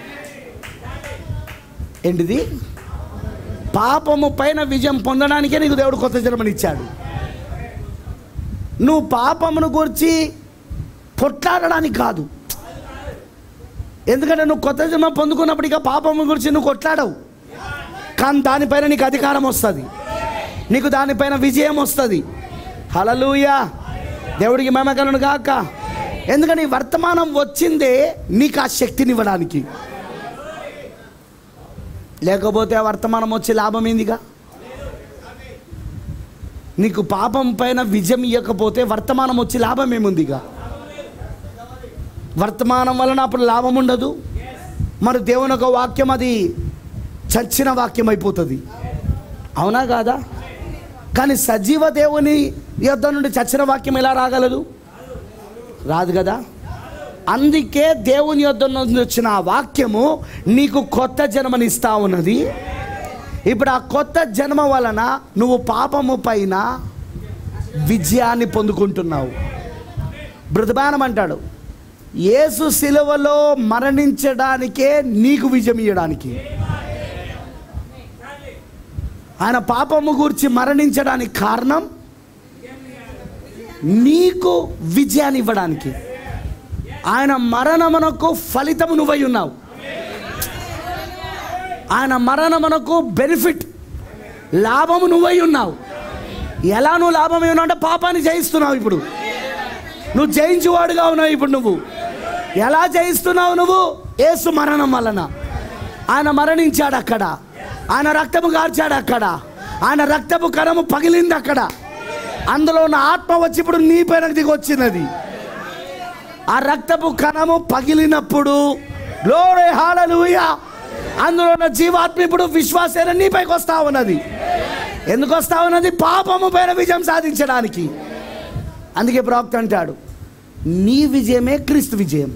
[SPEAKER 1] ఏంటిది పాపము పైన విజయం పొందడానికే నీకు దేవుడు కొత్త జన్మనిచ్చాడు నువ్వు పాపమును గురించి కొట్లాడడానికి కాదు ఎందుకంటే నువ్వు కొత్త జన్మ పొందుకున్నప్పుడు ఇక పాపము గురించి నువ్వు కొట్లాడవు కానీ దానిపైన నీకు అధికారం వస్తుంది నీకు దానిపైన విజయం వస్తుంది హలలుయా దేవుడికి మేమకలను గాక ఎందుకని ఈ వర్తమానం వచ్చిందే నీకు ఆ శక్తిని ఇవ్వడానికి లేకపోతే ఆ వర్తమానం వచ్చే లాభం ఏందిగా నీకు పాపం పైన విజయం ఇవ్వకపోతే వర్తమానం వచ్చి లాభం ఏముందిగా వర్తమానం వలన అప్పుడు లాభం ఉండదు మరి దేవుని ఒక వాక్యం అది చచ్చిన వాక్యం అయిపోతుంది అవునా కాదా కానీ సజీవ దేవుని యొద్ద నుండి చచ్చిన వాక్యం ఎలా రాగలదు రాదు కదా అందుకే దేవుని యొద్ద నుండి వచ్చిన ఆ వాక్యము నీకు కొత్త జన్మనిస్తా ఉన్నది ఇప్పుడు ఆ కొత్త జన్మ వలన నువ్వు పాపము పైన విజయాన్ని పొందుకుంటున్నావు బృదబానం అంటాడు యేసు శిలువలో మరణించడానికే నీకు విజయం ఇవ్వడానికి ఆయన పాపము గురించి మరణించడానికి కారణం నీకు విజయాన్ని ఇవ్వడానికి ఆయన మరణమునకు ఫలితము నువ్వై ఉన్నావు ఆయన మరణమునకు బెనిఫిట్ లాభము నువ్వై ఉన్నావు ఎలా నువ్వు లాభమై ఉన్నావు అంటే పాపాన్ని జయిస్తున్నావు ఇప్పుడు నువ్వు జయించువాడుగా ఉన్నావు ఇప్పుడు నువ్వు ఎలా జయిస్తున్నావు నువ్వు యేసు మరణం వలన ఆయన మరణించాడు అక్కడ ఆయన రక్తము కార్చాడు అక్కడ ఆయన రక్తపు కణము పగిలింది అక్కడ అందులో ఉన్న ఆత్మ వచ్చి ఇప్పుడు నీ పైన దిగి వచ్చినది ఆ రక్తపు కణము పగిలినప్పుడు గ్లోరీ హాలలుయ అందులో ఉన్న జీవాత్మ ఇప్పుడు విశ్వాసైన నీ పైకి వస్తా ఉన్నది ఎందుకు వస్తా ఉన్నది పాపము పైన విజయం సాధించడానికి అందుకే ప్రవక్త అంటాడు నీ విజయమే క్రీస్తు విజయం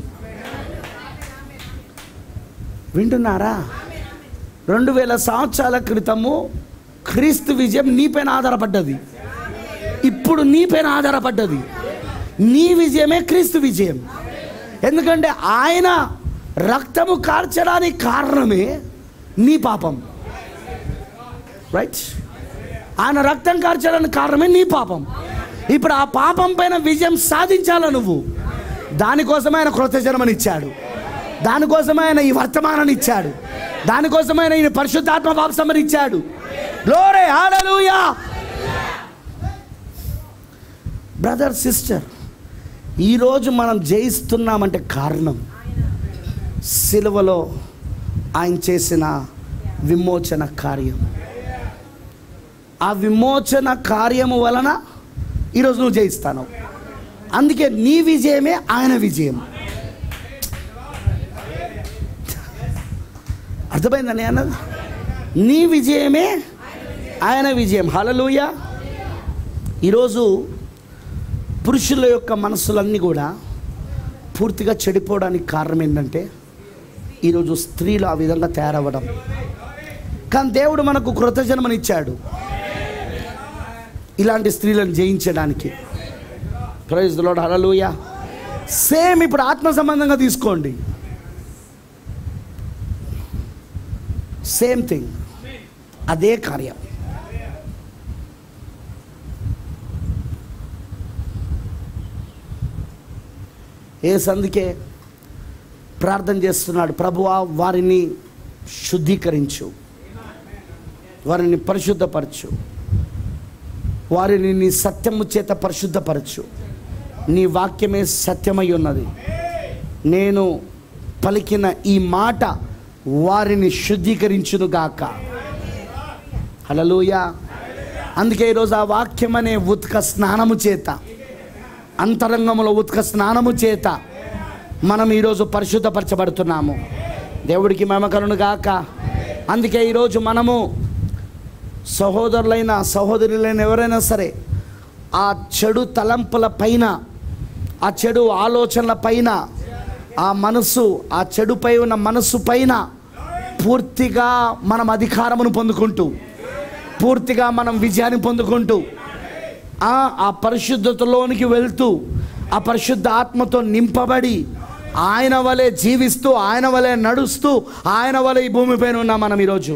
[SPEAKER 1] వింటున్నారా రెండు వేల సంవత్సరాల క్రితము క్రీస్తు విజయం నీపైన ఆధారపడ్డది ఇప్పుడు నీపైన ఆధారపడ్డది నీ విజయమే క్రీస్తు విజయం ఎందుకంటే ఆయన రక్తము కార్చడానికి కారణమే నీ పాపం రైట్ ఆయన రక్తం కార్చడానికి కారణమే నీ పాపం ఇప్పుడు ఆ పాపం పైన విజయం సాధించాల నువ్వు దానికోసమే ఆయన కృత జన్మనిచ్చాడు దానికోసమే ఆయన ఈ వర్తమానాన్ని ఇచ్చాడు దానికోసమే ఆయన ఈ పరిశుద్ధాత్మ వాపసమని ఇచ్చాడు గ్లోరే హల్లెలూయా బ్రదర్ సిస్టర్ ఈరోజు మనం జయిస్తున్నామంటే కారణం సిలువలో ఆయన చేసిన విమోచన కార్యం ఆ విమోచన కార్యము వలన ఈరోజు నువ్వు జయిస్తాను అందుకే నీ విజయమే ఆయన విజయం అర్థమైందని అన్నది నీ విజయమే ఆయన విజయం హలలుయ ఈరోజు పురుషుల యొక్క మనసులన్నీ కూడా పూర్తిగా చెడిపోవడానికి కారణం ఏంటంటే ఈరోజు స్త్రీలు ఆ విధంగా తయారవ్వడం కానీ దేవుడు మనకు కృత జన్మనిచ్చాడు ఇలాంటి స్త్రీలను జయించడానికి ప్రైజ్ లోడ్ హలలుయ సేమ్ ఇప్పుడు ఆత్మ సంబంధంగా తీసుకోండి సేమ్ థింగ్ అదే కార్యం ఏ సందుకే ప్రార్థన చేస్తున్నాడు ప్రభువా వారిని శుద్ధీకరించు వారిని పరిశుద్ధపరచు వారిని నీ సత్యము చేత పరిశుద్ధపరచు నీ వాక్యమే సత్యమై ఉన్నది నేను పలికిన ఈ మాట వారిని శుద్ధీకరించునుగాక హలలుయ అందుకే ఈరోజు ఆ వాక్యం అనే ఉత్క స్నానము చేత అంతరంగంలో ఉత్క స్నానము చేత మనం ఈరోజు పరిశుద్ధపరచబడుతున్నాము దేవుడికి మమకరును గాక అందుకే ఈరోజు మనము సహోదరులైన సహోదరులైన ఎవరైనా సరే ఆ చెడు తలంపుల పైన ఆ చెడు ఆలోచనల పైన ఆ మనసు ఆ చెడుపై ఉన్న మనసు పైన పూర్తిగా మనం అధికారమును పొందుకుంటూ పూర్తిగా మనం విజయాన్ని పొందుకుంటూ ఆ ఆ పరిశుద్ధతలోనికి వెళ్తూ ఆ పరిశుద్ధ ఆత్మతో నింపబడి ఆయన వలె జీవిస్తూ ఆయన వలె నడుస్తూ ఆయన వలె ఈ భూమిపైన ఉన్నాం మనం ఈరోజు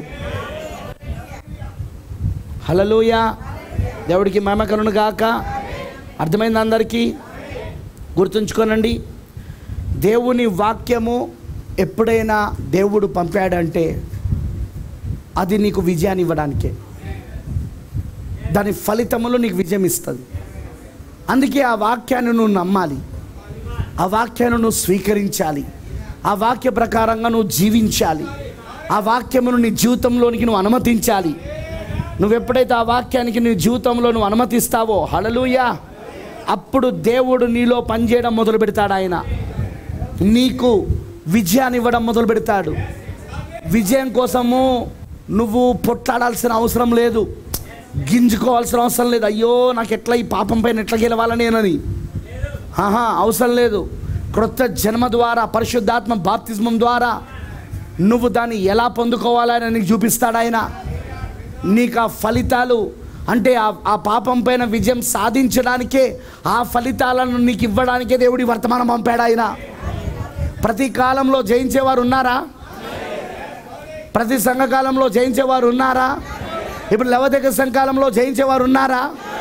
[SPEAKER 1] హలలుయ దేవుడికి మహిమకరును గాక అర్థమైంది అందరికీ గుర్తుంచుకోనండి దేవుని వాక్యము ఎప్పుడైనా దేవుడు పంపాడంటే అది నీకు విజయాన్ని ఇవ్వడానికే దాని ఫలితములో నీకు విజయం ఇస్తుంది అందుకే ఆ వాక్యాన్ని నువ్వు నమ్మాలి ఆ వాక్యాన్ని నువ్వు స్వీకరించాలి ఆ వాక్య ప్రకారంగా నువ్వు జీవించాలి ఆ వాక్యమును నీ జీవితంలోనికి నువ్వు అనుమతించాలి నువ్వు ఎప్పుడైతే ఆ వాక్యానికి నీ జీవితంలో నువ్వు అనుమతిస్తావో హలలుయా అప్పుడు దేవుడు నీలో పనిచేయడం మొదలు పెడతాడు ఆయన నీకు విజయాన్ని ఇవ్వడం మొదలు పెడతాడు విజయం కోసము నువ్వు పొట్లాడాల్సిన అవసరం లేదు గింజుకోవాల్సిన అవసరం లేదు అయ్యో నాకు ఎట్లా ఈ పాపం పైన ఎట్లా గెలవాలని నేనని ఆహా అవసరం లేదు క్రొత్త జన్మ ద్వారా పరిశుద్ధాత్మ బాప్తిజమం ద్వారా నువ్వు దాన్ని ఎలా పొందుకోవాలని నీకు చూపిస్తాడు ఆయన నీకు ఆ ఫలితాలు అంటే ఆ ఆ పాపం పైన విజయం సాధించడానికే ఆ ఫలితాలను నీకు ఇవ్వడానికే దేవుడి వర్తమానం పంపాడు ఆయన ప్రతి కాలంలో జయించేవారు ఉన్నారా ప్రతి సంఘకాలంలో జయించేవారు ఉన్నారా ఇప్పుడు లవదక సంఘకాలంలో జయించేవారు ఉన్నారా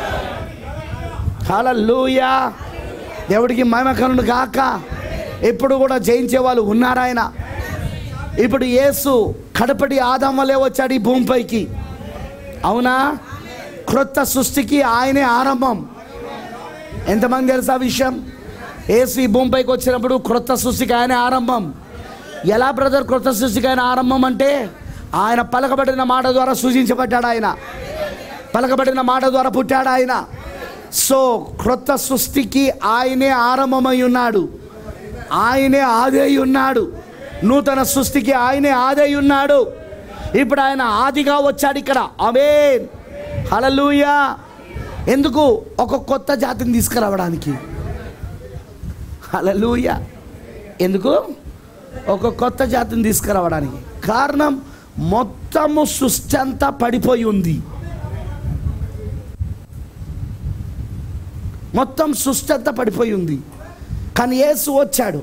[SPEAKER 1] హల్లెలూయా దేవుడికి మహిమకరుడు గాక ఎప్పుడు కూడా జయించే వాళ్ళు ఉన్నారా ఆయన ఇప్పుడు యేసు కడపటి ఆదం వల్లే వచ్చాడు ఈ భూమిపైకి అవునా క్రొత్త సృష్టికి ఆయనే ఆరంభం ఎంతమంది తెలుసా ఆ విషయం యేసు ఈ భూమిపైకి వచ్చినప్పుడు క్రొత్త సృష్టికి ఆయనే ఆరంభం ఎలా బ్రదర్ క్రొత్త సృష్టికి ఆయన ఆరంభం అంటే ఆయన పలకబడిన మాట ద్వారా సూచించబడ్డాడు ఆయన పలకబడిన మాట ద్వారా పుట్టాడు ఆయన సో క్రొత్త సృష్టికి ఆయనే ఆరంభమై ఉన్నాడు ఆయనే ఆదే ఉన్నాడు నూతన సృష్టికి ఆయనే ఆదే ఉన్నాడు ఇప్పుడు ఆయన ఆదిగా వచ్చాడు ఇక్కడ అమేన్ హలలుయా ఎందుకు ఒక కొత్త జాతిని తీసుకురావడానికి హలలుయ ఎందుకు ఒక కొత్త జాతిని తీసుకురావడానికి కారణం మొత్తము సృష్టి అంతా పడిపోయి ఉంది మొత్తం సృష్టి అంతా పడిపోయి ఉంది కానీ యేసు వచ్చాడు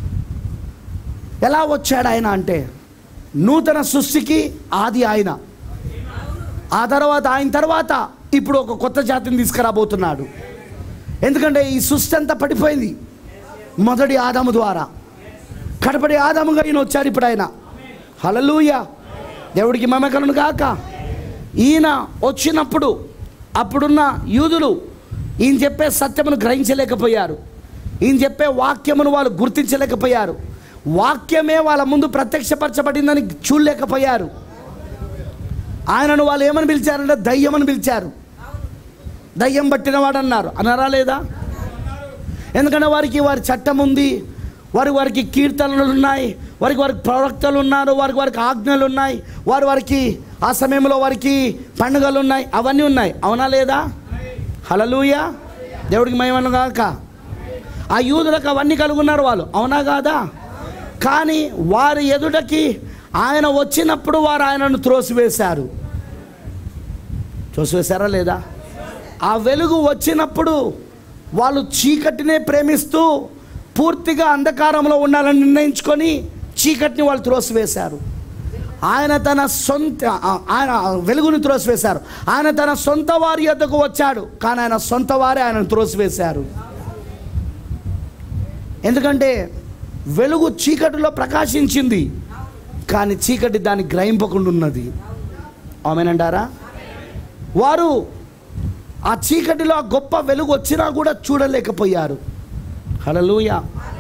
[SPEAKER 1] ఎలా వచ్చాడు ఆయన అంటే నూతన సృష్టికి ఆది ఆయన ఆ తర్వాత ఆయన తర్వాత ఇప్పుడు ఒక కొత్త జాతిని తీసుకురాబోతున్నాడు ఎందుకంటే ఈ సృష్టి అంతా పడిపోయింది మొదటి ఆదాము ద్వారా కడపడి ఆదాముగా ఈయన వచ్చాడు ఇప్పుడు ఆయన హలలుయ దేవుడికి మమకలను కాక ఈయన వచ్చినప్పుడు అప్పుడున్న యూదులు ఈయన చెప్పే సత్యమును గ్రహించలేకపోయారు ఈయన చెప్పే వాక్యమును వాళ్ళు గుర్తించలేకపోయారు వాక్యమే వాళ్ళ ముందు ప్రత్యక్షపరచబడిందని చూడలేకపోయారు ఆయనను వాళ్ళు ఏమని పిలిచారంటే దయ్యమని పిలిచారు దయ్యం పట్టినవాడు అన్నారు అన్నారా లేదా ఎందుకంటే వారికి వారి చట్టం ఉంది వారి వారికి కీర్తనలు ఉన్నాయి వారికి వారికి ప్రవక్తలు ఉన్నారు వారికి వారికి ఆజ్ఞలు ఉన్నాయి వారి వారికి ఆ సమయంలో వారికి పండుగలు ఉన్నాయి అవన్నీ ఉన్నాయి అవునా లేదా హలలుయ దేవుడికి మహిమను కాక ఆ యూదులకు అవన్నీ కలుగున్నారు వాళ్ళు అవునా కాదా కానీ వారి ఎదుటకి ఆయన వచ్చినప్పుడు వారు ఆయనను త్రోసివేశారు త్రోసివేశారా లేదా ఆ వెలుగు వచ్చినప్పుడు వాళ్ళు చీకటినే ప్రేమిస్తూ పూర్తిగా అంధకారంలో ఉండాలని నిర్ణయించుకొని చీకటిని వాళ్ళు త్రోసివేశారు ఆయన తన సొంత ఆ- ఆయన వెలుగుని త్రోసివేశారు ఆయన తన సొంత వారి యొద్దకు వచ్చాడు కానీ ఆయన సొంత వారే ఆయనను త్రోసివేశారు ఎందుకంటే వెలుగు చీకటిలో ప్రకాశించింది కానీ చీకటి దాన్ని గ్రహింపకుండా ఉన్నది ఆమెనంటారా వారు ఆ చీకటిలో ఆ గొప్ప వెలుగు వచ్చినా కూడా చూడలేకపోయారు హలలుయ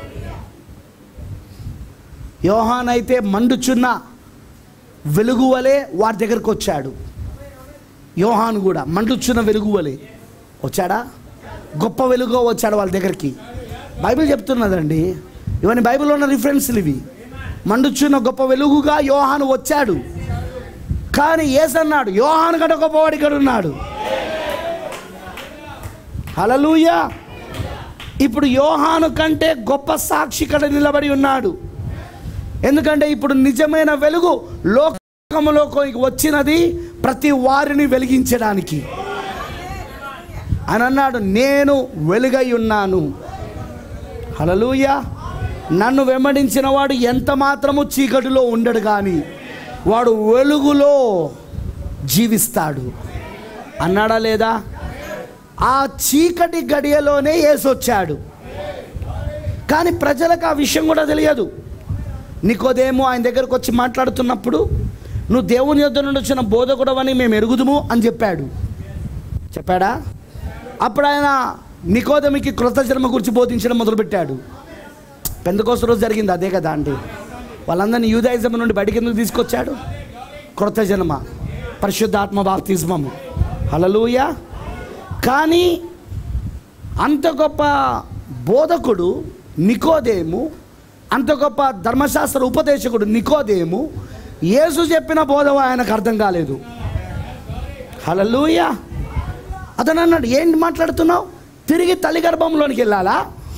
[SPEAKER 1] యోహాన్ అయితే మండుచున్న వెలుగు వలె వారి దగ్గరకు వచ్చాడు యోహాన్ కూడా మండుచున్న వెలుగు వలె వచ్చాడా గొప్ప వెలుగు వచ్చాడు వాళ్ళ దగ్గరికి బైబిల్ చెప్తున్నదండి ఇవన్నీ బైబిల్లో ఉన్న రిఫరెన్స్లు ఇవి మండుచున్న గొప్ప వెలుగుగా యోహాను వచ్చాడు కానీ ఏసన్నాడు యోహాను గడ గొప్పవాడి ఇక్కడ ఉన్నాడు హలలుయా ఇప్పుడు యోహాను కంటే గొప్ప సాక్షి ఇక్కడ నిలబడి ఉన్నాడు ఎందుకంటే ఇప్పుడు నిజమైన వెలుగు లోకములోకి వచ్చినది ప్రతి వారిని వెలిగించడానికి అని అన్నాడు నేను వెలుగై ఉన్నాను హలలుయ నన్ను వెంబడించిన వాడు ఎంత మాత్రము చీకటిలో ఉండడు కానీ వాడు వెలుగులో జీవిస్తాడు అన్నాడా లేదా ఆ చీకటి గడియలోనే ఏసొచ్చాడు కానీ ప్రజలకు ఆ విషయం కూడా తెలియదు నీకోదేమో ఆయన దగ్గరకు వచ్చి మాట్లాడుతున్నప్పుడు నువ్వు దేవుని యొద్ద నుండి వచ్చిన బోధకుడవని మేము ఎరుగుదుము అని చెప్పాడు చెప్పాడా అప్పుడు ఆయన నికోదమికి కృత జన్మ గురించి బోధించడం మొదలుపెట్టాడు పెందకోస రోజు జరిగింది అదే కదా అండి వాళ్ళందరినీ యూదాయిజం నుండి బయటికి ఎందుకు తీసుకొచ్చాడు కృత జన్మ పరిశుద్ధాత్మ బాప్తిజమము హలలుయ కానీ అంత గొప్ప బోధకుడు నికోదేము అంత గొప్ప ధర్మశాస్త్ర ఉపదేశకుడు నికోదేము యేసు చెప్పిన బోధ ఆయనకు అర్థం కాలేదు హలలుయ అతను అన్నాడు ఏంటి మాట్లాడుతున్నావు తిరిగి తల్లి గర్భంలోనికి వెళ్ళాలా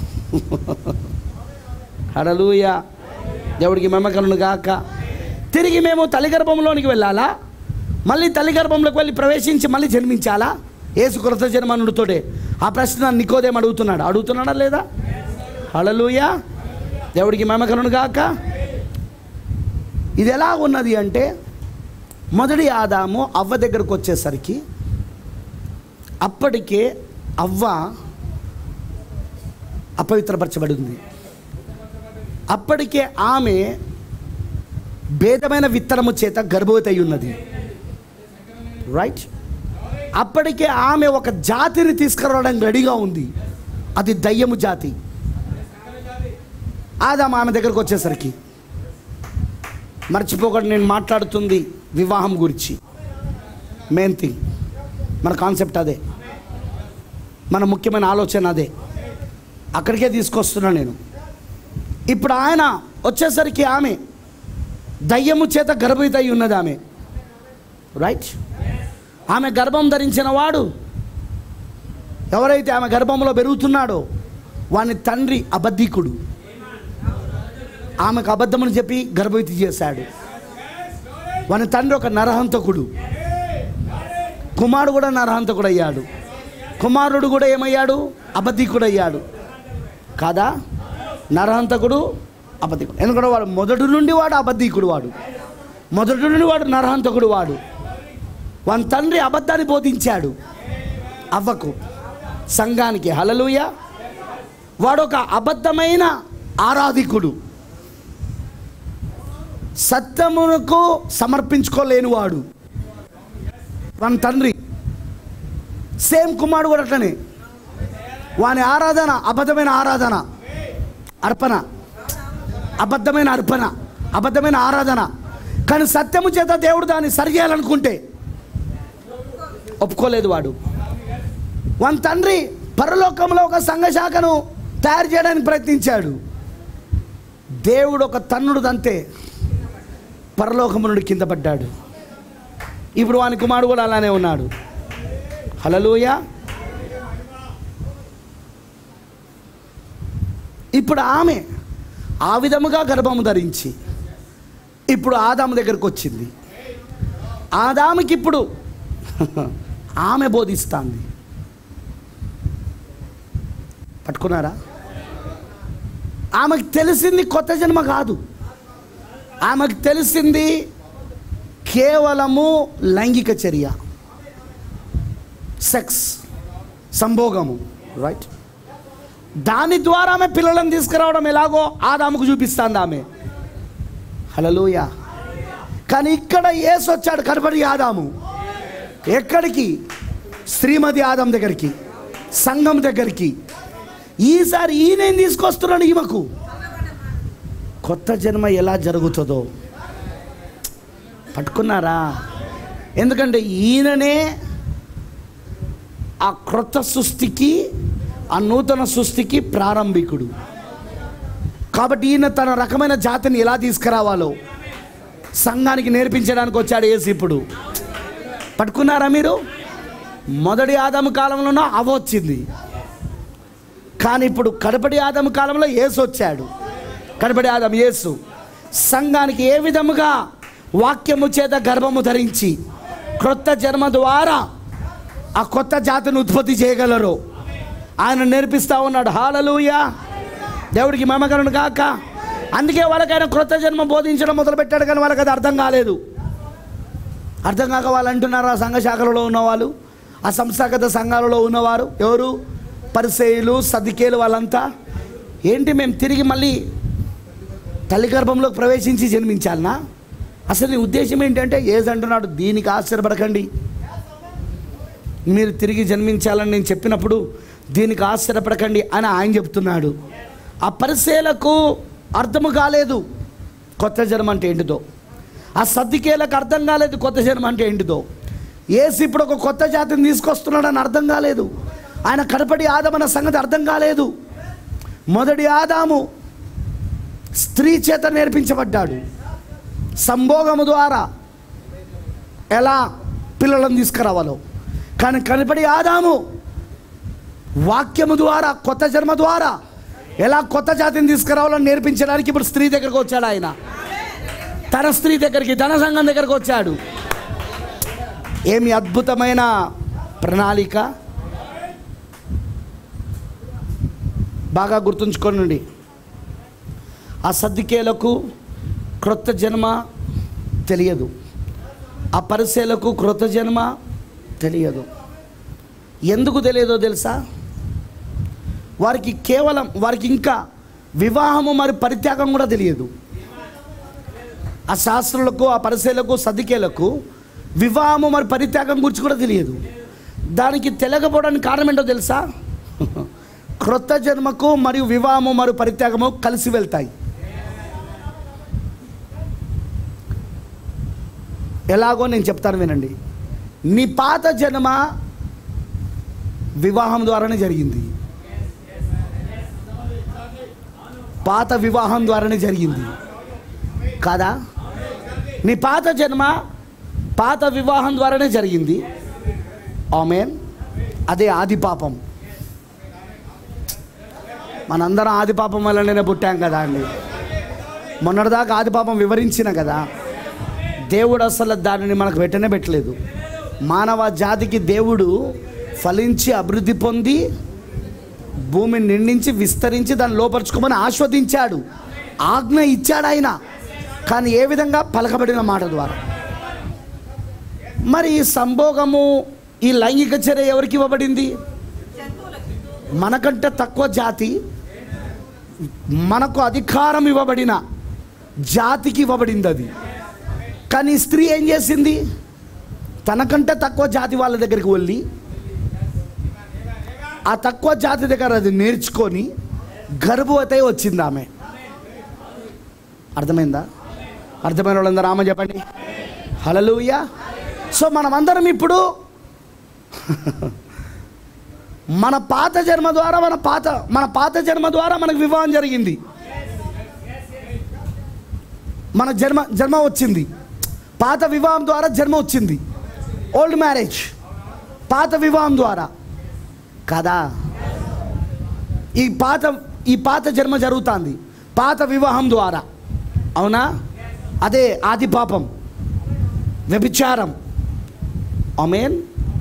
[SPEAKER 1] హడలూయ దేవుడికి మెమ్మకలను గాక తిరిగి మేము తల్లి గర్భంలోనికి వెళ్ళాలా మళ్ళీ తల్లి గర్భంలోకి వెళ్ళి ప్రవేశించి మళ్ళీ జన్మించాలా ఏసు కృత జన్మనుడితోటే ఆ ప్రశ్న నికోదేం అడుగుతున్నాడు అడుగుతున్నాడా లేదా హడలూయ దేవుడికి మెమ్మకలను గాక ఇది ఎలా ఉన్నది అంటే మొదటి ఆదాము అవ్వ దగ్గరకు వచ్చేసరికి అప్పటికే అవ్వ అపవిత్రపరచబడి ఉంది అప్పటికే ఆమె భేదమైన విత్తనము చేత గర్భవతి అయి ఉన్నది రైట్ అప్పటికే ఆమె ఒక జాతిని తీసుకురావడానికి రెడీగా ఉంది అది దయ్యము జాతి ఆదాం ఆమె దగ్గరకు వచ్చేసరికి మర్చిపోకుండా నేను మాట్లాడుతుంది వివాహం గురించి మెయిన్ థింగ్ మన కాన్సెప్ట్ అదే మన ముఖ్యమైన ఆలోచన అదే అక్కడికే తీసుకొస్తున్నా నేను ఇప్పుడు ఆయన వచ్చేసరికి ఆమె దయ్యము చేత గర్భవతి అయి ఉన్నది ఆమె రైట్ ఆమె గర్భం ధరించిన వాడు ఎవరైతే ఆమె గర్భంలో పెరుగుతున్నాడో వాని తండ్రి అబద్ధికుడు ఆమెకు అబద్ధమని చెప్పి గర్భవతి చేశాడు వాని తండ్రి ఒక నరహంతకుడు కుమారుడు కూడా నరహంతకుడు అయ్యాడు కుమారుడు కూడా ఏమయ్యాడు అబద్ధికుడు అయ్యాడు కాదా నరహంతకుడు అబద్ధికుడు ఎందుకంటే వాడు మొదటి నుండి వాడు అబద్ధికుడు వాడు మొదటి నుండి వాడు నరహంతకుడు వాడు వాని తండ్రి అబద్ధాన్ని బోధించాడు అవ్వకు సంఘానికి హలలుయ వాడు ఒక అబద్ధమైన ఆరాధికుడు సత్యమునకు సమర్పించుకోలేని వాడు వాని తండ్రి సేమ్ కుమారుడు కూడా అట్లనే వాని ఆరాధన అబద్ధమైన ఆరాధన అర్పణ అబద్ధమైన అర్పణ అబద్ధమైన ఆరాధన కానీ సత్యము చేత దేవుడు దాన్ని సరిచేయాలనుకుంటే ఒప్పుకోలేదు వాడు వాని తండ్రి పరలోకంలో ఒక సంఘశాఖను తయారు చేయడానికి ప్రయత్నించాడు దేవుడు ఒక తన్నుడు దంతే పరలోకము నుండి కింద పడ్డాడు ఇప్పుడు వాని కుమారుడు కూడా అలానే ఉన్నాడు హలలుయ ఇప్పుడు ఆమె ఆ విధముగా గర్భము ధరించి ఇప్పుడు ఆదాము దగ్గరకు వచ్చింది ఆదాముకి ఇప్పుడు ఆమె బోధిస్తాంది పట్టుకున్నారా ఆమెకు తెలిసింది కొత్త జన్మ కాదు ఆమెకు తెలిసింది కేవలము లైంగిక చర్య సెక్స్ సంభోగము రైట్ దాని ద్వారా ఆమె పిల్లలను తీసుకురావడం ఎలాగో ఆదాముకు చూపిస్తాంది ఆమె హలలోయ కానీ ఇక్కడ ఏసు వచ్చాడు కనబడి ఆదాము ఎక్కడికి శ్రీమతి ఆదాం దగ్గరికి సంఘం దగ్గరికి ఈసారి ఈయనేం తీసుకొస్తున్నాడు ఈమెకు కొత్త జన్మ ఎలా జరుగుతుందో పట్టుకున్నారా ఎందుకంటే ఈయననే ఆ క్రొత్త సృష్టికి ఆ నూతన సృష్టికి ప్రారంభికుడు కాబట్టి ఈయన తన రకమైన జాతిని ఎలా తీసుకురావాలో సంఘానికి నేర్పించడానికి వచ్చాడు ఏసు ఇప్పుడు పట్టుకున్నారా మీరు మొదటి ఆదాము కాలంలోనో అవ వచ్చింది కానీ ఇప్పుడు కడపడి ఆదము కాలంలో యేసు వచ్చాడు కడపడి ఆదం యేసు సంఘానికి ఏ విధముగా వాక్యము చేత గర్భము ధరించి క్రొత్త జన్మ ద్వారా ఆ కొత్త జాతిని ఉత్పత్తి చేయగలరు ఆయన నేర్పిస్తా ఉన్నాడు హాలలుయా దేవుడికి మమకరణు కాక అందుకే వాళ్ళకి ఆయన క్రొత్త జన్మ బోధించడం మొదలుపెట్టాడు కానీ వాళ్ళకి అది అర్థం కాలేదు అర్థం కాక వాళ్ళు అంటున్నారు ఆ సంఘ శాఖలలో ఉన్నవాళ్ళు ఆ సంస్థాగత సంఘాలలో ఉన్నవారు ఎవరు పరిసేయులు సదికేలు వాళ్ళంతా ఏంటి మేము తిరిగి మళ్ళీ తల్లి గర్భంలోకి ప్రవేశించి జన్మించాలనా అసలు నీ ఉద్దేశం ఏంటంటే ఏజ్ అంటున్నాడు దీనికి ఆశ్చర్యపడకండి మీరు తిరిగి జన్మించాలని నేను చెప్పినప్పుడు దీనికి ఆశ్చర్యపడకండి అని ఆయన చెప్తున్నాడు ఆ పరిశీలకు అర్థము కాలేదు కొత్త జన్మ అంటే ఏంటిదో ఆ సర్దికేలకు అర్థం కాలేదు కొత్త జన్మ అంటే ఏంటిదో ఏసు ఇప్పుడు ఒక కొత్త జాతిని తీసుకొస్తున్నాడని అర్థం కాలేదు ఆయన కడపడి ఆదమన్న సంగతి అర్థం కాలేదు మొదటి ఆదాము స్త్రీ చేత నేర్పించబడ్డాడు సంభోగము ద్వారా ఎలా పిల్లలను తీసుకురావాలో కానీ కనపడి ఆదాము వాక్యము ద్వారా కొత్త జన్మ ద్వారా ఎలా కొత్త జాతిని తీసుకురావాలో నేర్పించడానికి ఇప్పుడు స్త్రీ దగ్గరకు వచ్చాడు ఆయన తన స్త్రీ దగ్గరికి తన సంఘం దగ్గరకు వచ్చాడు ఏమి అద్భుతమైన ప్రణాళిక బాగా గుర్తుంచుకోనండి ఆ సర్దికేలకు క్రొత్త జన్మ తెలియదు ఆ పరిశీలకు క్రొత్త జన్మ తెలియదు ఎందుకు తెలియదో తెలుసా వారికి కేవలం వారికి ఇంకా వివాహము మరి పరిత్యాగం కూడా తెలియదు ఆ శాస్త్రులకు ఆ పరిశీలకు సదికేలకు వివాహము మరి పరిత్యాగం గురించి కూడా తెలియదు దానికి తెలియకపోవడానికి కారణం ఏంటో తెలుసా క్రొత్త జన్మకు మరియు వివాహము మరియు పరిత్యాగము కలిసి వెళ్తాయి ఎలాగో నేను చెప్తాను వినండి నీ పాత జన్మ వివాహం ద్వారానే జరిగింది పాత వివాహం ద్వారానే జరిగింది కాదా నీ పాత జన్మ పాత వివాహం ద్వారానే జరిగింది ఆమెన్ అదే ఆది పాపం మనందరం ఆది పాపం వల్లనే పుట్టాం కదా అండి మొన్నటిదాకా ఆది పాపం వివరించిన కదా దేవుడు అసలు దానిని మనకు పెట్టనే పెట్టలేదు మానవ జాతికి దేవుడు ఫలించి అభివృద్ధి పొంది భూమిని నిండించి విస్తరించి దాన్ని లోపరుచుకోమని ఆస్వాదించాడు ఆజ్ఞ ఇచ్చాడు ఆయన కానీ ఏ విధంగా పలకబడిన మాట ద్వారా మరి ఈ సంభోగము ఈ లైంగిక చర్య ఎవరికి ఇవ్వబడింది మనకంటే తక్కువ జాతి మనకు అధికారం ఇవ్వబడిన జాతికి ఇవ్వబడింది అది కానీ ఈ స్త్రీ ఏం చేసింది తనకంటే తక్కువ జాతి వాళ్ళ దగ్గరికి వెళ్ళి ఆ తక్కువ జాతి దగ్గర అది నేర్చుకొని గర్భవతి అయి వచ్చింది ఆమె అర్థమైందా అర్థమైన వాళ్ళందరూ ఆమె చెప్పండి హలలుయ సో మనమందరం ఇప్పుడు మన పాత జన్మ ద్వారా మన పాత మన పాత జన్మ ద్వారా మనకు వివాహం జరిగింది మన జన్మ జన్మ వచ్చింది పాత వివాహం ద్వారా జన్మ వచ్చింది ఓల్డ్ మ్యారేజ్ పాత వివాహం ద్వారా కదా ఈ పాత ఈ పాత జన్మ జరుగుతుంది పాత వివాహం ద్వారా అవునా అదే ఆది పాపం వ్యభిచారం అమేన్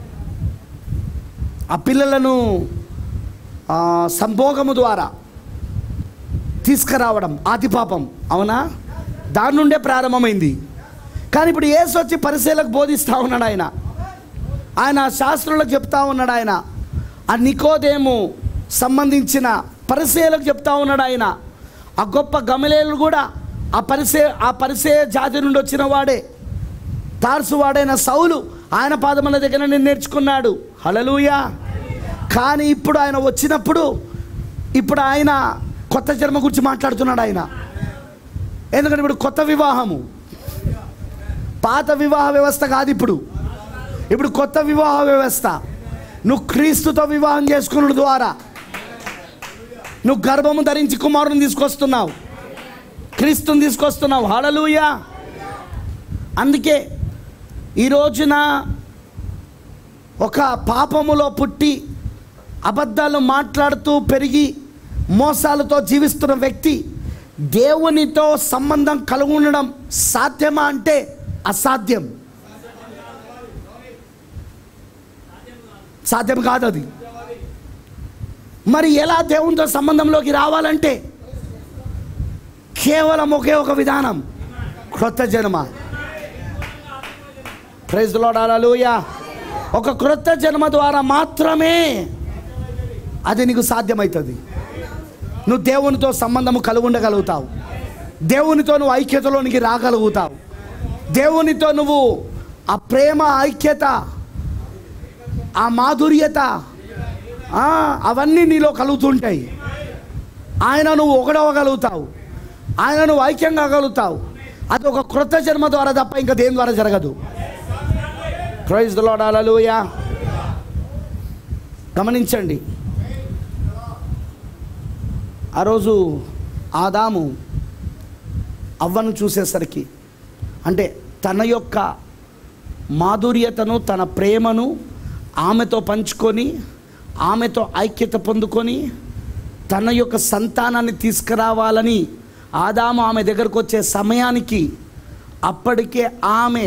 [SPEAKER 1] ఆ పిల్లలను ఆ, సంభోగము ద్వారా తీసుకురావడం ఆది పాపం అవునా దాని నుండే ప్రారంభమైంది కానీ ఇప్పుడు ఏసు వచ్చి పరిశీలకు బోధిస్తూ ఉన్నాడు ఆయన ఆయన శాస్త్రులకు చెప్తా ఉన్నాడు ఆయన ఆ నికోదేము సంబంధించిన పరిశీలకు చెప్తా ఉన్నాడు ఆయన ఆ గొప్ప గమలేలు కూడా ఆ పరిసే ఆ పరిసే జాతి నుండి వచ్చిన వాడే తార్సు వాడైన సౌలు ఆయన పాదముల దగ్గర నేను నేర్చుకున్నాడు హలలుయా కానీ ఇప్పుడు ఆయన వచ్చినప్పుడు ఇప్పుడు ఆయన కొత్త జన్మ గురించి మాట్లాడుతున్నాడు ఆయన ఎందుకంటే ఇప్పుడు కొత్త వివాహము పాత వివాహ వ్యవస్థ కాదు ఇప్పుడు ఇప్పుడు కొత్త వివాహ వ్యవస్థ నువ్వు క్రీస్తుతో వివాహం చేసుకున్న ద్వారా నువ్వు గర్భము ధరించి కుమారుని తీసుకొస్తున్నావు క్రీస్తుని తీసుకొస్తున్నావు హళలుయా అందుకే ఈ రోజున ఒక పాపములో పుట్టి అబద్ధాలు మాట్లాడుతూ పెరిగి మోసాలతో జీవిస్తున్న వ్యక్తి దేవునితో సంబంధం కలిగి ఉండడం సాధ్యమా అంటే అసాధ్యం సాధ్యం కాదు అది మరి ఎలా దేవునితో సంబంధంలోకి రావాలంటే కేవలం ఒకే ఒక విధానం క్రొత్త జన్మ ప్రైజ్ లోడాలూయా ఒక క్రొత్త జన్మ ద్వారా మాత్రమే అది నీకు సాధ్యమవుతుంది నువ్వు దేవునితో సంబంధము కలిగి ఉండగలుగుతావు దేవునితో నువ్వు ఐక్యతలోనికి రాగలుగుతావు దేవునితో నువ్వు ఆ ప్రేమ ఐక్యత ఆ మాధుర్యత ఆ, అవన్నీ నీలో కలుగుతుంటాయి ఆయన నువ్వు ఒకడవగలుగుతావు ఆయన నువ్వు ఐక్యం కాగలుగుతావు అది ఒక క్రొత్త జన్మ ద్వారా తప్ప ఇంకా దేని ద్వారా జరగదు ప్రైజ్ లోడాలూయా గమనించండి ఆ రోజు ఆదాము అవ్వను చూసేసరికి అంటే తన యొక్క మాధుర్యతను తన ప్రేమను ఆమెతో పంచుకొని ఆమెతో ఐక్యత పొందుకొని తన యొక్క సంతానాన్ని తీసుకురావాలని ఆదాము ఆమె దగ్గరకు వచ్చే సమయానికి అప్పటికే ఆమె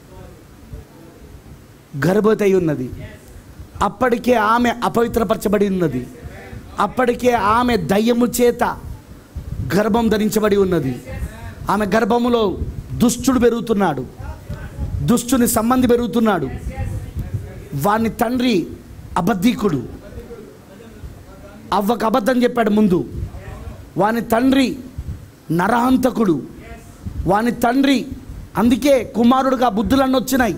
[SPEAKER 1] గర్భవతి అయి ఉన్నది అప్పటికే ఆమె అపవిత్రపరచబడి ఉన్నది అప్పటికే ఆమె దయ్యము చేత గర్భం ధరించబడి ఉన్నది ఆమె గర్భములో దుష్టుడు పెరుగుతున్నాడు దుష్టుని సంబంధి పెరుగుతున్నాడు వాని తండ్రి అబద్ధీకుడు అవ్వకు అబద్ధం చెప్పాడు ముందు వాని తండ్రి నరహంతకుడు వాని తండ్రి అందుకే కుమారుడుగా బుద్ధులన్నీ వచ్చినాయి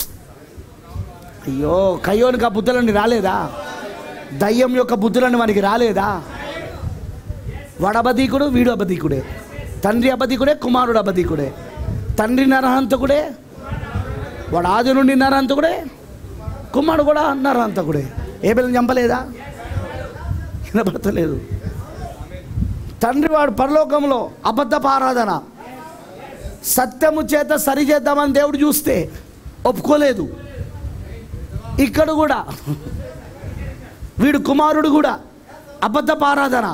[SPEAKER 1] అయ్యో కయ్యోనికి ఆ బుద్ధులన్నీ రాలేదా దయ్యం యొక్క బుద్ధులన్నీ వానికి రాలేదా వాడు అబద్ధీకుడు వీడు అబద్ధీకుడే తండ్రి అబద్ధీకుడే కుమారుడు అబద్ధీకుడే తండ్రి నరహంతకుడే వాడు ఆది నుండి నరహంతకుడే కుమారుడు కూడా నరహంతకుడే ఏ పిల్లని చంపలేదా వినపడతలేదు తండ్రి వాడు పరలోకంలో అబద్ధపు ఆరాధన సత్యము చేత సరి చేద్దామని దేవుడు చూస్తే ఒప్పుకోలేదు ఇక్కడ కూడా వీడు కుమారుడు కూడా అబద్ధపు ఆరాధన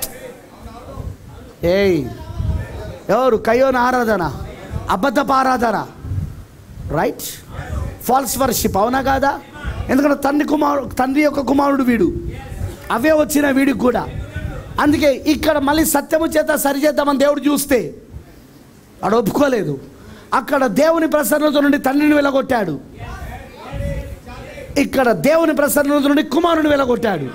[SPEAKER 1] ఏయ్ ఎవరు కయ్యోన ఆరాధన అబద్ధపు ఆరాధన రైట్ ఫాల్స్ వర్షిప్ అవునా కాదా ఎందుకంటే తండ్రి కుమారుడు తండ్రి యొక్క కుమారుడు వీడు అవే వచ్చిన వీడికి కూడా అందుకే ఇక్కడ మళ్ళీ సత్యము చేత సరిచేద్దామని దేవుడు చూస్తే వాడు ఒప్పుకోలేదు అక్కడ దేవుని ప్రసన్నత నుండి తండ్రిని వెలగొట్టాడు ఇక్కడ దేవుని ప్రసన్నత నుండి కుమారుని వెలగొట్టాడు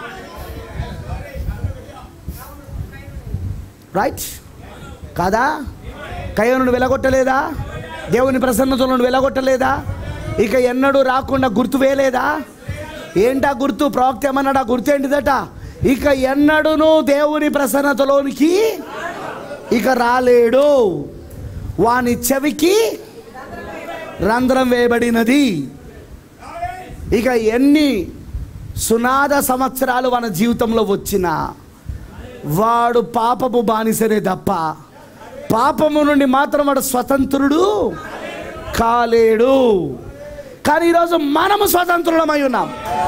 [SPEAKER 1] రైట్ కాదా కయ్యనుడు వెలగొట్టలేదా దేవుని ప్రసన్నత నుండి వెలగొట్టలేదా ఇక ఎన్నడూ రాకుండా గుర్తు వేయలేదా ఏంటా గుర్తు ప్రవక్త ఏమన్నాడు ఆ గుర్తు ఏంటిదట ఇక ఎన్నడూను దేవుని ప్రసన్నతలోనికి ఇక రాలేడు వాని చెవికి రంధ్రం వేయబడినది ఇక ఎన్ని సునాద సంవత్సరాలు మన జీవితంలో వచ్చినా వాడు పాపము బానిసనే తప్ప పాపము నుండి మాత్రం వాడు స్వతంత్రుడు కాలేడు కానీ ఈరోజు మనము స్వతంత్రులమై ఉన్నాం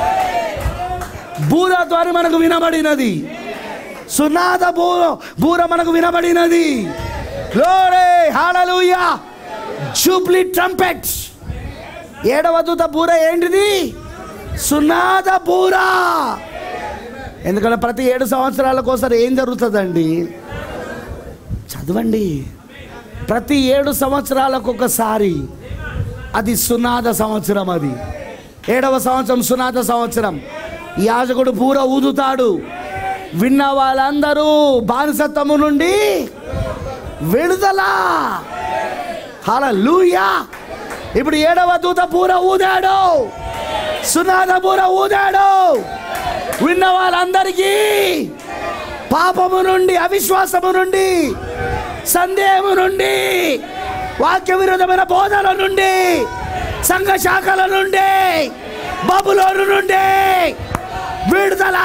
[SPEAKER 1] బూర ద్వారా మనకు వినబడినది సునాద బూర బూర మనకు వినబడినది గ్లోరీ హల్లెలూయా జూబ్లీ ట్రంపెట్ ఏడవ దూత బూర ఏంటిది సునాద బూర ఎందుకంటే ప్రతి ఏడు సంవత్సరాలకు ఒకసారి ఏం జరుగుతుందండి చదవండి ప్రతి ఏడు సంవత్సరాలకు ఒకసారి అది సునాద సంవత్సరం అది ఏడవ సంవత్సరం సునాద సంవత్సరం యాజకుడు బూర ఊదుతాడు విన్న వాళ్ళందరూ బానిసత్వము నుండి విడుదల హల్లెలూయా ఇప్పుడు ఏడవ దూత బూర ఊదాడు సునాద బూర ఊదాడు విన్న వాళ్ళందరికీ పాపము నుండి అవిశ్వాసము నుండి సందేహము నుండి వాక్య విరోధమైన బోధల నుండి సంఘ శాఖల నుండి బబులోను నుండి విడుదల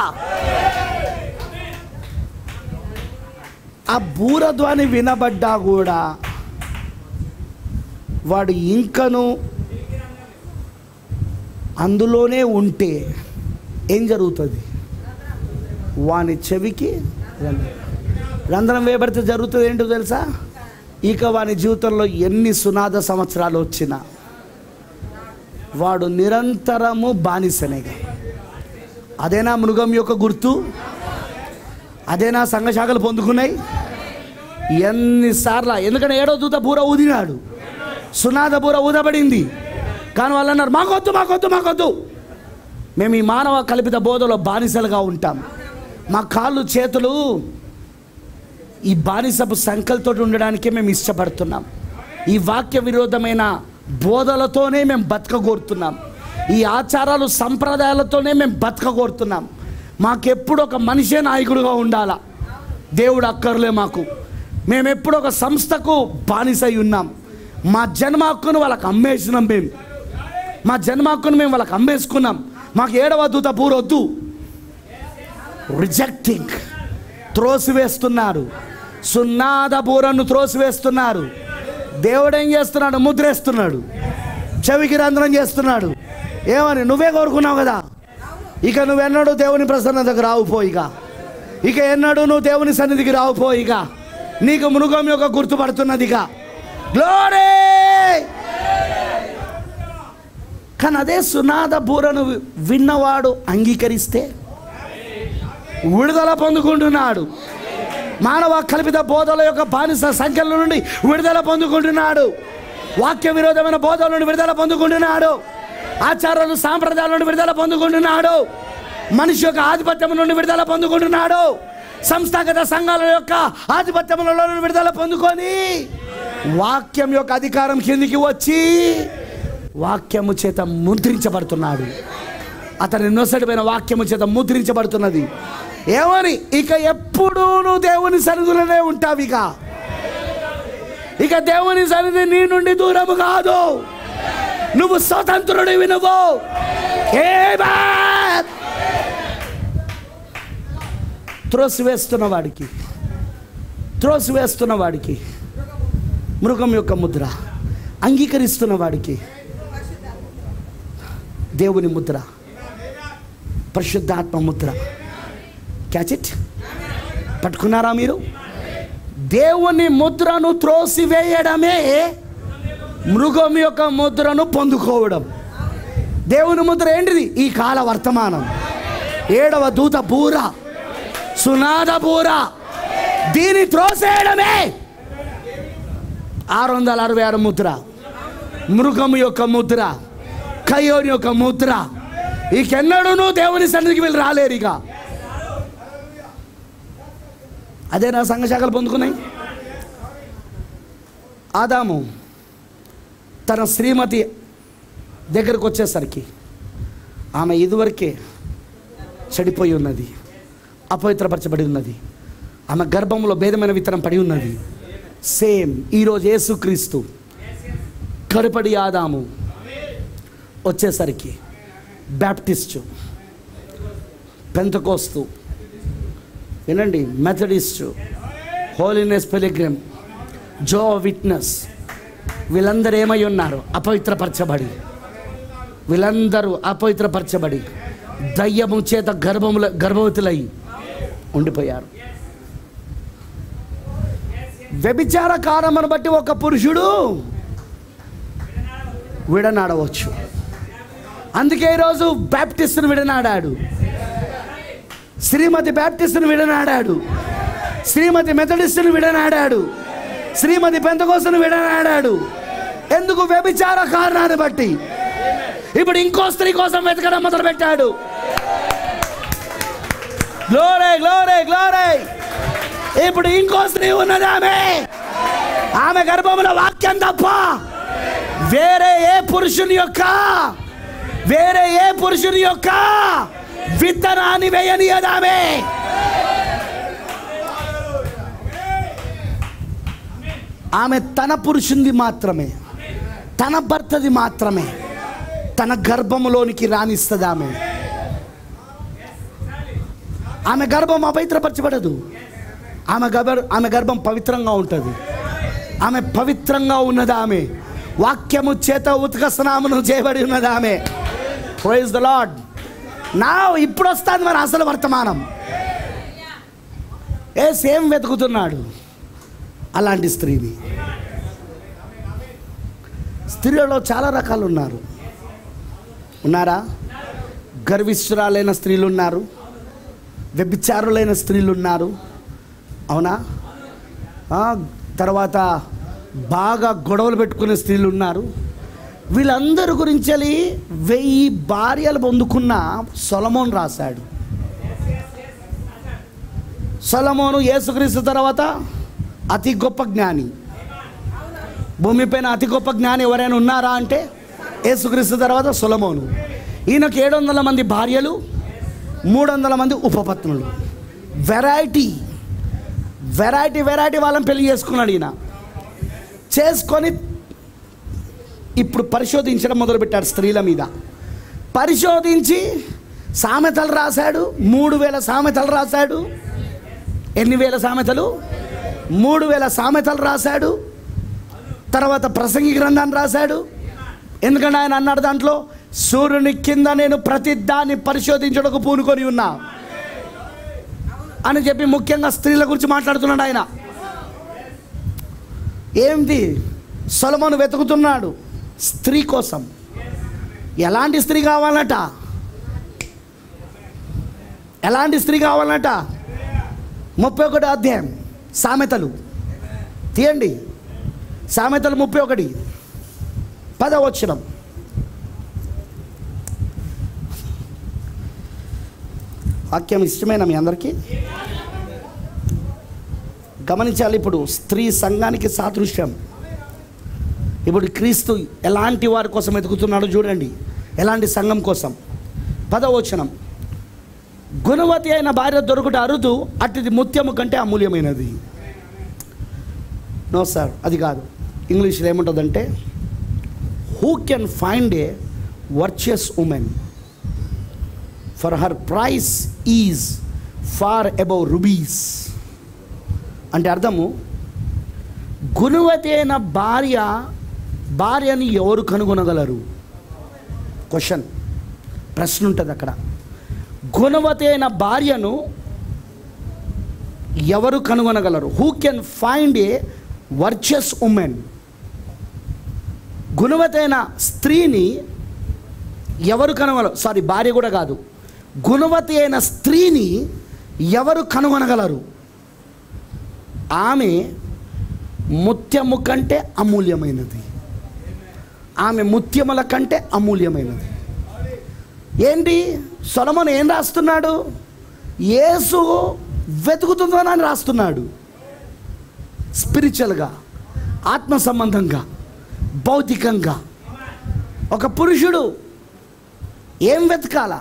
[SPEAKER 1] ఆ బూరధ్వని వినబడ్డా కూడా వాడు ఇంకను అందులోనే ఉంటే ఏం జరుగుతుంది వాని చెవికి రంధ్రం. రంధ్రం వేయబడితే జరుగుతుంది ఏంటో తెలుసా ఇక వాని జీవితంలో ఎన్ని సునాద సంవత్సరాలు వచ్చినా వాడు నిరంతరము బానిసనేగా అదేనా మృగం యొక్క గుర్తు అదేనా సంఘశాఖలు పొందుకున్నాయి ఎన్నిసార్లు ఎందుకంటే ఏడో దూత బూర ఊదినాడు సునాద బూర ఊదబడింది కానీ వాళ్ళు అన్నారు మాకొద్దు మాకొద్దు మాకొద్దు మేము ఈ మానవ కల్పిత బోధలో బానిసలుగా ఉంటాం మా కాళ్ళు చేతులు ఈ బానిసపు సంకల్తో ఉండడానికే మేము ఇష్టపడుతున్నాం ఈ వాక్య విరోధమైన బోధలతోనే మేము బతకగోరుతున్నాం ఈ ఆచారాలు సంప్రదాయాలతోనే మేము బతకగోరుతున్నాం మాకెప్పుడు ఒక మనిషే నాయకుడుగా ఉండాలా దేవుడు అక్కర్లే మాకు మేము ఎప్పుడు ఒక సంస్థకు బానిసై ఉన్నాం మా జన్మ హక్కును వాళ్ళకి అమ్మేసినాం మేము మా జన్మ హక్కును మేము వాళ్ళకి అమ్మేసుకున్నాం మాకు ఏడవ దూత పూరొద్దు రిజెక్టింగ్ త్రోసివేస్తున్నారు సున్నాద బూరను త్రోసివేస్తున్నారు దేవుడు ఏం చేస్తున్నాడు ముద్రేస్తున్నాడు చెవికి రంధ్రం చేస్తున్నాడు ఏమని నువ్వే కోరుకున్నావు కదా ఇక నువ్వెన్నడూ దేవుని ప్రసన్నతకు రావుపో ఇక ఇక ఎన్నడూ నువ్వు దేవుని సన్నిధికి రావుపో ఇక నీకు మృగం యొక్క గుర్తుపడుతున్నది ఇక గ్లోరీ కానీ అదే సునాద బూరను విన్నవాడు అంగీకరిస్తే విడుదల పొందుకుంటున్నాడు మానవ కల్పిత బోధల యొక్క బానిస సంఖ్యల నుండి విడుదల పొందుకుంటున్నాడు వాక్య విరోధమైన బోధల నుండి విడుదల పొందుకుంటున్నాడు ఆచారాలు సాంప్రదాయాల నుండి విడుదల పొందుకుంటున్నాడు మనిషి యొక్క ఆధిపత్యం నుండి విడుదల పొందుకుంటున్నాడు సంస్థాగత సంఘాల యొక్క ఆధిపత్యములలో నుండి విడుదల పొందుకొని వాక్యం యొక్క అధికారం కిందికి వచ్చి వాక్యము చేత ముద్రించబడుతున్నాడు అతని నొసడిపోయిన వాక్యము చేత ముద్రించబడుతున్నది ఏమని ఇక ఎప్పుడూ నువ్వు దేవుని సన్నిధిలోనే ఉంటావు ఇక ఇక దేవుని సన్నిధి నీ నుండి దూరము కాదు నువ్వు స్వతంత్రుడివి నువ్వు Amen. త్రోసివేస్తున్న వాడికి త్రోసివేస్తున్న వాడికి మృగం యొక్క ముద్ర అంగీకరిస్తున్న వాడికి దేవుని ముద్ర పరిశుద్ధాత్మ ముద్ర క్యాచ్ ఇట్ పట్టుకున్నారా మీరు దేవుని ముద్రను త్రోసివేయడమే మృగం యొక్క ముద్రను పొందుకోవడం దేవుని ముద్ర ఏంటిది ఈ కాల వర్తమానం ఏడవ దూత బూర సునాద బూర దీని త్రోసేయడమే ఆరు వందల అరవై ఆరు ముద్ర మృగము యొక్క ముద్ర కయ్యోని యొక్క ముద్ర ఇకెన్నడూనూ దేవుని సన్నిధికి వీళ్ళు రాలేరు ఇక అదే నా సంఘశాఖలు పొందుకున్నాయి ఆదాము తన శ్రీమతి దగ్గరకు వచ్చేసరికి ఆమె ఇదివరకే చెడిపోయి ఉన్నది అపవిత్రపరచబడి ఉన్నది ఆమె గర్భంలో భేదమైన విత్తనం పడి ఉన్నది సేమ్ ఈరోజు యేసుక్రీస్తు కడుపడి ఆదాము వచ్చేసరికి బ్యాప్టిస్టు పెంతకోస్తు వినండి మెథడిస్టు హోలీనెస్ పెలిగ్రిమ్ జో విట్నెస్ వీళ్ళందరూ ఏమై ఉన్నారు అపవిత్రపరచబడి వీళ్ళందరూ అపవిత్రపరచబడి దయ్యము చేత గర్భముల గర్భవతులై ఉండిపోయారు వ్యభిచార కారణమును బట్టి ఒక పురుషుడు విడనాడవచ్చు అందుకే ఈరోజు బ్యాప్టిస్ట్ను విడనాడాడు శ్రీమతి బ్యాప్టిస్ట్ను విడనాడాడు శ్రీమతి మెథడిస్ట్ను విడనాడాడు శ్రీమతి పెంతకోసను విడనాడాడు ఎందుకు వ్యభిచార కారణాన్ని బట్టి ఇప్పుడు ఇంకో స్త్రీ కోసం వెతకడం మొదలు పెట్టాడు గ్లోరే గ్లోరే గ్లోరే ఇప్పుడు ఇంకో స్త్రీ ఉన్నది ఆమె ఆమె గర్భముల వాక్యం తప్ప వేరే ఏ పురుషుని యొక్క వేరే ఏ పురుషుని యొక్క విత్తనాన్ని వేయనియదామే ఆమె తన పురుషుంది మాత్రమే తన భర్తది మాత్రమే తన గర్భములోనికి రాణిస్తుంది ఆమె ఆమె గర్భం అపవిత్రపరచబడదు ఆమె గర్భ ఆమె గర్భం పవిత్రంగా ఉంటుంది ఆమె పవిత్రంగా ఉన్నది ఆమె వాక్యము చేత ఉతక స్నామను చేయబడి ఉన్నది ఆమె ప్రైజ్ ద లాడ్ నా ఇప్పుడు వస్తుంది మరి అసలు వర్తమానం ఏ సేమ్ వెతుకుతున్నాడు అలాంటి స్త్రీని స్త్రీలలో చాలా రకాలు ఉన్నారు ఉన్నారా గర్విష్ఠురాలైన స్త్రీలు ఉన్నారు వ్యభిచారులైన స్త్రీలు ఉన్నారు అవునా ఆ, తర్వాత బాగా గొడవలు పెట్టుకునే స్త్రీలు ఉన్నారు వీళ్ళందరి గురించి వెయ్యి భార్యలు పొందుకున్న సొలమోన్ రాశాడు సొలమోను యేసుక్రీస్తు తర్వాత అతి గొప్ప జ్ఞాని భూమిపైన అతి గొప్ప జ్ఞాని ఎవరైనా ఉన్నారా అంటే యేసుక్రీస్తు తర్వాత సొలమోను ఈయనకు ఏడు వందల మంది భార్యలు మూడు వందల మంది ఉపపత్నులు వెరైటీ వెరైటీ వెరైటీ వాళ్ళని పెళ్లి చేసుకున్నాడు ఈయన చేసుకొని ఇప్పుడు పరిశోధించడం మొదలుపెట్టాడు స్త్రీల మీద పరిశోధించి సామెతలు రాశాడు మూడు వేల సామెతలు రాశాడు ఎన్ని వేల సామెతలు మూడు వేల సామెతలు రాశాడు తర్వాత ప్రసంగి గ్రంథాన్ని రాశాడు ఎందుకంటే ఆయన అన్నాడు దాంట్లో సూర్యుని కింద నేను ప్రతి దాన్ని పరిశోధించడానికి పూనుకొని ఉన్నా అని చెప్పి ముఖ్యంగా స్త్రీల గురించి మాట్లాడుతున్నాడు ఆయన ఏంటి సొలమోను వెతుకుతున్నాడు స్త్రీ కోసం ఎలాంటి స్త్రీ కావాలట ఎలాంటి స్త్రీ కావాలట ముప్పై ఒకటి అధ్యాయం సామెతలు తీయండి సామెతలు ముప్పై ఒకటి పదవచ్చనం వాక్యం ఇష్టమైన మీ అందరికీ గమనించాలి ఇప్పుడు స్త్రీ సంఘానికి సాదృశ్యం ఇప్పుడు క్రీస్తు ఎలాంటి వారి కోసం వెతుకుతున్నాడో చూడండి ఎలాంటి సంఘం కోసం పదవచనం గుణవతి అయిన భార్య దొరుకుట అరుదు అటుది ముత్యము కంటే అమూల్యమైనది నో సార్ అది కాదు ఇంగ్లీష్లో ఏముంటుందంటే who can find a virtuous woman for her price is far above rubies అంటే అర్థము గుణవతి అయిన భార్య భార్యని ఎవరు కనుగొనగలరు క్వశ్చన్ ప్రశ్న ఉంటుంది అక్కడ గుణవతి అయిన భార్యను ఎవరు కనుగొనగలరు who can find a virtuous woman గుణవతైన స్త్రీని ఎవరు కనుగొన సారీ భార్య కూడా కాదు గుణవతి అయిన స్త్రీని ఎవరు కనుగొనగలరు ఆమె ముత్యము కంటే అమూల్యమైనది ఆమె ముత్యముల కంటే అమూల్యమైనది ఏంటి సొలమన్ ఏం రాస్తున్నాడు యేసు వెతుకుతుందని రాస్తున్నాడు స్పిరిచువల్గా ఆత్మ సంబంధంగా భౌతికంగా ఒక పురుషుడు ఏం వెతకాల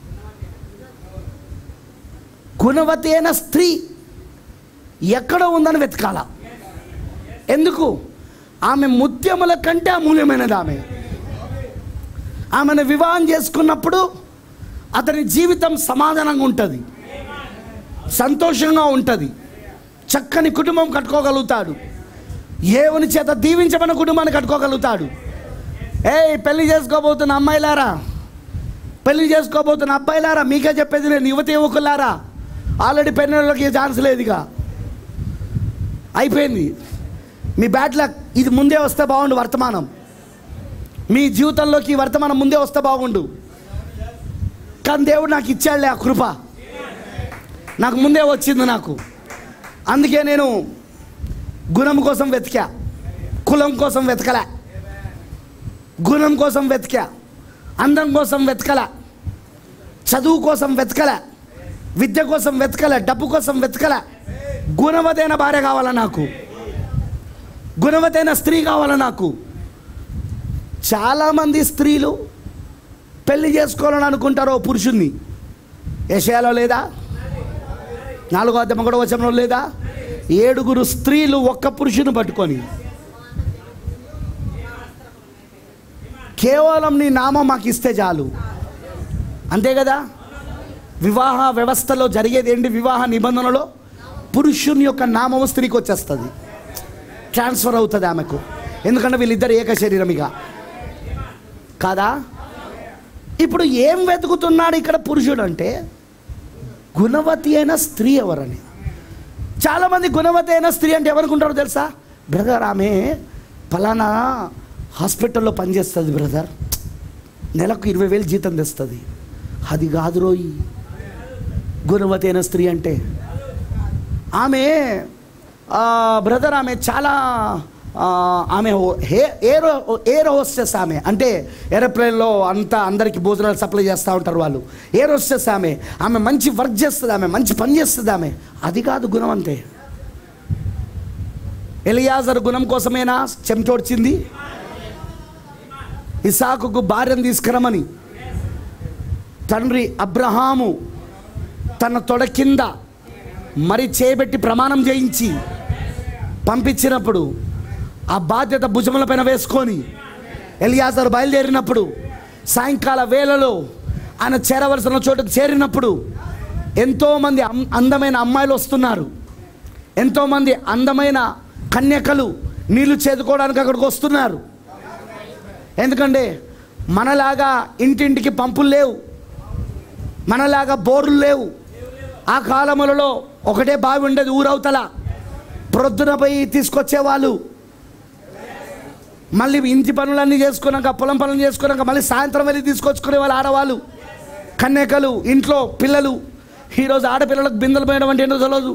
[SPEAKER 1] గుణవతి అయిన స్త్రీ ఎక్కడ ఉందని వెతకాల ఎందుకు ఆమె ముత్యముల కంటే అమూల్యమైనది ఆమె ఆమెను వివాహం చేసుకున్నప్పుడు అతని జీవితం సమాధానంగా ఉంటుంది సంతోషంగా ఉంటుంది చక్కని కుటుంబం కట్టుకోగలుగుతాడు ఏవుని చేత దీవించమన్న కుటుంబాన్ని కట్టుకోగలుగుతాడు ఏయ్ పెళ్లి చేసుకోబోతున్న అమ్మాయిలారా పెళ్లి చేసుకోబోతున్న అబ్బాయిలారా మీకే చెప్పేది నేను యువతి యువకులారా ఆల్రెడీ పెళ్ళిళ్ళకి ఛాన్స్ లేదుగా అయిపోయింది మీ బ్యాట్ల ఇది ముందే వస్తే బాగుండు వర్తమానం మీ జీవితంలోకి ఈ వర్తమానం ముందే వస్తే బాగుండు కానీ దేవుడు నాకు ఇచ్చాడులే ఆ కృప నాకు ముందే వచ్చింది నాకు అందుకే నేను గుణం కోసం వెతికా కులం కోసం వెతకలే గుణం కోసం వెతికా అందం కోసం వెతకలే చదువు కోసం వెతకలే విద్య కోసం వెతకలే డబ్బు కోసం వెతకలే గుణవతైన భార్య కావాలా నాకు గుణవతైన స్త్రీ కావాలా నాకు చాలామంది స్త్రీలు పెళ్లి చేసుకోవాలని అనుకుంటారు ఓ పురుషుణ్ణి ఏషియాలో లేదా నాలుగో అద్దెమ్మ కూడా వచ్చంలో లేదా ఏడుగురు స్త్రీలు ఒక్క పురుషుని పట్టుకొని కేవలం నీ నామం మాకు ఇస్తే చాలు అంతే కదా వివాహ వ్యవస్థలో జరిగేది ఏంటి వివాహ నిబంధనలో పురుషుని యొక్క నామము స్త్రీకి వచ్చేస్తుంది ట్రాన్స్ఫర్ అవుతుంది ఆమెకు ఎందుకంటే వీళ్ళిద్దరు ఏక శరీరమిగా కాదా ఇప్పుడు ఏం వెతుకుతున్నాడు ఇక్కడ పురుషుడు అంటే గుణవతి అయిన స్త్రీ ఎవరని చాలామంది గుణవతి అయిన స్త్రీ అంటే ఎవరుకుంటారో తెలుసా బ్రదర్ ఆమె ఫలానా హాస్పిటల్లో పనిచేస్తుంది బ్రదర్ నెలకు ఇరవై వేలు జీతం తెస్తుంది అది కాదు రోయి గుణవతి అయిన స్త్రీ అంటే ఆమె ఆ, బ్రదర్ ఆమె చాలా ఆ, ఆమె ఓ- హే ఎయిర్ ఎయిర్ హోస్టెస్ ఆమె అంటే ఏరోప్లేన్లో అంతా అందరికి భోజనాలు సప్లై చేస్తూ ఉంటారు వాళ్ళు ఎయిర్ హోస్టెస్ ఆమె ఆమె మంచి వర్క్ చేస్తుంది ఆమె మంచి పని చేస్తుంది ఆమె అది కాదు గుణం అంతే ఎలియాజర్ గుణం కోసమేనా చెమటోడ్చింది ఇసాకుకు భార్యను తీసుకురమని తండ్రి అబ్రహాము తన తొడ కింద మరి చేయబెట్టి ప్రమాణం చేయించి పంపించినప్పుడు ఆ బాధ్యత భుజముల పైన వేసుకొని ఎలియాజరు బయలుదేరినప్పుడు సాయంకాల వేళలో ఆయన చేరవలసిన చోటుకు చేరినప్పుడు ఎంతోమంది అం- అందమైన అమ్మాయిలు వస్తున్నారు ఎంతోమంది అందమైన కన్యకలు నీళ్లు చేదుకోవడానికి అక్కడికి వస్తున్నారు ఎందుకంటే మనలాగా ఇంటింటికి పంపులు లేవు మనలాగా బోర్లు లేవు ఆ కాలములలో ఒకటే బావి ఉండేది ఊరవతల ప్రొద్దున పోయి తీసుకొచ్చేవాళ్ళు మళ్ళీ ఇంటి పనులన్నీ చేసుకున్నాక పొలం పనులు చేసుకున్నాక మళ్ళీ సాయంత్రం వెళ్ళి తీసుకొచ్చుకునే వాళ్ళు ఆడవాళ్ళు కన్యకలు ఇంట్లో పిల్లలు ఈరోజు ఆడపిల్లలకు బిందెలు పోయడం అంటే ఏంటో తెలియదు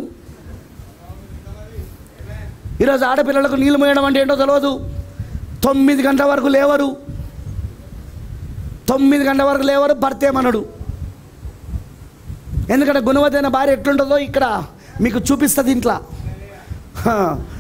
[SPEAKER 1] ఈరోజు ఆడపిల్లలకు నీళ్ళు మోయడం అంటే ఏంటో తెలియదు తొమ్మిది గంటల వరకు లేవరు తొమ్మిది గంటల వరకు లేవరు భర్తేమనడు ఎందుకంటే గుణవతైన భార్య ఎట్లుంటుందో ఇక్కడ మీకు చూపిస్తుంది ఇంట్లో హా.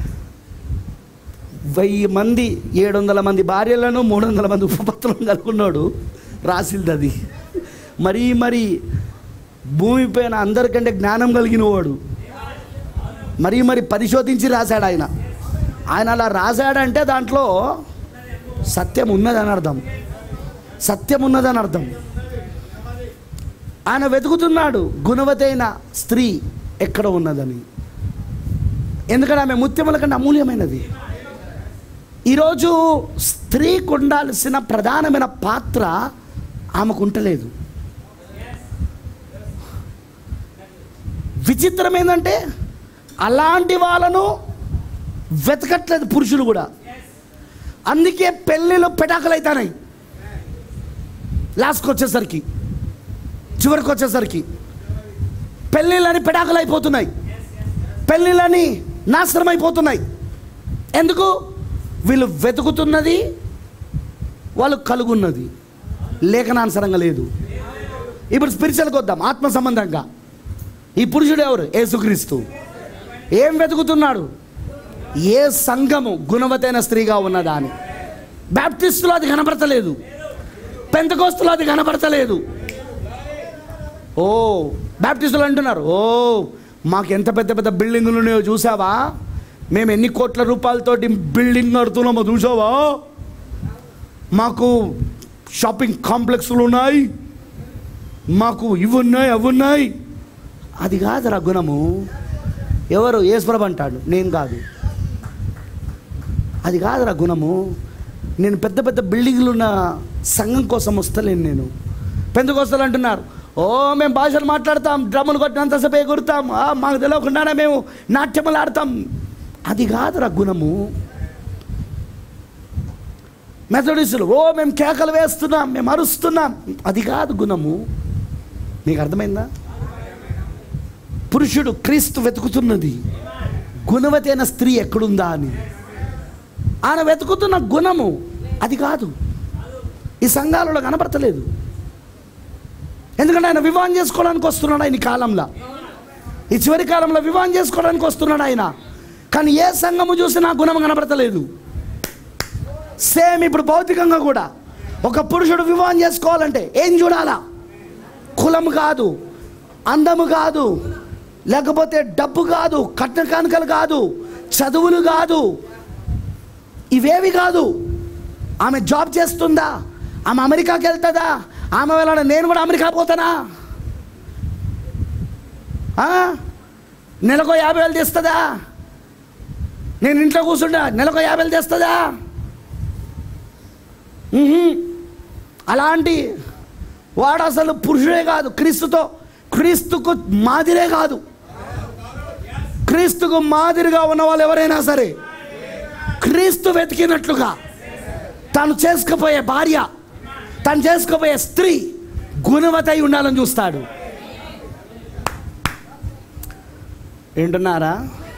[SPEAKER 1] వెయ్యి మంది ఏడు వందల మంది భార్యలను మూడు వందల మంది ఉపపత్తులను కలుగున్నాడు రాసింది అది మరీ మరి భూమి పైన అందరికంటే జ్ఞానం కలిగిన వాడు మరీ మరి పరిశోధించి రాశాడు ఆయన ఆయన అలా రాశాడంటే దాంట్లో సత్యం ఉన్నదని అర్థం సత్యం ఉన్నదని అర్థం ఆయన వెతుకుతున్నాడు గుణవతైన స్త్రీ ఎక్కడ ఉన్నదని ఎందుకంటే ఆమె ముత్యముల కంటే అమూల్యమైనది ఈరోజు స్త్రీకి ఉండాల్సిన ప్రధానమైన పాత్ర ఆమెకు ఉంటలేదు విచిత్రం ఏంటంటే అలాంటి వాళ్ళను వెతకట్లేదు పురుషులు కూడా అందుకే పెళ్ళిళ్ళు పెటాకులు అవుతాయి లాస్ట్కి వచ్చేసరికి చివరికి వచ్చేసరికి పెళ్ళిళ్ళని పెటాకులు అయిపోతున్నాయి పెళ్ళిళ్ళని నాశనం అయిపోతున్నాయి ఎందుకు వీళ్ళు వెతుకుతున్నది వాళ్ళు కలుగున్నది లేఖనానుసరంగా లేదు ఇప్పుడు స్పిరిచువల్కి వద్దాం ఆత్మ సంబంధంగా ఈ పురుషుడు ఎవరు యేసుక్రీస్తు ఏం వెతుకుతున్నాడు ఏ సంఘము గుణవతైన స్త్రీగా ఉన్నదా అని బ్యాప్టిస్టులో అది కనబడతలేదు పెంతకోస్తులో అది కనబడతలేదు ఓ బ్యాప్టిస్టులు అంటున్నారు ఓ మాకు ఎంత పెద్ద పెద్ద బిల్డింగులు ఉన్నాయో చూసావా మేము ఎన్ని కోట్ల రూపాయలతోటి బిల్డింగ్ కడుతున్నామో చూసావా మాకు షాపింగ్ కాంప్లెక్స్లు ఉన్నాయి మాకు ఇవి ఉన్నాయి అవి ఉన్నాయి అది కాదురా గుణము ఎవరు ఈశ్వరం అంటాడు నేను కాదు అది కాదురా గుణము నేను పెద్ద పెద్ద బిల్డింగ్లు ఉన్న సంఘం కోసం వస్తలేను నేను పెందుకొస్తలు అంటున్నారు ఓ మేము భాషలు మాట్లాడతాం డ్రమ్ములు కొట్టినంతసేపు ఎగురుతాం ఆ, మాకు తెలియకుండానే మేము నాట్యములు ఆడతాం అది కాదురా గుణము మెథడిస్టులు ఓ మేము కేకలు వేస్తున్నాం మేము అరుస్తున్నాం అది కాదు గుణము నీకు అర్థమైందా పురుషుడు క్రీస్తు వెతుకుతున్నది గుణవతైన స్త్రీ ఎక్కడుందా అని ఆయన వెతుకుతున్న గుణము అది కాదు ఈ సంఘాలలో కనబడతలేదు ఎందుకంటే ఆయన వివాహం చేసుకోవడానికి వస్తున్నాడు ఆయన ఈ కాలంలో ఈ చివరి కాలంలో వివాహం చేసుకోవడానికి వస్తున్నాడు ఆయన కానీ ఏ సంఘము చూసినా గుణం కనబడతలేదు సేమ్ ఇప్పుడు భౌతికంగా కూడా ఒక పురుషుడు వివాహం చేసుకోవాలంటే ఏం చూడాలా కులం కాదు అందము కాదు లేకపోతే డబ్బు కాదు కట్న కానుకలు కాదు చదువులు కాదు ఇవేవి కాదు ఆమె జాబ్ చేస్తుందా ఆమె అమెరికాకి వెళ్తుందా ఆమె వెళ్ళాడ నేను కూడా అమెరికా పోతానా ఆ? నెలకు యాభై వేలు తెస్తుందా నేను ఇంట్లో కూర్చుంటా నెలకు యాభై వేలు తెస్తుందా ఉహుం. అలాంటి వాడు అసలు పురుషుడే కాదు క్రీస్తుతో క్రీస్తుకు మాదిరే కాదు క్రీస్తుకు మాదిరిగా ఉన్న వాళ్ళు ఎవరైనా సరే క్రీస్తు వెతికినట్లుగా తను చేసుకుపోయే భార్య తను చేసుకుపోయే స్త్రీ గుణవతై ఉండాలని చూస్తాడు వింటున్నారా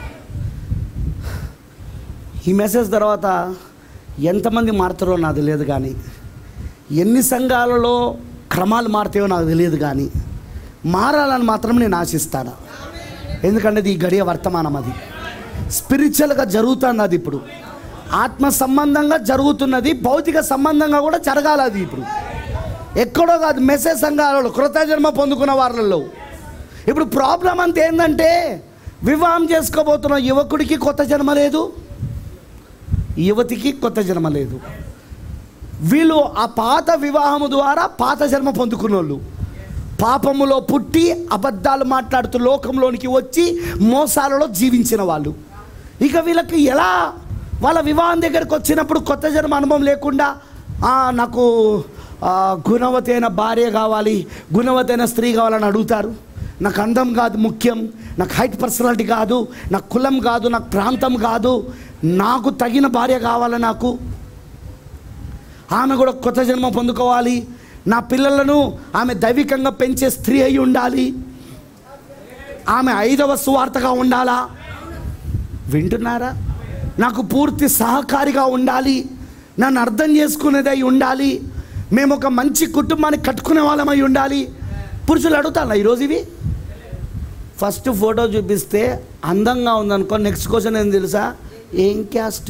[SPEAKER 1] ఈ మెసేజ్ తర్వాత ఎంతమంది మారుతారో నాకు తెలియదు కానీ ఎన్ని సంఘాలలో క్రమాలు మారుతాయో నాకు తెలియదు కానీ మారాలని మాత్రం నేను ఆశిస్తాను ఎందుకంటే ఇది ఈ గడియ వర్తమానం అది స్పిరిచువల్గా జరుగుతుంది అది ఇప్పుడు ఆత్మ సంబంధంగా జరుగుతున్నది భౌతిక సంబంధంగా కూడా జరగాలి అది ఇప్పుడు ఎక్కడో కాదు మెసేజ్ సంఘాలలో కృత జన్మ పొందుకున్న వాళ్ళలో ఇప్పుడు ప్రాబ్లం అంతా ఏంటంటే వివాహం చేసుకోబోతున్న యువకుడికి కొత్త జన్మ లేదు యువతికి కొత్త జన్మ లేదు వీళ్ళు ఆ పాత వివాహము ద్వారా పాత జన్మ పొందుకున్నోళ్ళు పాపములో పుట్టి అబద్ధాలు మాట్లాడుతూ లోకంలోనికి వచ్చి మోసాలలో జీవించిన వాళ్ళు ఇక వీళ్ళకి ఎలా వాళ్ళ వివాహం దగ్గరికి వచ్చినప్పుడు కొత్త జన్మ అనుభవం లేకుండా "ఆ, నాకు ఆ, గుణవతైన భార్య కావాలి గుణవతైన స్త్రీ కావాలని అడుగుతారు నాకు అందం కాదు ముఖ్యం నాకు హైట్ పర్సనాలిటీ కాదు నాకు కులం కాదు నాకు ప్రాంతం కాదు నాకు తగిన భార్య కావాలి నాకు ఆమె కూడా కొత్త జన్మ పొందుకోవాలి నా పిల్లలను ఆమె దైవికంగా పెంచే స్త్రీ అయి ఉండాలి ఆమె ఐదవ సువార్తగా ఉండాలా వింటున్నారా నాకు పూర్తి సహకారిగా ఉండాలి నన్ను అర్థం చేసుకునేది అయి ఉండాలి మేము ఒక మంచి కుటుంబాన్ని కట్టుకునే వాళ్ళమై ఉండాలి పురుషులు అడుగుతాను ఈరోజు ఇవి ఫస్ట్ ఫోటో చూపిస్తే అందంగా ఉందనుకో నెక్స్ట్ క్వశ్చన్ ఏం తెలుసా ఏం క్యాస్ట్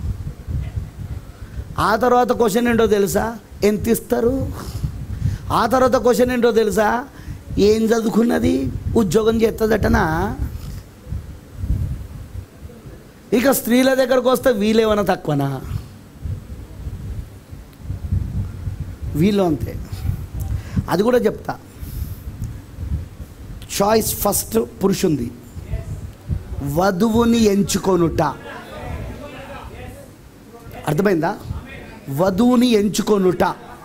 [SPEAKER 1] ఆ తర్వాత క్వశ్చన్ ఏంటో తెలుసా ఎంత ఇస్తారు ఆ తర్వాత క్వశ్చన్ ఏంటో తెలుసా ఏం చదువుకున్నది ఉద్యోగం చేస్తుందటనా ఇక స్త్రీల దగ్గరకు వస్తే వీళ్ళేమన్నా తక్కువనా వీళ్ళు అంతే అది కూడా చెప్తా చాయిస్ ఫస్ట్ పురుషుంది వధువుని ఎంచుకొనుట అర్థమైందా వధువుని ఎంచుకొనుట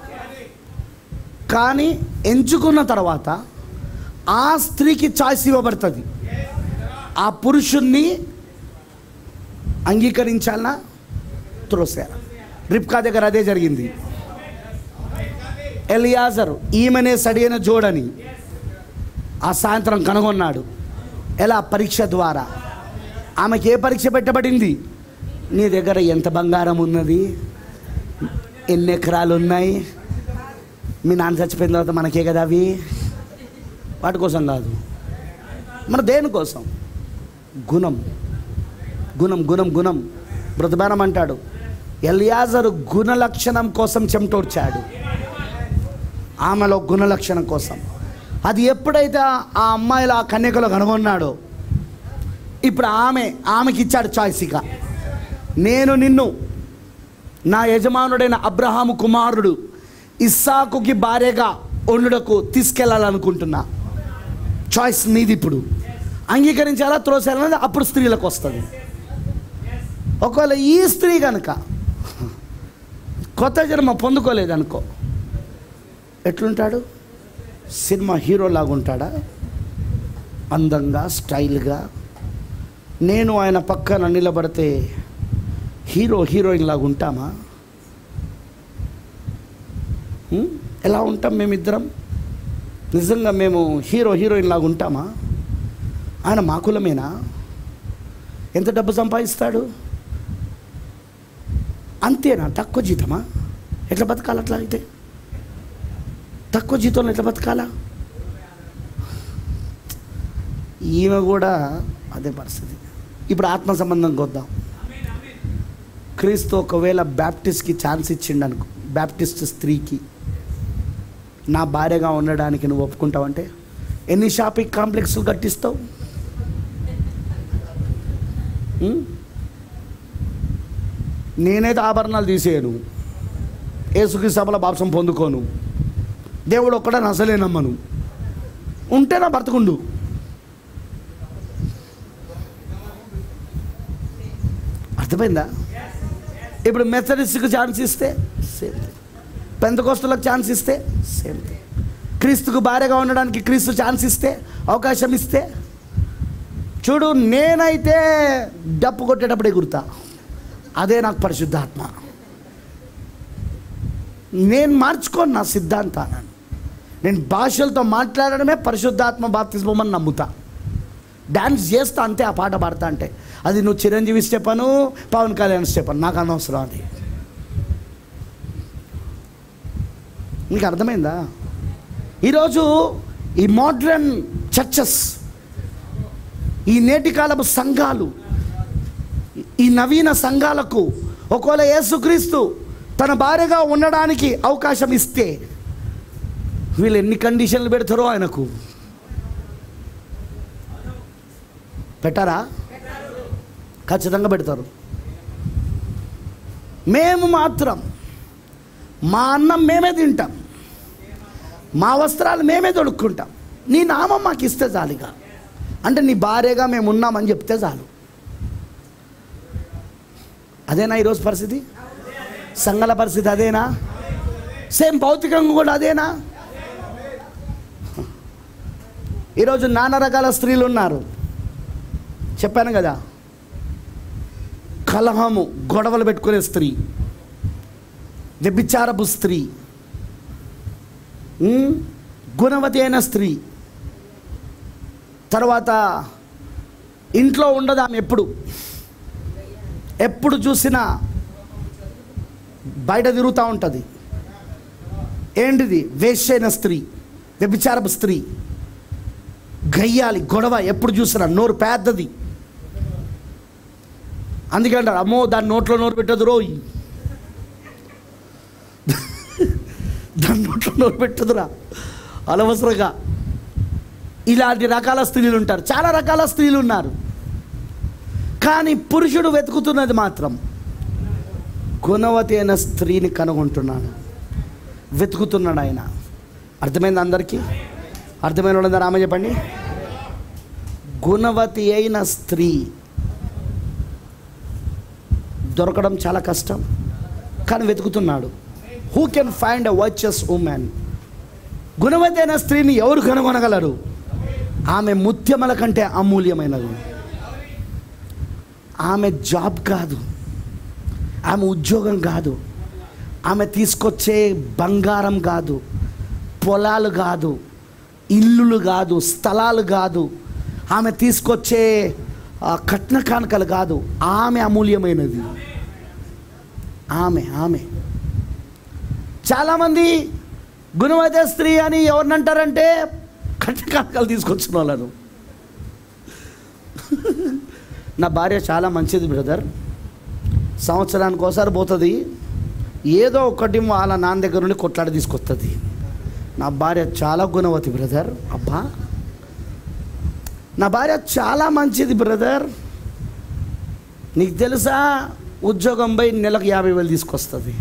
[SPEAKER 1] కానీ ఎంచుకున్న తర్వాత ఆ స్త్రీకి చాయిస్ ఇవ్వబడుతుంది ఆ పురుషుణ్ణి అంగీకరించాలనా త్రోసారు రిప్కా దగ్గర అదే జరిగింది ఎలియాజరు ఈమెనే సరైన జోడని ఆ సాయంత్రం కనుగొన్నాడు ఎలా పరీక్ష ద్వారా ఆమెకి ఏ పరీక్ష పెట్టబడింది నీ దగ్గర ఎంత బంగారం ఉన్నది ఎన్ని ఎకరాలు ఉన్నాయి మీ నాన్న చచ్చిపోయిన తర్వాత మనకే కదా అవి వాటి కోసం కాదు మన దేనికోసం గుణం గుణం గుణం గుణం మృతబానం అంటాడు ఎలియాజరు గుణ లక్షణం కోసం చెమటోడ్చాడు ఆమెలో గుణ లక్షణం కోసం అది ఎప్పుడైతే ఆ- ఆ అమ్మాయిలో ఆ కన్యకలో కనుగొన్నాడో ఇప్పుడు ఆమె ఆమెకి ఇచ్చాడు చాయిస్ ఇక నేను నిన్ను నా యజమానుడైన అబ్రహాము కుమారుడు ఇస్సాకుకి భార్యగా వండుటకు తీసుకెళ్ళాలనుకుంటున్నా చాయిస్ నీది ఇప్పుడు అంగీకరించాలా త్రోసేయాలన్నది అప్పుడు స్త్రీలకు వస్తుంది ఒకవేళ ఈ స్త్రీ కనుక కొత్త జన్మ పొందుకోలేదనుకో ఎట్లుంటాడు సినిమా హీరో లాగా ఉంటాడా అందంగా స్టైల్గా నేను ఆయన పక్కన నిలబడితే హీరో హీరోయిన్ లాగా ఉంటామా ఉం? ఎలా ఉంటాం మేమిద్దరం నిజంగా మేము హీరో హీరోయిన్ లాగా ఉంటామా ఆయన మా కులమేనా ఎంత డబ్బు సంపాదిస్తాడు అంతేనా తక్కువ జీతమా ఎట్లా బతకాలి అట్లా అయితే తక్కువ జీతంలో ఎట్లా బతకాలా ఈమె కూడా అదే పరిస్థితి ఇప్పుడు ఆత్మ సంబంధంకి వద్దాం క్రీస్తు ఒకవేళ బ్యాప్టిస్ట్కి ఛాన్స్ ఇచ్చిండు అనుకో బ్యాప్టిస్ట్ స్త్రీకి నా భార్యగా ఉండడానికి నువ్వు ఒప్పుకుంటావంటే ఎన్ని షాపింగ్ కాంప్లెక్స్లు కట్టిస్తావు ఉం? నేనైతే ఆభరణాలు తీసేయను ఏసుకి సభల బాప్సం పొందుకోను దేవుడు ఒక్కడే అసలే నమ్మను ఉంటే నా బ్రతకుండు అర్థమైందా ఇప్పుడు మెథడిస్ట్కి ఛాన్స్ ఇస్తే సేమ్ పెంతకోస్తులకు ఛాన్స్ ఇస్తే సేమ్ క్రీస్తుకు భార్యగా ఉండడానికి క్రీస్తు ఛాన్స్ ఇస్తే అవకాశం ఇస్తే చూడు నేనైతే డప్పు కొట్టేటప్పుడు ఎగురుతా అదే నాకు పరిశుద్ధాత్మ నేను మార్చుకోను నా సిద్ధాంతాన్ని నేను భాషలతో మాట్లాడడమే పరిశుద్ధాత్మ బాప్తిస్మం అని నమ్ముతా డ్యాన్స్ చేస్తా అంతే ఆ పాట పాడతా అంటే అది నువ్వు చిరంజీవి స్టెపను పవన్ కళ్యాణ్ స్టెపన్ నాకు అనవసరం అది మీకు అర్థమైందా ఈరోజు ఈ మోడ్రన్ చర్చెస్ ఈ నేటి కాలపు సంఘాలు ఈ నవీన సంఘాలకు ఒకవేళ యేసుక్రీస్తు తన భార్యగా ఉండడానికి అవకాశం ఇస్తే వీళ్ళు ఎన్ని కండిషన్లు పెడతారో ఆయనకు పెట్టారా ఖచ్చితంగా పెడతారు మేము మాత్రం మా అన్నం మేమే తింటాం మా వస్త్రాలు మేమే తొడుక్కుంటాం నీ నామం మాకు ఇస్తే చాలుగా అంటే నీ భార్యగా మేము ఉన్నామని చెప్తే చాలు అదేనా ఈరోజు పరిస్థితి సంఘాల పరిస్థితి అదేనా సేమ్ భౌతికంగా కూడా అదేనా ఈరోజు నానా రకాల స్త్రీలు ఉన్నారు చెప్పాను కదా కలహము గొడవలు పెట్టుకునే స్త్రీ వ్యభిచారపు స్త్రీ ఉమ్, గుణవతి అయిన స్త్రీ తర్వాత ఇంట్లో ఉండదు ఆమె ఎప్పుడు ఎప్పుడు చూసినా బయట తిరుగుతూ ఉంటుంది ఏంటిది వేశ్యైన స్త్రీ వ్యభిచారపు స్త్రీ గయ్యాలి గొడవ ఎప్పుడు చూసినా నోరు పెద్దది అందుకే అంటారు అమ్మో దాని నోట్లో నోరు పెట్టదు రోయ్ దాని నోట్లో నోరు పెట్టదురా అనవసరంగా ఇలాంటి రకాల స్త్రీలు ఉంటారు చాలా రకాల స్త్రీలు ఉన్నారు కానీ పురుషుడు వెతుకుతున్నది మాత్రం గుణవతి అయిన స్త్రీని కనుగొంటున్నాడు వెతుకుతున్నాడు ఆయన అర్థమైంది అందరికీ అర్థమైన వాళ్ళందరూ ఆమె చెప్పండి గుణవతి అయిన స్త్రీ దొరకడం చాలా కష్టం కానీ వెతుకుతున్నాడు who can find a virtuous woman గుణవతి అయిన స్త్రీని ఎవరు కనుగొనగలరు ఆమె ముత్యముల కంటే అమూల్యమైనది ఆమె జాబ్ కాదు ఆమె ఉద్యోగం కాదు ఆమె తీసుకొచ్చే బంగారం కాదు పొలాలు కాదు ఇల్లులు కాదు స్థలాలు కాదు ఆమె తీసుకొచ్చే ఆ, కట్న కానుకలు కాదు ఆమె అమూల్యమైనది ఆమె ఆమె చాలామంది గుణవత స్త్రీ అని ఎవరినంటారంటే కట్న కానుకలు తీసుకొచ్చిన వాళ్ళను నా భార్య చాలా మంచిది బ్రదర్ సంవత్సరానికి ఒకసారి పోతుంది ఏదో ఒకటి వాళ్ళ నాన్న దగ్గర నుండి కొట్లాడి తీసుకొస్తుంది నా భార్య చాలా గుణవతి బ్రదర్ అబ్బా నా భార్య చాలా మంచిది బ్రదర్ నీకు తెలుసా ఉద్యోగం పోయి నెలకు యాభై వేలు తీసుకొస్తుంది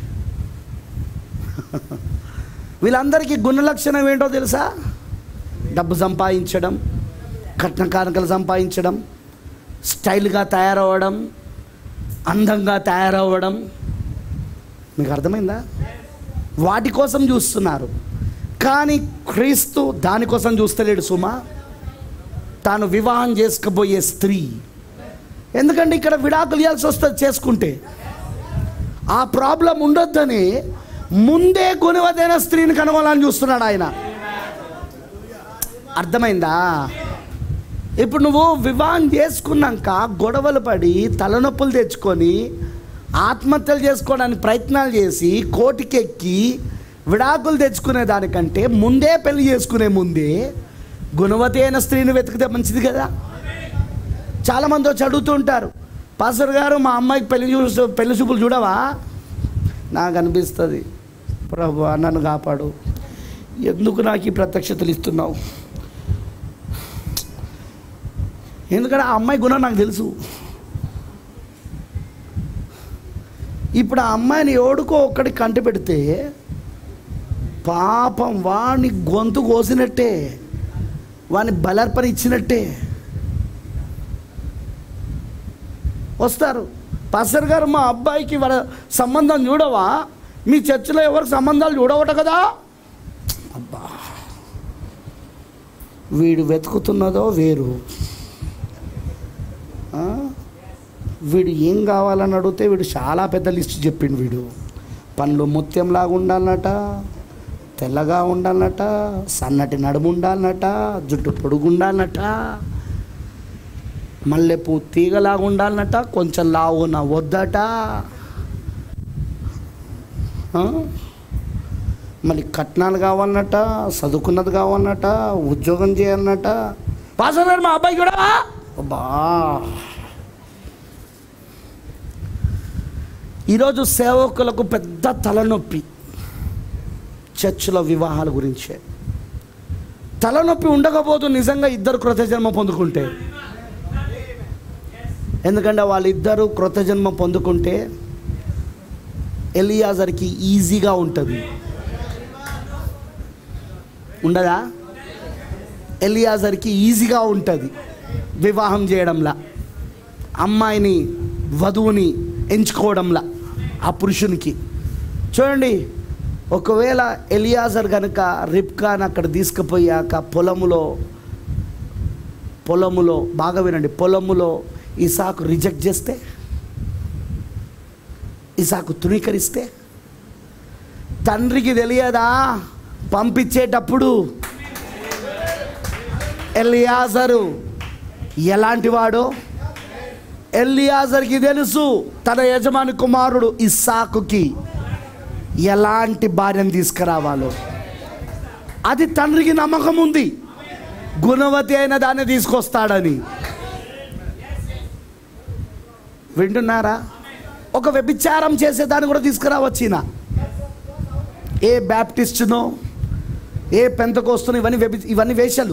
[SPEAKER 1] వీళ్ళందరికీ గుణ లక్షణం ఏంటో తెలుసా డబ్బు సంపాదించడం కట్న కానుకలు సంపాదించడం స్టైల్గా తయారవ్వడం అందంగా తయారవ్వడం మీకు అర్థమైందా వాటి కోసం చూస్తున్నారు కానీ క్రీస్తు దానికోసం చూస్తలేడు సుమా తాను వివాహం చేసుకుపోయే స్త్రీ ఎందుకంటే ఇక్కడ విడాకులు ఇవ్వాల్సి వస్తుంది చేసుకుంటే ఆ ప్రాబ్లం ఉండొద్దని ముందే గుణవతైన స్త్రీని కనుగొనాలని చూస్తున్నాడు ఆయన అర్థమైందా ఇప్పుడు నువ్వు వివాహం చేసుకున్నాక గొడవలు పడి తలనొప్పులు తెచ్చుకొని ఆత్మహత్యలు చేసుకోవడానికి ప్రయత్నాలు చేసి కోటికెక్కి విడాకులు తెచ్చుకునే దానికంటే ముందే పెళ్లి చేసుకునే ముందే గుణవతి అయిన స్త్రీని వెతికితే మంచిది కదా చాలామంది వచ్చి అడుగుతూ ఉంటారు పాస్టర్ గారు మా అమ్మాయికి పెళ్లి చూ పెళ్లి చూపులు చూడవా నాకు అనిపిస్తుంది ప్రభు నన్ను కాపాడు ఎందుకు నాకు ఈ ప్రత్యక్షతలు ఇస్తున్నావు ఎందుకంటే ఆ అమ్మాయి గుణం నాకు తెలుసు ఇప్పుడు ఆ అమ్మాయిని ఎవడుకో ఒక్కడి కంటి పెడితే పాపం వాడిని గొంతు కోసినట్టే వాడిని బలర్పణ ఇచ్చినట్టే వస్తారు పాస్టర్ గారు మా అబ్బాయికి వాళ్ళ సంబంధం చూడవా మీ చర్చిలో ఎవరికి సంబంధాలు చూడవట కదా అబ్బా వీడు వెతుకుతున్నదో వేరు వీడు ఏం కావాలని అడిగితే వీడు చాలా పెద్ద లిస్ట్ చెప్పిండు వీడు పండ్లు ముత్యంలాగా ఉండాలన్నట తెల్లగా ఉండాలన్నట సన్నటి నడుము ఉండాలన్నట జుట్టు పొడుగు ఉండాలన్నట మల్లెపూ తీగలాగా ఉండాలన్నట కొంచెం లావున వద్దట ఆ? మళ్ళీ కట్నాలు కావాలన్నట చదువుకున్నది కావాలన్నట ఉద్యోగం చేయాలన్నట పాసర్ గారు మా అబ్బాయి కూడా అబ్బా ఈరోజు సేవకులకు పెద్ద తలనొప్పి చర్చిలో వివాహాల గురించే తలనొప్పి ఉండకపోదు నిజంగా ఇద్దరు కృత జన్మ పొందుకుంటే ఎందుకంటే వాళ్ళిద్దరూ కృత జన్మ పొందుకుంటే ఎలియాజర్కి ఈజీగా ఉంటుంది ఉండదా ఎలియాజర్కి ఈజీగా ఉంటుంది వివాహం చేయడంలా అమ్మాయిని వధువుని ఎంచుకోవడంలా ఆ పురుషునికి చూడండి ఒకవేళ ఎలియాజర్ కనుక రిప్కాన్ అక్కడ తీసుకుపోయాక పొలములో పొలములో బాగా వినండి పొలములో ఇసాకు రిజెక్ట్ చేస్తే ఇసాకు తృణీకరిస్తే తండ్రికి తెలియదా పంపించేటప్పుడు ఎలియాజరు ఎలాంటి వాడో ఎలియాజర్కి తెలుసు తన యజమాని కుమారుడు ఇస్సాకుకి ఎలాంటి భార్యను తీసుకురావాలో అది తండ్రికి నమ్మకం ఉంది గుణవతి అయిన దాన్ని తీసుకొస్తాడని వింటున్నారా ఒక వ్యభిచారం చేసేదాన్ని కూడా తీసుకురావచ్చు ఈయన ఏ బ్యాప్టిస్టునో ఏ పెంతకోస్తునో ఇవన్నీ వ్యభి ఇవన్నీ వేషలు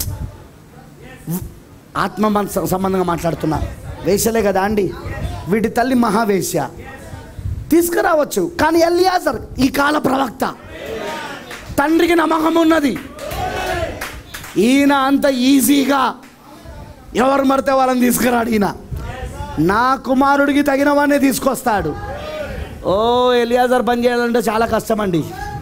[SPEAKER 1] ఆత్మ మన స- సంబంధంగా మాట్లాడుతున్నా వేషలే కదా అండి వీటి తల్లి మహావేశ్య తీసుకురావచ్చు కానీ ఎల్లియాజర్ ఈ కాల ప్రవక్త తండ్రికి నమ్మకం ఉన్నది ఈయన అంత ఈజీగా ఎవరు మరితే వాళ్ళని తీసుకురాడు ఈయన నా కుమారుడికి తగిన వాడిని తీసుకొస్తాడు ఓ ఎలియాజర్ పని చేయాలంటే చాలా కష్టమండి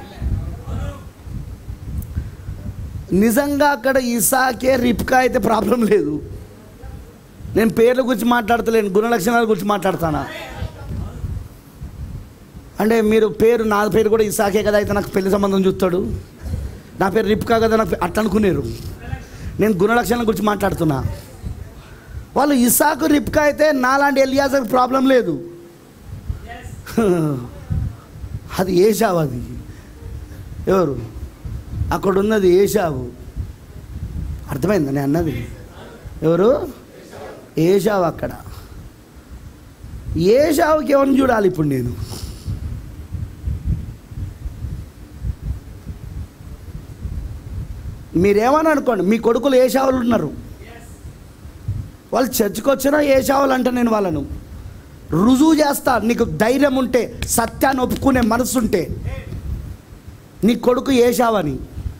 [SPEAKER 1] నిజంగా అక్కడ ఇసాకే రిప్కా అయితే ప్రాబ్లం లేదు నేను పేర్ల గురించి మాట్లాడతలేను గుణలక్షణాల గురించి మాట్లాడతానా అంటే మీరు పేరు నా పేరు కూడా ఇసాకే కదా అయితే నాకు పెళ్లి సంబంధం చూస్తాడు నా పేరు రిప్కా కదా నాకు అట్లా అనుకునేరు నేను గుణలక్షణాల గురించి మాట్లాడుతున్నా వాళ్ళు ఇసాకు రిప్కా అయితే నాలాంటి ఎలియాజర్కి ప్రాబ్లం లేదు అది ఏషావు అది ఎవరు అక్కడ ఉన్నది ఏషావు అర్థమైందా నేను అన్నది ఎవరు ఏషావు అక్కడ ఏషావుకి ఎవరిని చూడాలి ఇప్పుడు నేను మీరేమని అనుకోండి మీ కొడుకులు ఏషావులు ఉన్నారు వాళ్ళు చర్చికి వచ్చినా ఏషావులు అంట నేను వాళ్ళను రుజువు చేస్తా నీకు ధైర్యం ఉంటే సత్యాన్ని ఒప్పుకునే మనసు ఉంటే నీ కొడుకు ఏషావని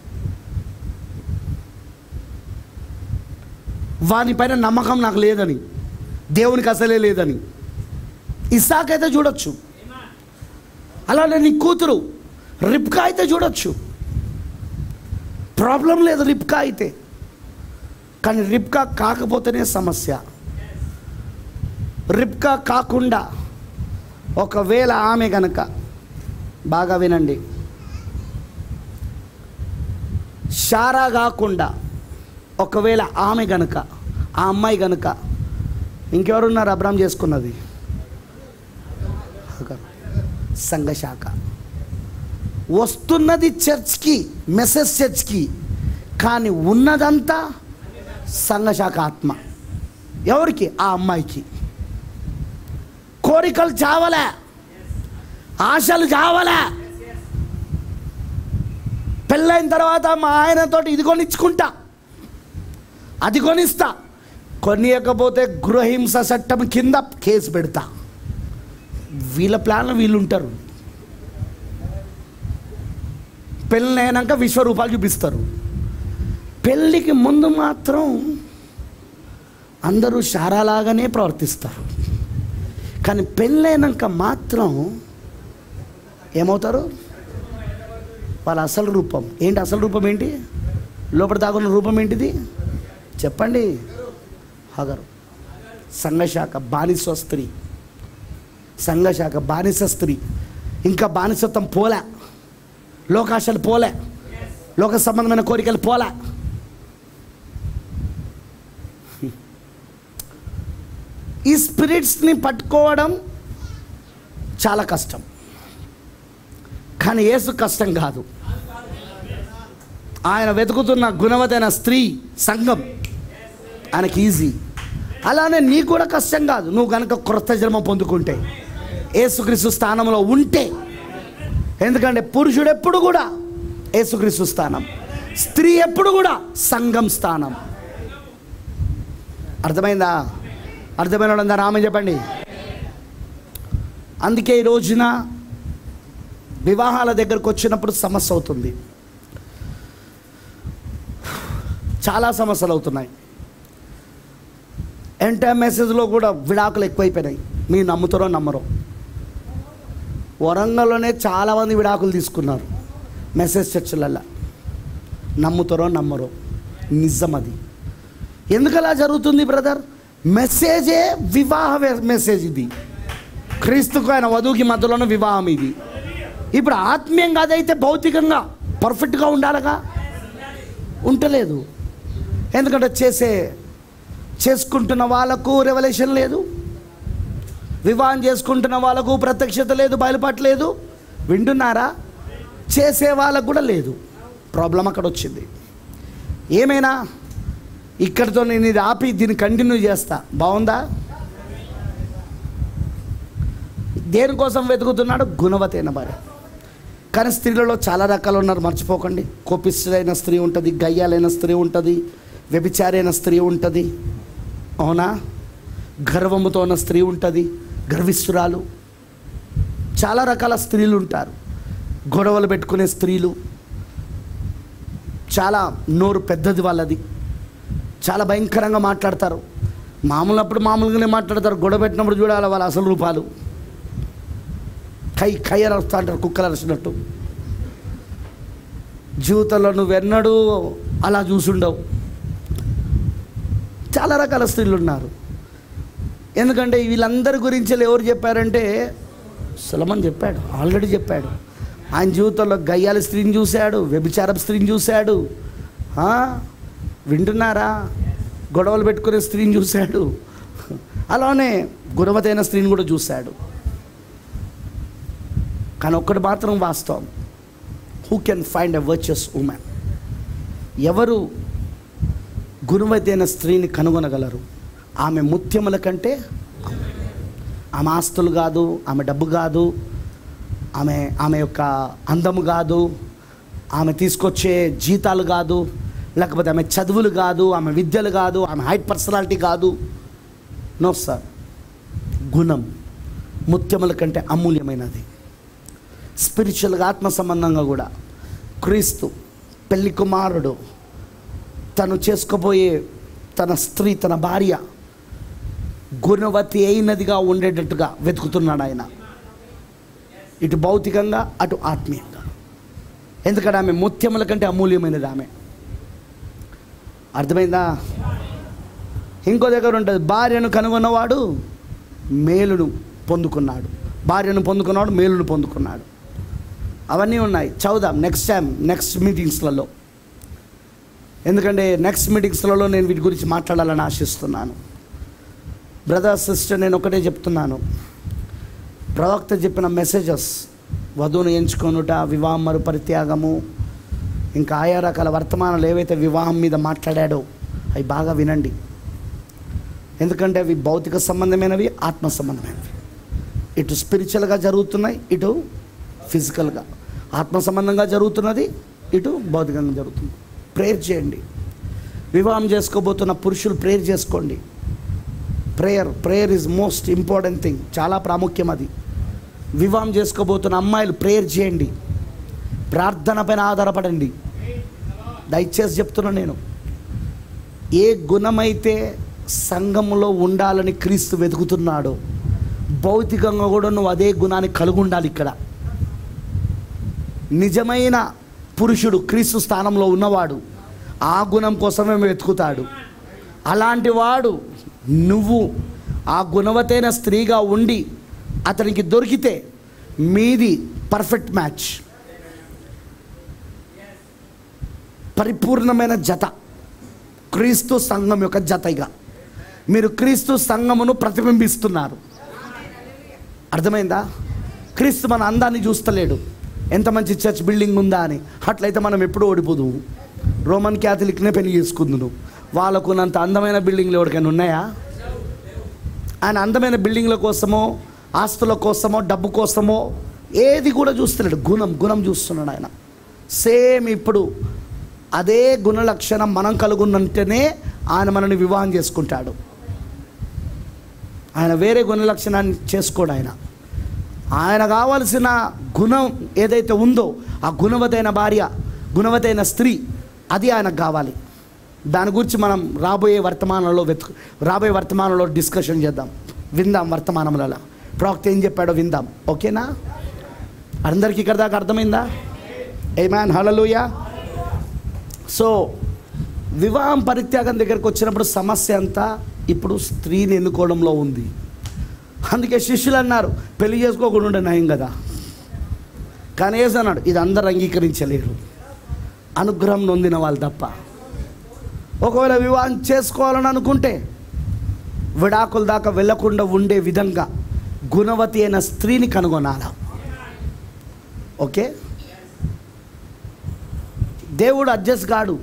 [SPEAKER 1] వానిపైన నమ్మకం నాకు లేదని దేవునికి అసలే లేదని ఇసాకైతే చూడొచ్చు అలానే నీ కూతురు రిప్కా అయితే చూడొచ్చు ప్రాబ్లం లేదు రిప్కా అయితే కానీ రిప్కా కాకపోతేనే సమస్య రిప్కా కాకుండా ఒకవేళ ఆమె గనక బాగా వినండి షారా కాకుండా ఒకవేళ ఆమె గనక ఆ అమ్మాయి గనక ఇంకెవరున్నారు అబ్రామ్ చేసుకున్నది సంఘశాఖ వస్తున్నది చర్చ్కి మెసేజ్ చర్చ్కి కానీ ఉన్నదంతా సంఘశాఖ ఆత్మ ఎవరికి ఆ అమ్మాయికి కోరికలు చావలే ఆశలు చావలే పెళ్ళైన తర్వాత మా ఆయనతో ఇది కొనిచ్చుకుంటా అది కొనిస్తా కొనియకపోతే గృహహింస చట్టం కింద కేసు పెడతా వీళ్ళ ప్లాన్లో వీళ్ళు ఉంటారు పెళ్ళైనాక విశ్వరూపాలు చూపిస్తారు పెళ్ళికి ముందు మాత్రం అందరూ శారాలాగానే ప్రవర్తిస్తారు కానీ పెళ్ళైనాక మాత్రం ఏమవుతారు వాళ్ళ అసలు రూపం ఏంటి అసలు రూపం ఏంటి లోపల దాగున్న రూపం ఏంటిది చెప్పండి హగరు సంఘశాఖ బానిస స్త్రీ సంఘశాఖ బానిస స్త్రీ ఇంకా బానిసత్వం పోలే లోకాశలు పోలే లోక సంబంధమైన కోరికలు పోలే ఈ స్పిరిట్స్ని పట్టుకోవడం చాలా కష్టం కానీ ఏసు కష్టం కాదు ఆయన వెతుకుతున్న గుణవతైన స్త్రీ సంఘం ఆయనకి ఈజీ అలానే నీకు కూడా కష్టం కాదు నువ్వు కనుక క్రొత్త జన్మ పొందుకుంటే ఏసుక్రీస్తు స్థానంలో ఉంటే ఎందుకంటే పురుషుడు ఎప్పుడు కూడా ఏసుక్రీస్తు స్థానం స్త్రీ ఎప్పుడు కూడా సంఘం స్థానం అర్థమైందా అర్థమైన వాళ్ళందా రామ చెప్పండి అందుకే ఈ రోజున వివాహాల దగ్గరకు వచ్చినప్పుడు సమస్య అవుతుంది చాలా సమస్యలు అవుతున్నాయి ఎంటైర్ మెసేజ్లో కూడా విడాకులు ఎక్కువైపోయినాయి మీరు నమ్ముతారో నమ్మరో వరంగల్లోనే చాలామంది విడాకులు తీసుకున్నారు మెసేజ్ చర్చలల్లో నమ్ముతారో నమ్మరో నిజం అది ఎందుకు అలా జరుగుతుంది బ్రదర్ మెసేజే వివాహ వె- మెసేజ్ ఇది క్రీస్తుకు ఆయన వధువుకి మధ్యలోనే వివాహం ఇది ఇప్పుడు ఆత్మీయంగా అదైతే భౌతికంగా పర్ఫెక్ట్గా ఉండాలిగా ఉంటలేదు ఎందుకంటే చేసే చేసుకుంటున్న వాళ్ళకు రెవల్యూషన్ లేదు వివాహం చేసుకుంటున్న వాళ్ళకు ప్రత్యక్షత లేదు బయలుపడలేదు వింటున్నారా చేసే వాళ్ళకు కూడా లేదు ప్రాబ్లం అక్కడ వచ్చింది ఏమైనా ఇక్కడితో నేను ఇది ఆపి దీన్ని కంటిన్యూ చేస్తా బాగుందా దేనికోసం వెతుకుతున్నాడు గుణవతైన భార్య కానీ స్త్రీలలో చాలా రకాలు ఉన్నారు మర్చిపోకండి కోపిస్తుడైన స్త్రీ ఉంటుంది గయ్యాలైన స్త్రీ ఉంటుంది వ్యభిచారైన స్త్రీ ఉంటుంది అవునా గర్వముతో ఉన్న స్త్రీ ఉంటుంది గర్విస్తురాలు చాలా రకాల స్త్రీలు ఉంటారు గొడవలు పెట్టుకునే స్త్రీలు చాలా నోరు పెద్దది వాళ్ళది చాలా భయంకరంగా మాట్లాడతారు మామూలు అప్పుడు మామూలుగానే మాట్లాడతారు గొడవ పెట్టినప్పుడు చూడాలి వాళ్ళ అసలు రూపాలు కై కై అని వస్తా అంటారు కుక్కలు అరిచినట్టు జీవితంలో నువ్వెన్నడూ అలా చూసుండవు చాలా రకాల స్త్రీలు ఉన్నారు ఎందుకంటే వీళ్ళందరి గురించి ఎవరు చెప్పారంటే సులమన్ చెప్పాడు ఆల్రెడీ చెప్పాడు ఆయన జీవితంలో గయ్యాల స్త్రీని చూశాడు వ్యభిచార స్త్రీని చూశాడు ఆ? వింటున్నారా గొడవలు పెట్టుకునే స్త్రీని చూశాడు అలానే గుణవతైన స్త్రీని కూడా చూశాడు కానీ ఒక్కటి మాత్రం వాస్తవం who can find a virtuous woman ఎవరు గుణవతైన స్త్రీని కనుగొనగలరు ఆమె ముత్యముల కంటే ఆమె ఆస్తులు కాదు ఆమె డబ్బు కాదు ఆమె ఆమె యొక్క అందము కాదు ఆమె తీసుకొచ్చే జీతాలు కాదు లేకపోతే ఆమె చదువులు కాదు ఆమె విద్యలు కాదు ఆమె హైట్ పర్సనాలిటీ కాదు నో సార్ గుణం ముత్యముల కంటే అమూల్యమైనది స్పిరిచువల్గా ఆత్మ సంబంధంగా కూడా క్రీస్తు పెళ్లి కుమారుడు తను చేసుకోబోయే తన స్త్రీ తన భార్య గుణవతి అయినదిగా ఉండేటట్టుగా వెతుకుతున్నాడు ఆయన ఇటు భౌతికంగా అటు ఆత్మీయంగా ఎందుకంటే ఆమె ముత్యముల కంటే అమూల్యమైనది ఆమె అర్థమైందా ఇంకో దగ్గర ఉంటుంది భార్యను కనుగొన్నవాడు మేలును పొందుకున్నాడు భార్యను పొందుకున్నాడు మేలును పొందుకున్నాడు అవన్నీ ఉన్నాయి చదువుదాం నెక్స్ట్ టైం నెక్స్ట్ మీటింగ్స్లలో ఎందుకంటే నెక్స్ట్ మీటింగ్స్లలో నేను వీటి గురించి మాట్లాడాలని ఆశిస్తున్నాను బ్రదర్ సిస్టర్ నేను ఒకటే చెప్తున్నాను ప్రవక్త చెప్పిన మెసేజెస్ వధువును ఎంచుకొనుట వివాహం మరు పరిత్యాగము ఇంకా ఆయా రకాల వర్తమానాలు ఏవైతే వివాహం మీద మాట్లాడాడో అవి బాగా వినండి ఎందుకంటే అవి భౌతిక సంబంధమైనవి ఆత్మ సంబంధమైనవి ఇటు స్పిరిచువల్గా జరుగుతున్నాయి ఇటు ఫిజికల్గా ఆత్మ సంబంధంగా జరుగుతున్నది ఇటు భౌతికంగా జరుగుతుంది ప్రేయర్ చేయండి వివాహం చేసుకోబోతున్న పురుషులు ప్రేయర్ చేసుకోండి prayer prayer is most important thing చాలా ప్రాముఖ్యం అది వివాహం చేసుకోబోతున్న అమ్మాయిలు ప్రేయర్ చేయండి ప్రార్థన పైన ఆధారపడండి దయచేసి చెప్తున్నా నేను ఏ గుణమైతే సంఘంలో ఉండాలని క్రీస్తు వెతుకుతున్నాడో భౌతికంగా కూడా నువ్వు అదే గుణాన్ని కలిగి ఉండాలి ఇక్కడ నిజమైన పురుషుడు క్రీస్తు స్థానంలో ఉన్నవాడు ఆ గుణం కోసమే వెతుకుతాడు అలాంటి వాడు నువ్వు ఆ గుణవతైన స్త్రీగా ఉండి అతనికి దొరికితే మీది పర్ఫెక్ట్ మ్యాచ్ పరిపూర్ణమైన జత క్రీస్తు సంఘం యొక్క జతగా మీరు క్రీస్తు సంఘమును ప్రతిబింబిస్తున్నారు అర్థమైందా క్రీస్తు మన అందాన్ని చూస్తలేడు ఎంత మంచి చర్చ్ బిల్డింగ్ ఉందా అని అట్లయితే మనం ఎప్పుడూ ఓడిపోదు రోమన్ క్యాథలిక్నే పెళ్లి చేసుకుందును వాళ్ళకు ఉన్నంత అందమైన బిల్డింగ్లు ఎవరికైనా ఉన్నాయా ఆయన అందమైన బిల్డింగ్ల కోసమో ఆస్తుల కోసమో డబ్బు కోసమో ఏది కూడా చూస్తలేడు గుణం గుణం చూస్తున్నాడు ఆయన సేమ్ ఇప్పుడు అదే గుణ లక్షణం మనం కలుగున్నంటేనే ఆయన మనల్ని వివాహం చేసుకుంటాడు ఆయన వేరే గుణ లక్షణాన్ని చేసుకోడు ఆయన ఆయన కావలసిన గుణం ఏదైతే ఉందో ఆ గుణవతైన భార్య గుణవతైన స్త్రీ అది ఆయనకు కావాలి దాని గురించి మనం రాబోయే వర్తమానంలో వెతుకు రాబోయే వర్తమానంలో డిస్కషన్ చేద్దాం విందాం వర్తమానంలో ప్రవక్త ఏం చెప్పాడో విందాం ఓకేనా అందరికీ ఇక్కడ దాకా అర్థమైందా ఏ మ్యాన్ హలలుయ సో వివాహం పరిత్యాగం దగ్గరకు వచ్చినప్పుడు సమస్య అంతా ఇప్పుడు స్త్రీని ఎన్నుకోవడంలో ఉంది అందుకే శిష్యులు అన్నారు పెళ్లి చేసుకోకుండా ఉండే నయం కదా కానీ ఏసు అన్నాడు ఇది అందరు అంగీకరించలేరు అనుగ్రహం నొందిన వాళ్ళు తప్ప ఒకవేళ వివాహం చేసుకోవాలని అనుకుంటే విడాకుల దాకా వెళ్లకుండా ఉండే విధంగా గుణవతి అయిన స్త్రీని కనుగొనాల ఓకే దేవుడు అడ్జస్ట్ కాడు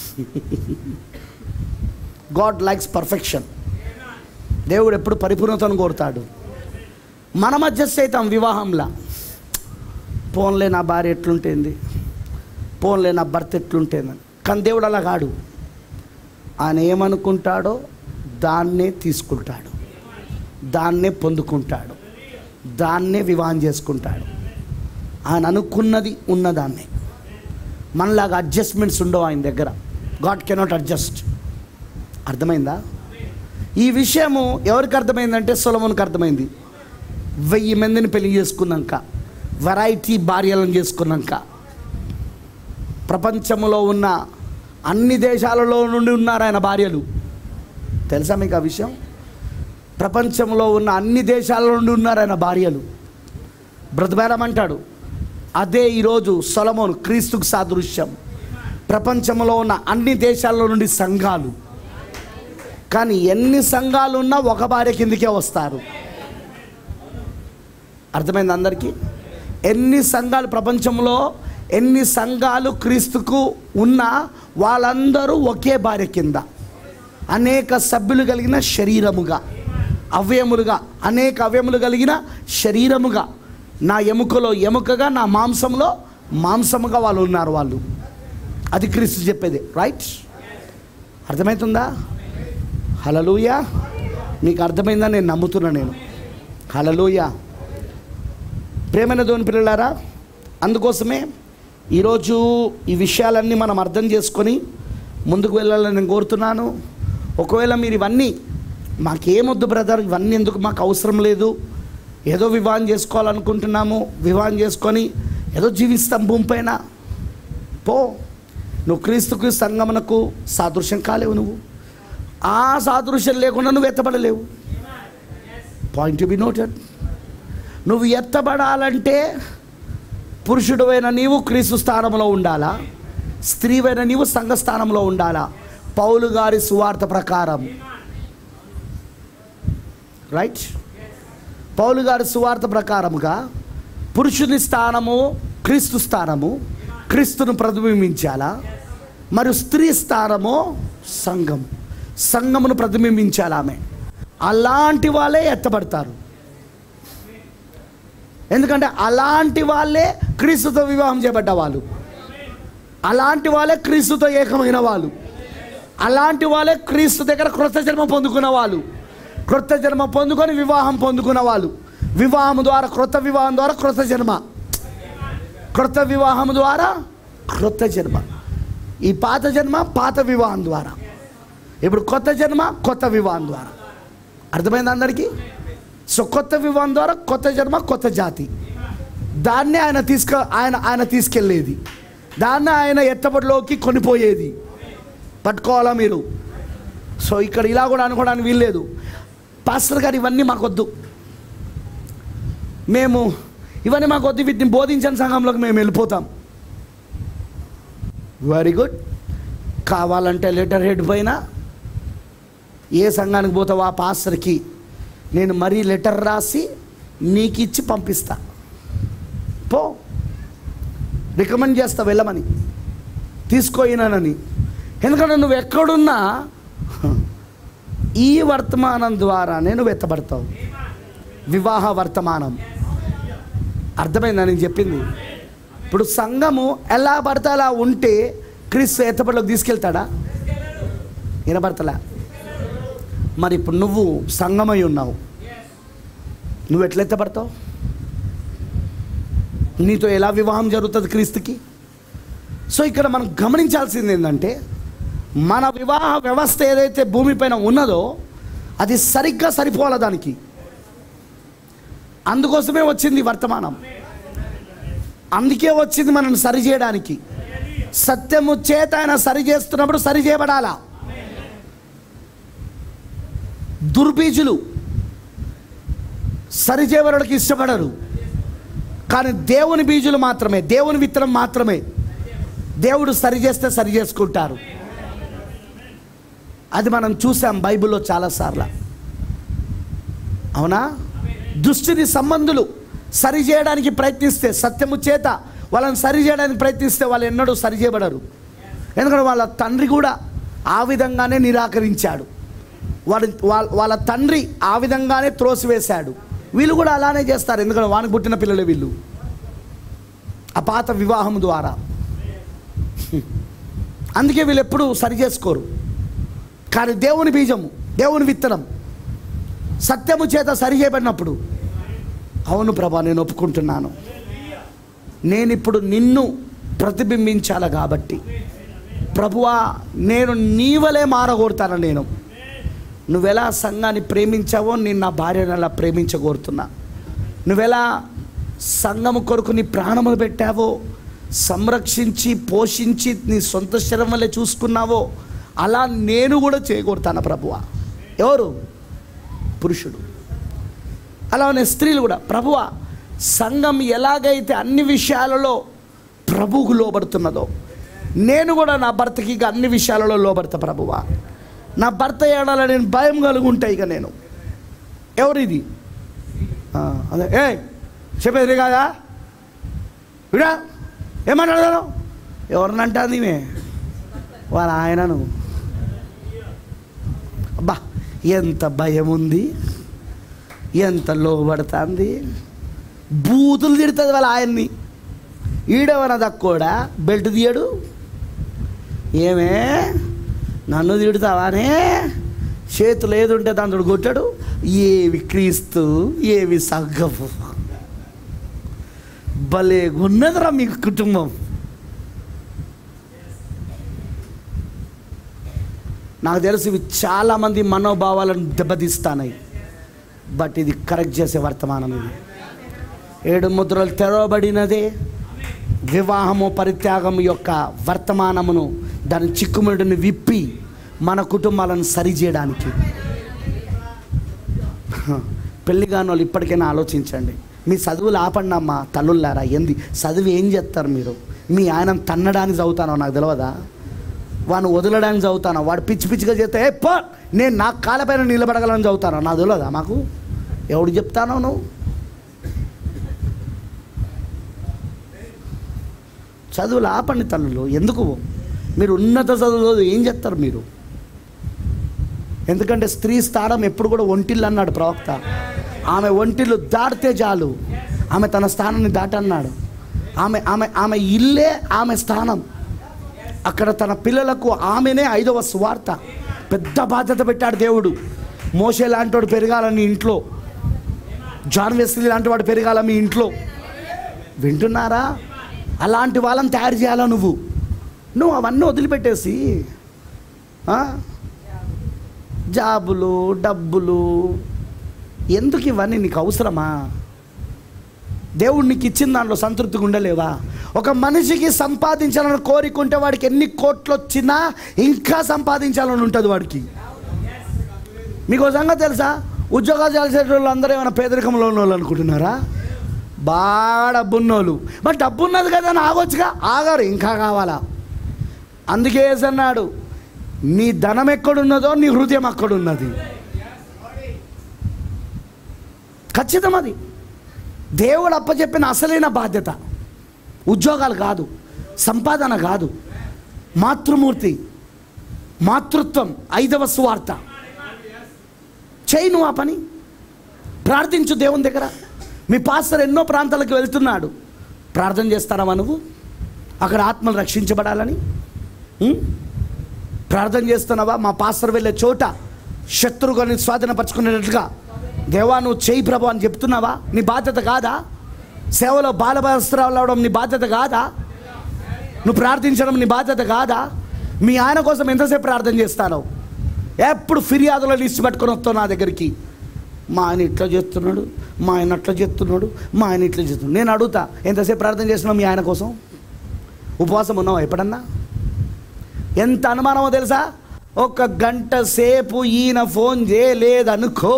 [SPEAKER 1] గాడ్ లైక్స్ పర్ఫెక్షన్ దేవుడు ఎప్పుడు పరిపూర్ణతను కోరుతాడు మనం అడ్జస్ట్ అవుతాం వివాహంలో పోన్లే నా భార్య ఎట్లుంటుంది పోన్లే నా భర్త ఎట్లుంటుంది కానీ దేవుడు అలా కాడు ఆయన ఏమనుకుంటాడో దాన్నే తీసుకుంటాడు దాన్నే పొందుకుంటాడు దాన్నే వివాహం చేసుకుంటాడు ఆయన అనుకున్నది ఉన్నదాన్నే మనలాగా అడ్జస్ట్మెంట్స్ ఉండవు ఆయన దగ్గర గాడ్ కెనాట్ అడ్జస్ట్ అర్థమైందా ఈ విషయము ఎవరికి అర్థమైందంటే సొలమునికి అర్థమైంది వెయ్యి మందిని పెళ్లి చేసుకున్నాక వెరైటీ భార్యలను చేసుకున్నాక ప్రపంచంలో ఉన్న అన్ని దేశాలలో నుండి ఉన్నారు ఆయన భార్యలు తెలుసా మీకు ఆ విషయం ప్రపంచంలో ఉన్న అన్ని దేశాల నుండి ఉన్నారు ఆయన భార్యలు బ్రతబేరం అంటాడు అదే ఈరోజు సొలమోన్ క్రీస్తుకు సాదృశ్యం ప్రపంచంలో ఉన్న అన్ని దేశాల నుండి సంఘాలు కానీ ఎన్ని సంఘాలు ఉన్నా ఒక భార్య కిందకే వస్తారు అర్థమైంది అందరికీ ఎన్ని సంఘాలు ప్రపంచంలో ఎన్ని సంఘాలు క్రీస్తుకు ఉన్నా వాళ్ళందరూ ఒకే భార్య కింద అనేక సభ్యులు కలిగిన శరీరముగా అవయములుగా అనేక అవయములు కలిగిన శరీరముగా నా ఎముకలో ఎముకగా నా మాంసంలో మాంసముగా వాళ్ళు ఉన్నారు వాళ్ళు అది క్రీస్తు చెప్పేది రైట్ అర్థమవుతుందా హలలుయ మీకు అర్థమైందని నేను నమ్ముతున్నా నేను హలలుయ ప్రేమైన దోని పిల్లలారా అందుకోసమే ఈరోజు ఈ విషయాలన్నీ మనం అర్థం చేసుకొని ముందుకు వెళ్ళాలని నేను కోరుతున్నాను ఒకవేళ మీరు ఇవన్నీ మాకేమొద్దు బ్రదర్ ఇవన్నీ ఎందుకు మాకు అవసరం లేదు ఏదో వివాహం చేసుకోవాలనుకుంటున్నాము వివాహం చేసుకొని ఏదో జీవిస్తాం భూమి పైన పో నువ్వు క్రీస్తుకు సంగమనకు సాదృశ్యం కాలేవు నువ్వు ఆ సాదృశ్యం లేకుండా నువ్వు ఎత్తబడలేవు పాయింట్ టు బి నోటెడ్ నువ్వు ఎత్తబడాలంటే పురుషుడువైన నీవు క్రీస్తు స్థానంలో ఉండాలా స్త్రీవైన నీవు సంఘ స్థానంలో ఉండాలా పౌలు గారి సువార్త ప్రకారం రైట్ పౌలు గారి సువార్త ప్రకారముగా పురుషుని స్థానము క్రీస్తు స్థానము క్రీస్తును ప్రతిబింబించాలా మరియు స్త్రీ స్థానము సంఘం సంఘమును ప్రతిబింబించాలి ఆమె అలాంటి వాళ్ళే ఎత్తబడతారు ఎందుకంటే అలాంటి వాళ్ళే క్రీస్తుతో వివాహం చేయబడ్డ వాళ్ళు అలాంటి వాళ్ళే క్రీస్తుతో ఏకమైన వాళ్ళు అలాంటి వాళ్ళే క్రీస్తు దగ్గర క్రొత్త జన్మ పొందుకున్న వాళ్ళు క్రొత్త జన్మ పొందుకొని వివాహం పొందుకున్న వాళ్ళు వివాహం ద్వారా క్రొత్త వివాహం ద్వారా క్రొత్త జన్మ క్రొత్త వివాహం ద్వారా క్రొత్త జన్మ ఈ పాత జన్మ పాత వివాహం ద్వారా ఇప్పుడు కొత్త జన్మ కొత్త వివాహం ద్వారా అర్థమైంది అందరికీ సో కొత్త వివాహం ద్వారా కొత్త జన్మ కొత్త జాతి దాన్నే ఆయన తీసుక ఆయన ఆయన తీసుకెళ్ళేది దాన్ని ఆయన ఎత్తబడిలోకి కొనిపోయేది పట్టుకోవాలా మీరు సో ఇక్కడ ఇలా కూడా అనుకోవడానికి వీల్లేదు పాస్టర్ గారు ఇవన్నీ మాకొద్దు మేము ఇవన్నీ మాకొద్దు వీటిని బోధించని సంఘంలోకి మేము వెళ్ళిపోతాం వెరీ గుడ్ కావాలంటే లెటర్ హెడ్ పైన ఏ సంఘానికి పోతావో ఆ పాస్టర్కి నేను మరీ లెటర్ రాసి నీకు ఇచ్చి పంపిస్తా పో రికమెండ్ చేస్తా వెళ్ళమని తీసుకోయినానని ఎందుకంటే నువ్వు ఎక్కడున్నా ఈ వర్తమానం ద్వారానే నువ్వు ఎత్తబడతావు వివాహ వర్తమానం అర్థమైందా నేను చెప్పింది ఇప్పుడు సంఘము ఎలా పడితే అలా ఉంటే క్రీస్తు ఎత్తబడిలోకి తీసుకెళ్తాడా వినబడతలా మరి ఇప్పుడు నువ్వు సంఘమై ఉన్నావు నువ్వు ఎట్లా ఎత్తబడతావు నీతో ఎలా వివాహం జరుగుతుంది క్రీస్తుకి సో ఇక్కడ మనం గమనించాల్సింది ఏంటంటే మన వివాహ వ్యవస్థ ఏదైతే భూమిపైన ఉన్నదో అది సరిగ్గా సరిపోవాలి దానికి అందుకోసమే వచ్చింది ఈ వర్తమానం అందుకే వచ్చింది మనల్ని సరి చేయడానికి సత్యము చేత ఆయన సరి చేస్తున్నప్పుడు సరి చేయబడాలా దుర్బీజులు సరి చేయబడడానికి ఇష్టపడరు కానీ దేవుని బీజులు మాత్రమే దేవుని విత్తనం మాత్రమే దేవుడు సరి చేస్తే సరి చేసుకుంటారు అది మనం చూసాం బైబిల్లో చాలాసార్లు అవునా దుష్టిని సంబంధులు సరి చేయడానికి ప్రయత్నిస్తే సత్యము చేత వాళ్ళని సరి చేయడానికి ప్రయత్నిస్తే వాళ్ళు ఎన్నడూ సరి చేయబడరు ఎందుకంటే వాళ్ళ తండ్రి కూడా ఆ విధంగానే నిరాకరించాడు వాడి వాళ్ళ వాళ్ళ తండ్రి ఆ విధంగానే త్రోసివేశాడు వీళ్ళు కూడా అలానే చేస్తారు ఎందుకంటే వానికి పుట్టిన పిల్లలే వీళ్ళు ఆ పాత వివాహం ద్వారా అందుకే వీళ్ళు ఎప్పుడూ సరి చేసుకోరు కానీ దేవుని బీజము దేవుని విత్తనం సత్యము చేత సరి చేయబడినప్పుడు అవును ప్రభా నేను ఒప్పుకుంటున్నాను నేను ఇప్పుడు నిన్ను ప్రతిబింబించాలి కాబట్టి ప్రభువా నేను నీవలే మారగోరుతాను నేను నువ్వెలా సంఘాన్ని ప్రేమించావో నేను నా భార్యను అలా ప్రేమించగోరుతున్నా నువ్వెలా సంఘము కొరకు నీ ప్రాణములు పెట్టావో సంరక్షించి పోషించి నీ సొంత శరం వల్లే చూసుకున్నావో అలా నేను కూడా చేయగోరుతాను ప్రభువా ఎవరు పురుషుడు అలానే స్త్రీలు కూడా ప్రభువ సంఘం ఎలాగైతే అన్ని విషయాలలో ప్రభువుకు లోబడుతున్నదో నేను కూడా నా భర్తకి ఇక అన్ని విషయాలలో లోబడతా ప్రభువా నా భర్త ఏడాల నేను భయం కలుగుంటా ఇక నేను ఎవరిది ఆ, అదే ఏ చెప్పేది కాదా విడా ఏమంటాడు ఎవరినంటాంది ఈమె వాళ్ళ ఆయనను అబ్బా ఎంత భయం ఉంది ఎంత లోబడుతుంది బూతులు తిడుతుంది వాళ్ళ ఆయన్ని ఈడవన తక్కువడా బెల్ట్ తీయడు ఏమే నన్ను తిడతావానే చేతులు ఏదుంటే దాంతో కొట్టాడు ఏవి క్రీస్తు ఏవి సగ్గపు భలే ఉన్నదిరా మీ కుటుంబం నాకు తెలుసు ఇవి చాలామంది మనోభావాలను దెబ్బతీస్తాయి బట్ ఇది కరెక్ట్ చేసే వర్తమానం ఇది ఏడు ముద్రలు తెరవబడినదే వివాహము పరిత్యాగం యొక్క వర్తమానమును దాని చిక్కుముడిని విప్పి మన కుటుంబాలను సరిచేయడానికి పెళ్లి కాని వాళ్ళు ఇప్పటికైనా ఆలోచించండి మీ చదువులు ఆపండి అమ్మ తల్లుల్లారా ఏంది చదువు ఏం చేస్తారు మీరు మీ ఆయన తన్నడానికి చదువుతానో నాకు తెలియదా వాడిని వదలడానికి చదువుతాను వాడు పిచ్చి పిచ్చిగా చేస్తే ఏ పో నేను నా కాళ్ళపైన నిలబడగలని చదువుతాను నాకు తెలియదా మాకు ఎవడు చెప్తానో నువ్వు చదువులు ఆపండి తల్లులు ఎందుకు మీరు ఉన్నత చదువులు ఏం చేస్తారు మీరు ఎందుకంటే స్త్రీ స్థానం ఎప్పుడు కూడా ఒంటిల్లు అన్నాడు ప్రవక్త ఆమె ఒంటిల్లు దాటితే చాలు ఆమె తన స్థానాన్ని దాటన్నాడు ఆమె ఆమె ఆమె ఇల్లే ఆమె స్థానం అక్కడ తన పిల్లలకు ఆమెనే ఐదవ స్వార్థ పెద్ద బాధ్యత పెట్టాడు దేవుడు మోసే లాంటి వాడు పెరగాలని ఇంట్లో జాన్ వెస్లీ లాంటి వాడు పెరగాల మీ ఇంట్లో వింటున్నారా అలాంటి వాళ్ళని తయారు చేయాలా నువ్వు నువ్వు అవన్నీ వదిలిపెట్టేసి ఆ? జాబులు డబ్బులు ఎందుకు ఇవన్నీ నీకు అవసరమా దేవుడు నీకు ఇచ్చిన దాంట్లో సంతృప్తిగా ఉండలేవా ఒక మనిషికి సంపాదించాలని కోరికుంటే వాడికి ఎన్ని కోట్లు వచ్చినా ఇంకా సంపాదించాలని ఉంటుంది వాడికి మీకు ఒక సంగతి తెలుసా ఉద్యోగాలు చేసే వాళ్ళు అందరూ ఏమైనా పేదరికంలో ఉన్న వాళ్ళు అనుకుంటున్నారా బాగా డబ్బున్నోళ్ళు మరి డబ్బు ఉన్నది కదా అని ఆగొచ్చుగా ఆగారు ఇంకా కావాలా అందుకే యేసు అన్నాడు నీ ధనం ఎక్కడున్నదో నీ హృదయం అక్కడున్నది ఖచ్చితం అది దేవుడు అప్పచెప్పిన అసలైన బాధ్యత ఉద్యోగాలు కాదు సంపాదన కాదు మాతృమూర్తి మాతృత్వం ఐదవ స్వార్థ చేయి నువ్వు ఆ పని ప్రార్థించు దేవుని దగ్గర మీ పాస్టర్ ఎన్నో ప్రాంతాలకు వెళ్తున్నాడు ప్రార్థన చేస్తారా నువ్వు అక్కడ ఆత్మలు రక్షించబడాలని ఉం? ప్రార్థన చేస్తున్నావా మా పాస్టర్ వెళ్ళే చోట శత్రువుని స్వాధీనపరచుకునేటట్లుగా దేవా నువ్వు చేయి ప్రభు అని చెప్తున్నావా నీ బాధ్యత కాదా సేవలో బాలభస్త్రాలు అవడం నీ బాధ్యత కాదా నువ్వు ప్రార్థించడం నీ బాధ్యత కాదా మీ ఆయన కోసం ఎంతసేపు ప్రార్థన చేస్తాను ఎప్పుడు ఫిర్యాదులో లిస్ట్ పెట్టుకొని వస్తావు నా దగ్గరికి మా ఆయన ఇట్లా చేస్తున్నాడు మా ఆయన అట్లా చేస్తున్నాడు మా ఆయన ఇట్లా చేస్తున్నాడు నేను అడుగుతా ఎంతసేపు ప్రార్థన చేస్తున్నావు మీ ఆయన కోసం ఉపవాసం ఉన్నావా ఎప్పుడన్నా ఎంత అనుమానమో తెలుసా ఒక గంట సేపు ఈయన ఫోన్ చేయలేదనుకో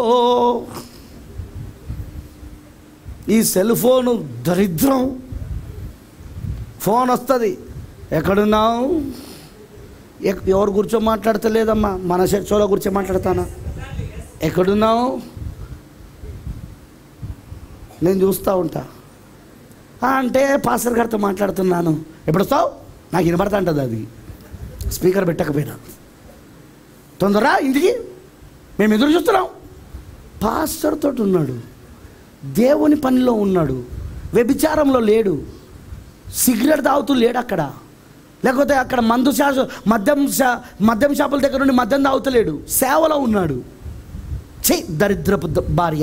[SPEAKER 1] ఈ సెల్ ఫోను దరిద్రం ఫోన్ వస్తుంది ఎక్కడున్నావు ఎక్- ఎవరు కూర్చో మాట్లాడతలేదమ్మా మన చర్చలో కూర్చో మాట్లాడతానా ఎక్కడున్నావు నేను చూస్తూ ఉంటా "ఆ, అంటే పాస్టర్ గారితో మాట్లాడుతున్నాను ఎప్పుడు వస్తావు నాకు వినపడతా ఉంటుంది అది స్పీకర్ పెట్టకపోయినా తొందరరా ఇంటికి మేము ఎదురు చూస్తున్నాం పాస్టర్ తోటి ఉన్నాడు దేవుని పనిలో ఉన్నాడు వ్యభిచారంలో లేడు సిగరెట్ తాగుతూ లేడు అక్కడ లేకపోతే అక్కడ మందు షా మద్యం షా మద్యం షాపుల దగ్గర నుండి మద్యం తాగుతలేడు సేవలో ఉన్నాడు ఛీ దరిద్రపు ద- భార్య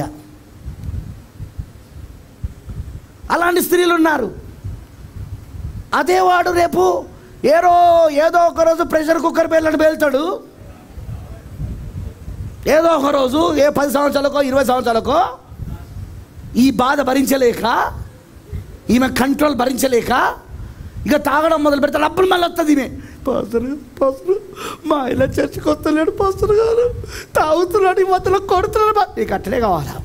[SPEAKER 1] అలాంటి స్త్రీలు ఉన్నారు అదే వాడు రేపు ఏరో ఏదో ఒక రోజు ప్రెషర్ కుక్కర్ పేర్లను పేలుతాడు ఏదో ఒక రోజు ఏ పది సంవత్సరాలకో ఇరవై సంవత్సరాలకో ఈ బాధ భరించలేక ఈమె కంట్రోల్ భరించలేక ఇక తాగడం మొదలు పెడతాడు అప్పుడు మళ్ళీ వస్తుంది ఈమె పాస్టర్ పాస్టర్ మా ఆయన చర్చికి వస్తలేడు పాస్టర్ గారు తాగుతున్నాడు ఈ మధ్యలో కొడుతున్నాడు బా-" నీకు అట్లే కావాలా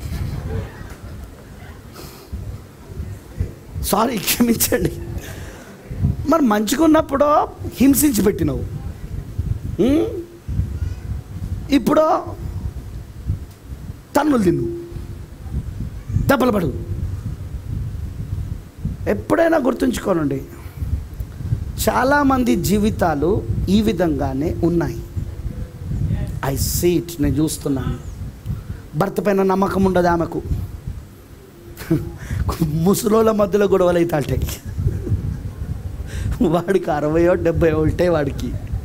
[SPEAKER 1] సారీ క్షమించండి మరి మంచిగా ఉన్నప్పుడు హింసించి పెట్టినావు ఉం? ఇప్పుడు తన్నులు తిన్ను దెబ్బలు పడు ఎప్పుడైనా గుర్తుంచుకోనండి చాలామంది జీవితాలు ఈ విధంగానే ఉన్నాయి ఐ సీట్ నేను చూస్తున్నాను భర్త పైన నమ్మకం ఉండదు ఆమెకు ముసలోళ్ళ మధ్యలో గొడవలు అయితే అంటాయి వాడికి అరవయో డెబ్బై ఉంటాయి వాడికి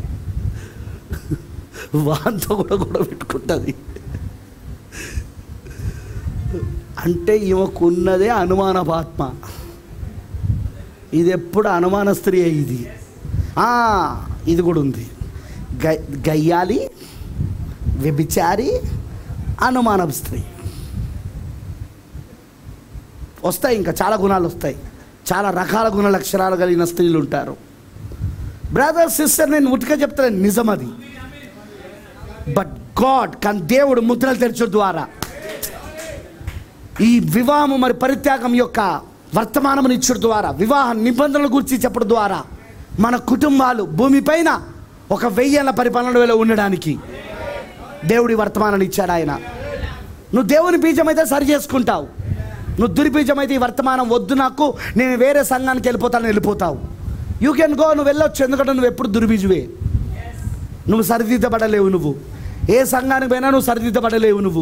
[SPEAKER 1] వాంతో కూడా గొడవ పెట్టుకుంటుంది అంటే ఈమెకు ఉన్నదే అనుమానపాత్మ ఇది ఎప్పుడు అనుమాన స్త్రీ ఇది ఆ, ఇది కూడా ఉంది గై గయ్యాలి వ్యభిచారి అనుమానపు స్త్రీ వస్తాయి ఇంకా చాలా గుణాలు వస్తాయి చాలా రకాల గుణ లక్షణాలు కలిగిన స్త్రీలు ఉంటారు బ్రదర్ సిస్టర్ నేను ఉట్టిగా చెప్తాను నిజం అది బట్ గాడ్ కానీ దేవుడు ముద్రలు తెరచడం ద్వారా ఈ వివాహం మరి పరిత్యాగం యొక్క వర్తమానమును ఇచ్చడం ద్వారా వివాహ నిబంధనల గురించి చెప్పడం ద్వారా మన కుటుంబాలు భూమిపైన ఒక వెయ్యేళ్ళ పరిపాలన వేళ ఉండడానికి దేవుడి వర్తమానాన్ని ఇచ్చాడు ఆయన నువ్వు దేవుని బీజం అయితే సరి చేసుకుంటావు నువ్వు దుర్బీజం అయితే ఈ వర్తమానం వద్దు నాకు నేను వేరే సంఘానికి వెళ్ళిపోతాను వెళ్ళిపోతావు యూ కెన్ గో నువ్వు వెళ్ళొచ్చు ఎందుకంటే నువ్వు ఎప్పుడు దుర్బీజువే నువ్వు సరిదిద్దబడలేవు నువ్వు ఏ సంఘానికి పోయినా నువ్వు సరిదిద్దబడలేవు నువ్వు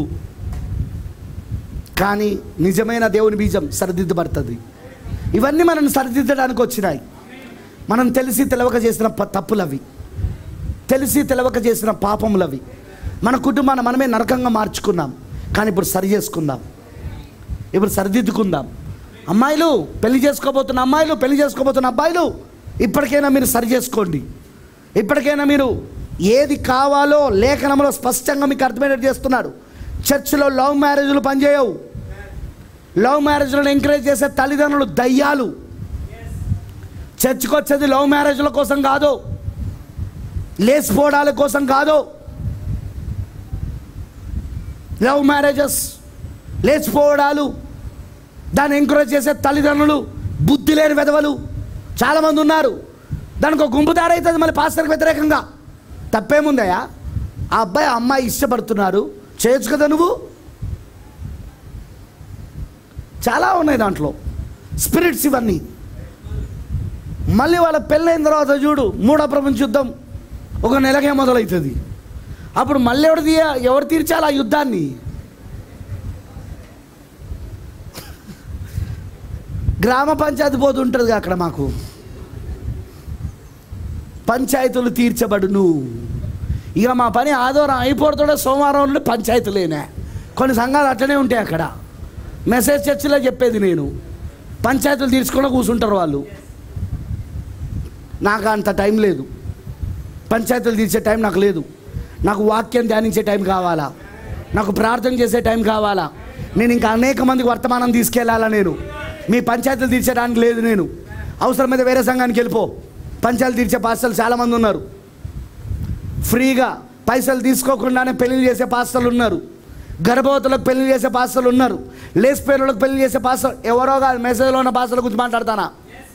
[SPEAKER 1] కానీ నిజమైన దేవుని బీజం సరిదిద్దబడుతుంది ఇవన్నీ మనం సరిదిద్దడానికి వచ్చినాయి మనం తెలిసి తెలవక చేసిన ప- తప్పులవి తెలిసి తెలవక చేసిన పాపములవి మన కుటుంబాన్ని మనమే నరకంగా మార్చుకున్నాం కానీ ఇప్పుడు సరి చేసుకుందాం ఇప్పుడు సరిదిద్దుకుందాం అమ్మాయిలు పెళ్లి చేసుకోబోతున్న అమ్మాయిలు పెళ్లి చేసుకోబోతున్న అబ్బాయిలు ఇప్పటికైనా మీరు సరి చేసుకోండి ఇప్పటికైనా మీరు ఏది కావాలో లేఖనంలో స్పష్టంగా మీకు అర్థమయ్యేటట్టు చేస్తున్నాడు చర్చిలో లవ్ మ్యారేజ్లు పనిచేయవు లవ్ మ్యారేజ్లను ఎంకరేజ్ చేసే తల్లిదండ్రులు దయ్యాలు చర్చికి వచ్చేది లవ్ మ్యారేజ్ల కోసం కాదు లేచిపోవడాల కోసం కాదు లవ్ మ్యారేజెస్ లేచిపోవడాలు దాన్ని ఎంకరేజ్ చేసే తల్లిదండ్రులు బుద్ధి లేని వెధవలు చాలామంది ఉన్నారు దానికి ఒక గుంపు తయారవుతుంది మళ్ళీ పాస్టర్కి వ్యతిరేకంగా తప్పేముందయ్యా ఆ అబ్బాయి ఆ అమ్మాయి ఇష్టపడుతున్నారు చేయొచ్చు కదా నువ్వు చాలా ఉన్నాయి దాంట్లో స్పిరిట్స్ ఇవన్నీ మళ్ళీ వాళ్ళ పెళ్ళైన తర్వాత చూడు మూడో ప్రపంచ యుద్ధం ఒక నెలకే మొదలవుతుంది అప్పుడు మళ్ళీ ఎవరు తీయ ఎవరు తీర్చాలి ఆ యుద్ధాన్ని గ్రామ పంచాయతీ పోతు ఉంటుంది అక్కడ మాకు పంచాయతీలు తీర్చబడును ఇక మా పని ఆదివారం అయిపోతుండే సోమవారం నుండి పంచాయతీలేనే కొన్ని సంఘాలు అట్లనే ఉంటాయి అక్కడ మెసేజ్ చర్చిలో చెప్పేది నేను పంచాయతీలు తీర్చుకుండా కూర్చుంటారు వాళ్ళు నాకు అంత టైం లేదు పంచాయతీలు తీర్చే టైం నాకు లేదు నాకు వాక్యం ధ్యానించే టైం కావాలా నాకు ప్రార్థన చేసే టైం కావాలా నేను ఇంకా అనేక మందికి వర్తమానం తీసుకెళ్ళాలా నేను మీ పంచాయతీలు తీర్చడానికి లేదు నేను అవసరమైతే వేరే సంఘానికి వెళ్ళిపో పంచాయతీలు తీర్చే పాస్టర్లు చాలామంది ఉన్నారు ఫ్రీగా పైసలు తీసుకోకుండానే పెళ్లి చేసే పాస్టర్లు ఉన్నారు గర్భవతులకు పెళ్లి చేసే పాస్టర్లు ఉన్నారు లేచిపోయినలకు పెళ్లి చేసే పాస్టర్ ఎవరో కాదు మెసేజ్లో ఉన్న పాస్టర్ల గురించి మాట్లాడతానా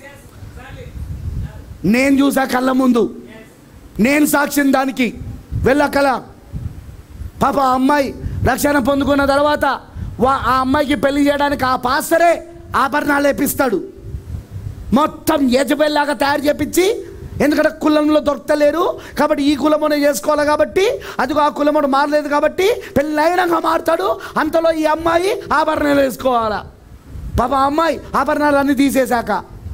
[SPEAKER 1] నేను చూసా కళ్ళ ముందు నేను సాక్ష్యం దానికి వెళ్ళకల పాప ఆ అమ్మాయి రక్షణ పొందుకున్న తర్వాత వా ఆ అమ్మాయికి పెళ్లి చేయడానికి ఆ పాస్టరే ఆభరణాలు వేపిస్తాడు మొత్తం యజబెల్లాగా తయారు చేపించి ఎందుకంటే కులంలో దొరకలేరు కాబట్టి ఈ కులమునే చేసుకోవాలి కాబట్టి అదిగో ఆ కులమును మారలేదు కాబట్టి పెళ్ళైనాక మారుతాడు అంతలో ఈ అమ్మాయి ఆభరణాలు వేసుకోవాలా పాప ఆ అమ్మాయి ఆభరణాలు అన్నీ తీసేశాక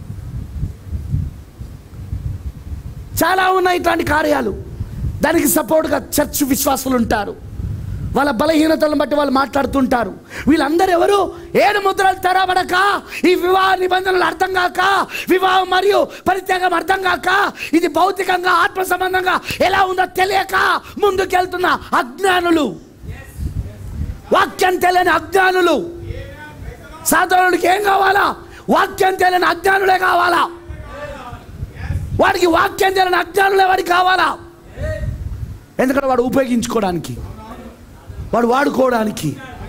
[SPEAKER 1] చాలా ఉన్నాయి ఇట్లాంటి కార్యాలు దానికి సపోర్ట్గా చర్చ్ విశ్వాసులు ఉంటారు వాళ్ళ బలహీనతలను బట్టి వాళ్ళు మాట్లాడుతుంటారు వీళ్ళందరూ ఎవరు ఏడు ముద్రలు తెరబడక ఈ వివాహ నిబంధనలు అర్థం కాక వివాహం మరియు పరిత్యాగం అర్థం కాక ఇది భౌతికంగా ఆత్మ సంబంధంగా ఎలా ఉందో తెలియక ముందుకెళ్తున్న అజ్ఞానులు వాక్యం తెలియని అజ్ఞానులు సాధారణుడికి ఏం కావాలా వాక్యం తెలియని అజ్ఞానులే కావాలా వాడికి వాక్యం తెలియని అజ్ఞానులే వాడికి కావాలా ఎందుకంటే వాడు ఉపయోగించుకోవడానికి వాడు వాడుకోవడానికి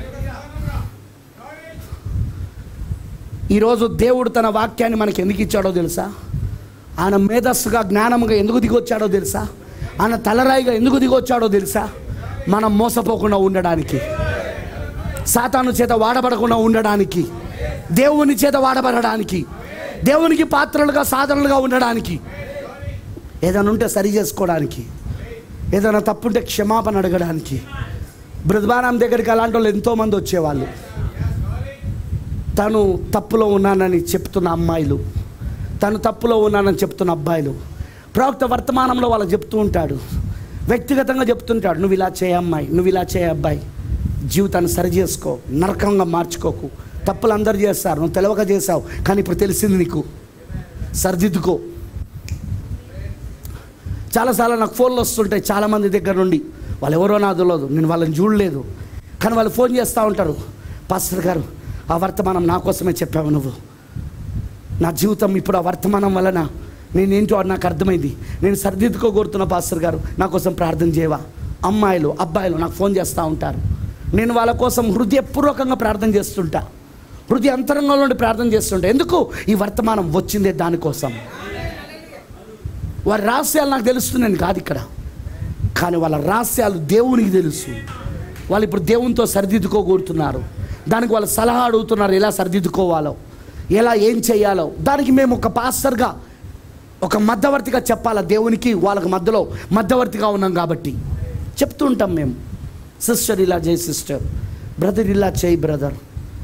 [SPEAKER 1] ఈరోజు దేవుడు తన వాక్యాన్ని మనకి ఎందుకు ఇచ్చాడో తెలుసా ఆయన మేధస్సుగా జ్ఞానముగా ఎందుకు దిగొచ్చాడో తెలుసా ఆయన తలరాయిగా ఎందుకు దిగొచ్చాడో తెలుసా మనం మోసపోకుండా ఉండడానికి సాతాను చేత వాడబడకుండా ఉండడానికి దేవుని చేత వాడబడడానికి దేవునికి పాత్రలుగా సాధనలుగా ఉండడానికి ఏదైనా ఉంటే సరి చేసుకోవడానికి ఏదైనా తప్పుంటే క్షమాపణ అడగడానికి బృద్వానం దగ్గరికి అలాంటి వాళ్ళు ఎంతోమంది వచ్చేవాళ్ళు తను తప్పులో ఉన్నానని చెప్తున్న అమ్మాయిలు తను తప్పులో ఉన్నానని చెప్తున్న అబ్బాయిలు ప్రవక్త వర్తమానంలో వాళ్ళు చెప్తూ ఉంటాడు వ్యక్తిగతంగా చెప్తుంటాడు నువ్వు ఇలా చేయ అమ్మాయి నువ్వు ఇలా చేయ అబ్బాయి జీవితాన్ని సరి చేసుకో నరకంగా మార్చుకోకు తప్పులు అందరు చేస్తారు నువ్వు తెలవక చేసావు కానీ ఇప్పుడు తెలిసింది నీకు సరిదిద్దుకో చాలాసార్లు నాకు ఫోన్లు వస్తుంటాయి చాలామంది దగ్గర నుండి వాళ్ళు ఎవరో నాకు తెలియదు నేను వాళ్ళని చూడలేదు కానీ వాళ్ళు ఫోన్ చేస్తూ ఉంటారు పాస్టర్ గారు ఆ వర్తమానం నా కోసమే చెప్పావు నువ్వు నా జీవితం ఇప్పుడు ఆ వర్తమానం వలన నేనేంటో అది నాకు అర్థమైంది నేను సరిదిద్దుకోగోరుతున్న పాస్టర్ గారు నా కోసం ప్రార్థన చేయవా అమ్మాయిలు అబ్బాయిలు నాకు ఫోన్ చేస్తూ ఉంటారు నేను వాళ్ళ కోసం హృదయపూర్వకంగా ప్రార్థన చేస్తుంటా హృదయ అంతరంగంలో నుండి ప్రార్థన చేస్తుంటా ఎందుకు ఈ వర్తమానం వచ్చిందే దానికోసం వారి రహస్యాలు నాకు తెలుస్తున్నాను కాదు ఇక్కడ కానీ వాళ్ళ రహస్యాలు దేవునికి తెలుసు వాళ్ళు ఇప్పుడు దేవునితో సరిదిద్దుకోగోరుతున్నారు దానికి వాళ్ళు సలహా అడుగుతున్నారు ఎలా సరిదిద్దుకోవాలో ఎలా ఏం చేయాలో దానికి మేము ఒక పాస్టర్గా ఒక మధ్యవర్తిగా చెప్పాలా దేవునికి వాళ్ళకి మధ్యలో మధ్యవర్తిగా ఉన్నాం కాబట్టి చెప్తూ ఉంటాం మేము సిస్టర్ ఇలా చేయి సిస్టర్ బ్రదర్ ఇలా చేయి బ్రదర్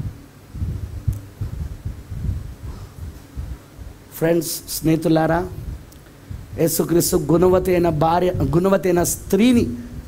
[SPEAKER 1] ఫ్రెండ్స్ స్నేహితులారా యేసుక్రీస్తు గుణవతి అయిన భార్య గుణవతి అయిన స్త్రీని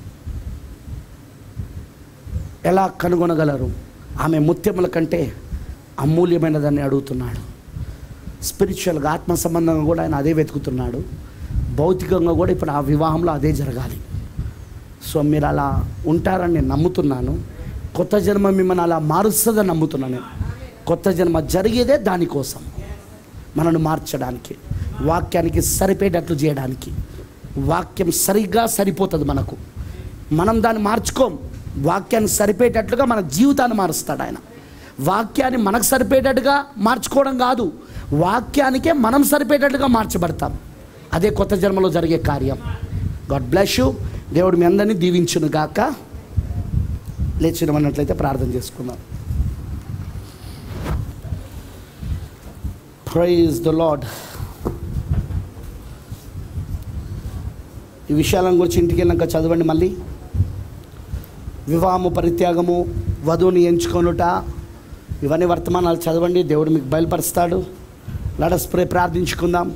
[SPEAKER 1] ఎలా కనుగొనగలరు ఆమె ముత్యముల కంటే అమూల్యమైనదని అడుగుతున్నాడు స్పిరిచువల్గా ఆత్మ సంబంధంగా కూడా ఆయన అదే వెతుకుతున్నాడు భౌతికంగా కూడా ఇప్పుడు ఆ వివాహంలో అదే జరగాలి సో మీరు అలా ఉంటారని నేను నమ్ముతున్నాను కొత్త జన్మ మిమ్మల్ని అలా మారుస్తుందని నమ్ముతున్నాను నేను కొత్త జన్మ జరిగేదే దానికోసం మనను మార్చడానికి వాక్యానికి సరిపోయేటట్లు చేయడానికి వాక్యం సరిగ్గా సరిపోతుంది మనకు మనం దాన్ని మార్చుకోం వాక్యాన్ని సరిపోయేటట్లుగా మన జీవితాన్ని మారుస్తాడు ఆయన వాక్యాన్ని మనకు సరిపోయేటట్టుగా మార్చుకోవడం కాదు వాక్యానికే మనం సరిపోయేటట్టుగా మార్చబడతాం అదే కొత్త జన్మలో జరిగే కార్యం గాడ్ బ్లెస్ యూ దేవుడు మీ అందరినీ దీవించును గాక లేచినమన్నట్లయితే ప్రార్థన చేసుకుందాం ప్రైజ్ ద లాడ్ ఈ విషయాలను గురించి ఇంటికి వెళ్ళాక చదవండి మళ్ళీ వివాహము పరిత్యాగము వధువుని ఎంచుకొనుట ఇవన్నీ వర్తమానాలు చదవండి దేవుడు మీకు బయలుపరుస్తాడు లడస్ ప్రే ప్రార్థించుకుందాం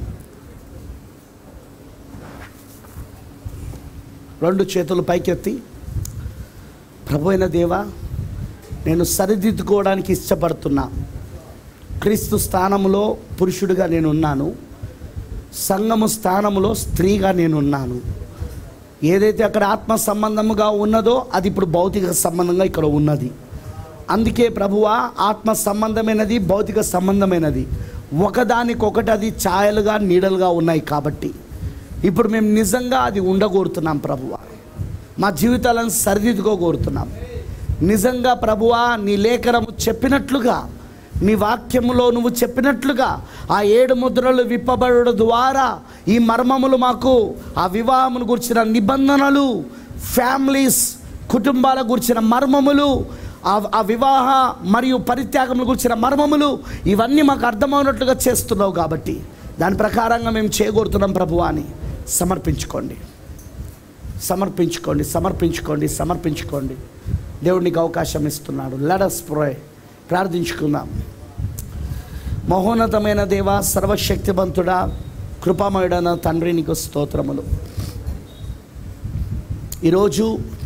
[SPEAKER 1] రెండు చేతులు పైకెత్తి ప్రభు అయిన దేవా నేను సరిదిద్దుకోవడానికి ఇష్టపడుతున్నా క్రీస్తు స్థానంలో పురుషుడిగా నేను ఉన్నాను సంఘము స్థానంలో స్త్రీగా నేను ఉన్నాను ఏదైతే అక్కడ ఆత్మ సంబంధముగా ఉన్నదో అది ఇప్పుడు భౌతిక సంబంధంగా ఇక్కడ ఉన్నది అందుకే ప్రభువా ఆత్మ సంబంధమైనది భౌతిక సంబంధమైనది ఒకదానికొకటి అది ఛాయలుగా నీడలుగా ఉన్నాయి కాబట్టి ఇప్పుడు మేము నిజంగా అది ఉండగోరుతున్నాం ప్రభువా మా జీవితాలను సరిదిద్దుకోగోరుతున్నాం నిజంగా ప్రభువా నీ లేఖనము చెప్పినట్లుగా నీ వాక్యములో నువ్వు చెప్పినట్లుగా ఆ ఏడు ముద్రలు విప్పబడడం ద్వారా ఈ మర్మములు మాకు ఆ వివాహమును గురించిన నిబంధనలు ఫ్యామిలీస్ కుటుంబాల గురించిన మర్మములు ఆ ఆ వివాహ మరియు పరిత్యాగముల గురించిన మర్మములు ఇవన్నీ మాకు అర్థమైనట్లుగా చేస్తున్నావు కాబట్టి దాని ప్రకారంగా మేము చేయగోరుతున్నాం ప్రభువా అని సమర్పించుకోండి సమర్పించుకోండి సమర్పించుకోండి సమర్పించుకోండి దేవుడికి అవకాశం ఇస్తున్నాడు లడస్ ప్రోయ్ ప్రార్థించుకుందాం మహోన్నతమైన దేవ సర్వశక్తివంతుడా కృపామయుడన తండ్రి నీకు స్తోత్రములు ఈరోజు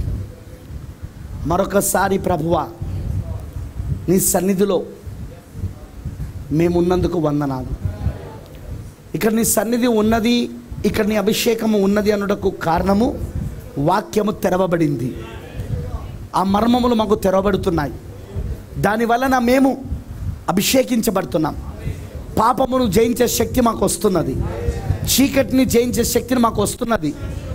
[SPEAKER 1] మరొకసారి ప్రభువ నీ సన్నిధిలో మేమున్నందుకు వందనాలు ఇక్కడ నీ సన్నిధి ఉన్నది ఇక్కడ నీ అభిషేకము ఉన్నది అనుటకు కారణము వాక్యము తెరవబడింది ఆ మర్మములు మాకు తెరవబడుతున్నాయి దానివలన మేము అభిషేకించబడుతున్నాం పాపమును జయించే శక్తి మాకు వస్తున్నది చీకటిని జయించే శక్తిని మాకు వస్తున్నది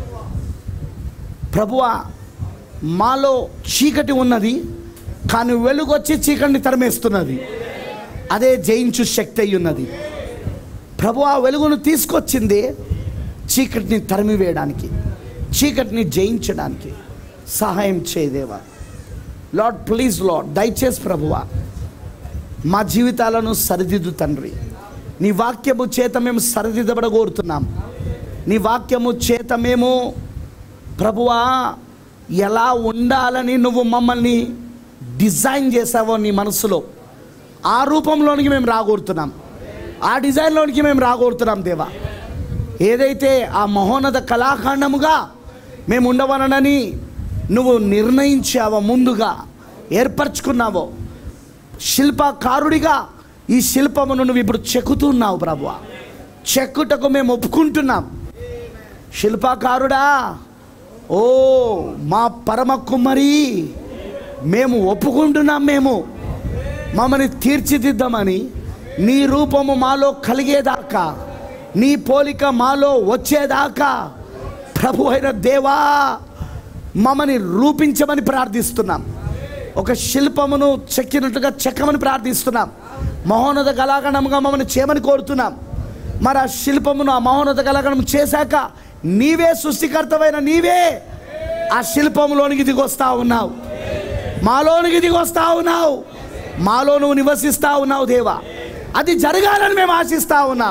[SPEAKER 1] ప్రభువా మాలో చీకటి ఉన్నది కానీ వెలుగు వచ్చి చీకటిని తరిమేస్తున్నది అదే జయించు శక్తి అయి ఉన్నది ప్రభు ఆ వెలుగును తీసుకొచ్చింది చీకటిని తరిమివేయడానికి చీకటిని జయించడానికి సహాయం చేయదేవా లార్డ్ ప్లీజ్ లార్డ్ దయచేసి ప్రభువా మా జీవితాలను సరిదిద్దు తండ్రి నీ వాక్యము చేత మేము సరిదిద్దబడగోరుతున్నాం నీ వాక్యము చేత మేము ప్రభువా ఎలా ఉండాలని నువ్వు మమ్మల్ని డిజైన్ చేసావో నీ మనసులో ఆ రూపంలోనికి మేము రాగోరుతున్నాం ఆ డిజైన్లోనికి మేము రాగోరుతున్నాం దేవా ఏదైతే ఆ మహోన్నత కళాఖండముగా మేము ఉండవలనని నువ్వు నిర్ణయించావో ముందుగా ఏర్పరచుకున్నావో శిల్పకారుడిగా ఈ శిల్పమును నువ్వు ఇప్పుడు చెక్కుతున్నావు ప్రభువా చెక్కుటకు మేము ఒప్పుకుంటున్నాం శిల్పకారుడా ఓ మా పరమ కుమ్మరి మేము ఒప్పుకుంటున్నాం మేము మమ్మల్ని తీర్చిదిద్దామని నీ రూపము మాలో కలిగేదాకా నీ పోలిక మాలో వచ్చేదాకా ప్రభు అయిన దేవా మమ్మల్ని రూపించమని ప్రార్థిస్తున్నాం ఒక శిల్పమును చెక్కినట్టుగా చెక్కమని ప్రార్థిస్తున్నాం మహోన్నత కళాఖండముగా మమ్మల్ని చేయమని కోరుతున్నాం మరి ఆ శిల్పమును ఆ మహోన్నత కళాఖండం చేశాక నీవే సృష్టికర్తమైన నీవే ఆ శిల్పంలోనికి దిగొస్తా ఉన్నావు మాలోనికి దిగొస్తా ఉన్నావు మాలో నువ్వు నివసిస్తా ఉన్నావు దేవా అది జరగాలని మేము ఆశిస్తా ఉన్నాం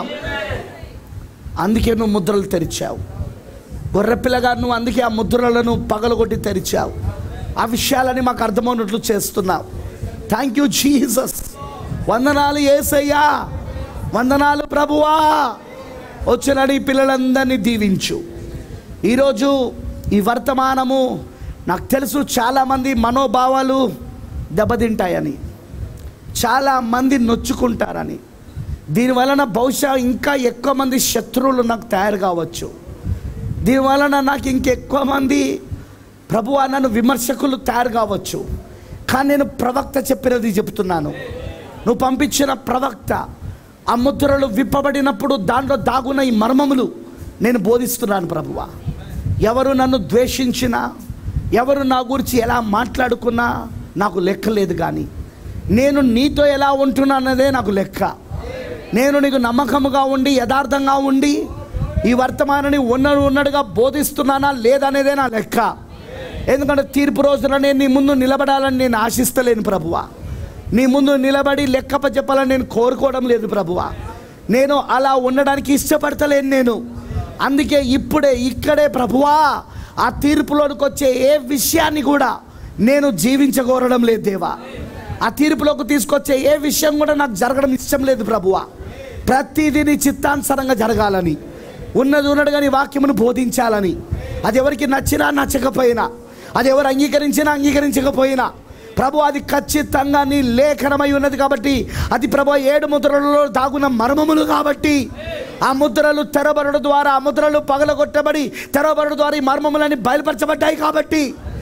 [SPEAKER 1] అందుకే నువ్వు ముద్రలు తెరిచావు గొర్రెపిల్లగా నువ్వు అందుకే ఆ ముద్రలను పగలగొట్టి తెరిచావు ఆ విషయాలని మాకు అర్థమైనట్లు చేస్తున్నావు థ్యాంక్ యూ జీసస్ వందనాలు ఏసయ్యా వందనాలు ప్రభువా వచ్చిన ఈ పిల్లలందరినీ దీవించు ఈరోజు ఈ వర్తమానము నాకు తెలుసు చాలామంది మనోభావాలు దెబ్బతింటాయని చాలామంది నొచ్చుకుంటారని దీనివలన బహుశా ఇంకా ఎక్కువ మంది శత్రువులు నాకు తయారు కావచ్చు దీనివలన నాకు ఇంకెక్కువ మంది ప్రభు నన్ను విమర్శకులు తయారు కావచ్చు కానీ నేను ప్రవక్త చెప్పినది చెప్తున్నాను నువ్వు పంపించిన ప్రవక్త ఆ ముద్రలు విప్పబడినప్పుడు దాంట్లో దాగున్న ఈ మర్మములు నేను బోధిస్తున్నాను ప్రభువ ఎవరు నన్ను ద్వేషించినా ఎవరు నా గురించి ఎలా మాట్లాడుకున్నా నాకు లెక్క లేదు కానీ నేను నీతో ఎలా ఉంటున్నానదే నాకు లెక్క నేను నీకు నమ్మకముగా ఉండి యథార్థంగా ఉండి ఈ వర్తమానాన్ని ఉన్నడు ఉన్నట్టుగా బోధిస్తున్నానా లేదనేదే నా లెక్క ఎందుకంటే తీర్పు రోజున నేను నీ ముందు నిలబడాలని నేను ఆశిస్తలేను ప్రభువా నీ ముందు నిలబడి లెక్కప చెప్పాలని నేను కోరుకోవడం లేదు ప్రభువా నేను అలా ఉండడానికి ఇష్టపడతలేను నేను అందుకే ఇప్పుడే ఇక్కడే ప్రభువా ఆ తీర్పులోనికి వచ్చే ఏ విషయాన్ని కూడా నేను జీవించగోరడం లేదు దేవా ఆ తీర్పులోకి తీసుకొచ్చే ఏ విషయం కూడా నాకు జరగడం ఇష్టం లేదు ప్రభువా ప్రతిదీ నీ చిత్తానుసారంగా జరగాలని ఉన్నది ఉన్నట్టుగా నీ వాక్యమును బోధించాలని అది ఎవరికి నచ్చినా నచ్చకపోయినా అది ఎవరు అంగీకరించినా అంగీకరించకపోయినా ప్రభు అది ఖచ్చితంగా నీ లేఖనమై ఉన్నది కాబట్టి అది ప్రభు ఏడు ముద్రలలో దాగున్న మర్మములు కాబట్టి ఆ ముద్రలు తెరబడడం ద్వారా ఆ ముద్రలు పగలగొట్టబడి తెరవబడడం ద్వారా ఈ మర్మములని బయలుపరచబడ్డాయి కాబట్టి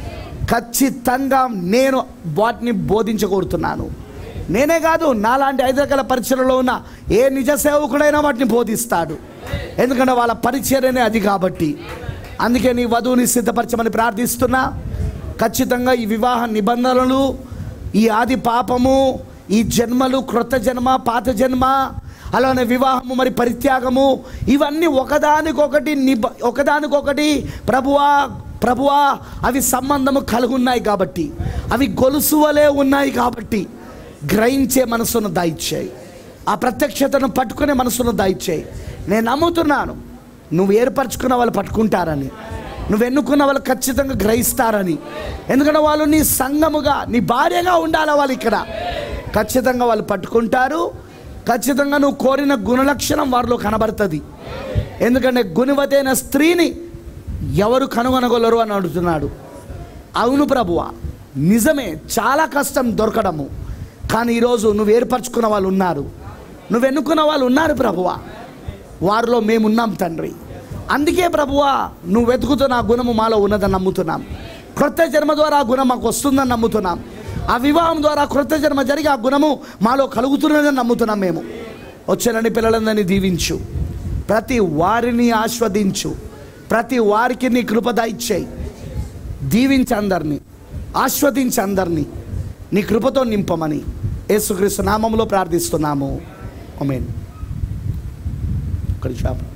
[SPEAKER 1] ఖచ్చితంగా నేను వాటిని బోధించకూడుతున్నాను నేనే కాదు నాలాంటి ఐదు రకాల పరీక్షలలో ఉన్న ఏ నిజ సేవకుడైనా వాటిని బోధిస్తాడు ఎందుకంటే వాళ్ళ పరిచయనే అది కాబట్టి అందుకే నీ వధువుని సిద్ధపరచమని ప్రార్థిస్తున్నా ఖచ్చితంగా ఈ వివాహ నిబంధనలు ఈ ఆది పాపము ఈ జన్మలు క్రొత్త జన్మ పాత జన్మ అలానే వివాహము మరి పరిత్యాగము ఇవన్నీ ఒకదానికొకటి నిబ ఒకదానికొకటి ప్రభువా ప్రభువా అవి సంబంధము కలుగున్నాయి కాబట్టి అవి గొలుసు వలె ఉన్నాయి కాబట్టి గ్రహించే మనసును దాయిచ్చాయి ఆ ప్రత్యక్షతను పట్టుకునే మనసును దాయిచ్చాయి నేను నమ్ముతున్నాను నువ్వు ఏర్పరచుకున్న వాళ్ళు పట్టుకుంటారని నువ్వు ఎన్నుకున్న వాళ్ళు ఖచ్చితంగా గ్రహిస్తారని ఎందుకంటే వాళ్ళు నీ సంఘముగా నీ భార్యగా ఉండాలి వాళ్ళు ఇక్కడ ఖచ్చితంగా వాళ్ళు పట్టుకుంటారు ఖచ్చితంగా నువ్వు కోరిన గుణలక్షణం వారిలో కనబడుతుంది ఎందుకంటే గుణవతైన స్త్రీని ఎవరు కనుగొనగలరు అని అడుగుతున్నాడు అవును ప్రభువా నిజమే చాలా కష్టం దొరకడము కానీ ఈరోజు నువ్వు ఏర్పరచుకున్న వాళ్ళు ఉన్నారు నువ్వు ఎన్నుకున్న వాళ్ళు ఉన్నారు ప్రభువా వారిలో మేమున్నాం తండ్రి అందుకే ప్రభువా నువ్వు వెతుకుతున్న ఆ గుణము మాలో ఉన్నదని నమ్ముతున్నాం క్రొత్త జన్మ ద్వారా ఆ గుణం మాకు వస్తుందని నమ్ముతున్నాం ఆ వివాహం ద్వారా క్రొత్త జన్మ జరిగి ఆ గుణము మాలో కలుగుతున్నదని నమ్ముతున్నాం మేము వచ్చేనండి పిల్లలందరినీ దీవించు ప్రతి వారిని ఆస్వాదించు ప్రతి వారికి నీ కృపద ఇచ్చేయి దీవించి అందరినీ ఆస్వాదించి అందరినీ నీ కృపతో నింపమని యేసుక్రీస్తు నామంలో ప్రార్థిస్తున్నాము ఆమేన్ ఒకటి షాప్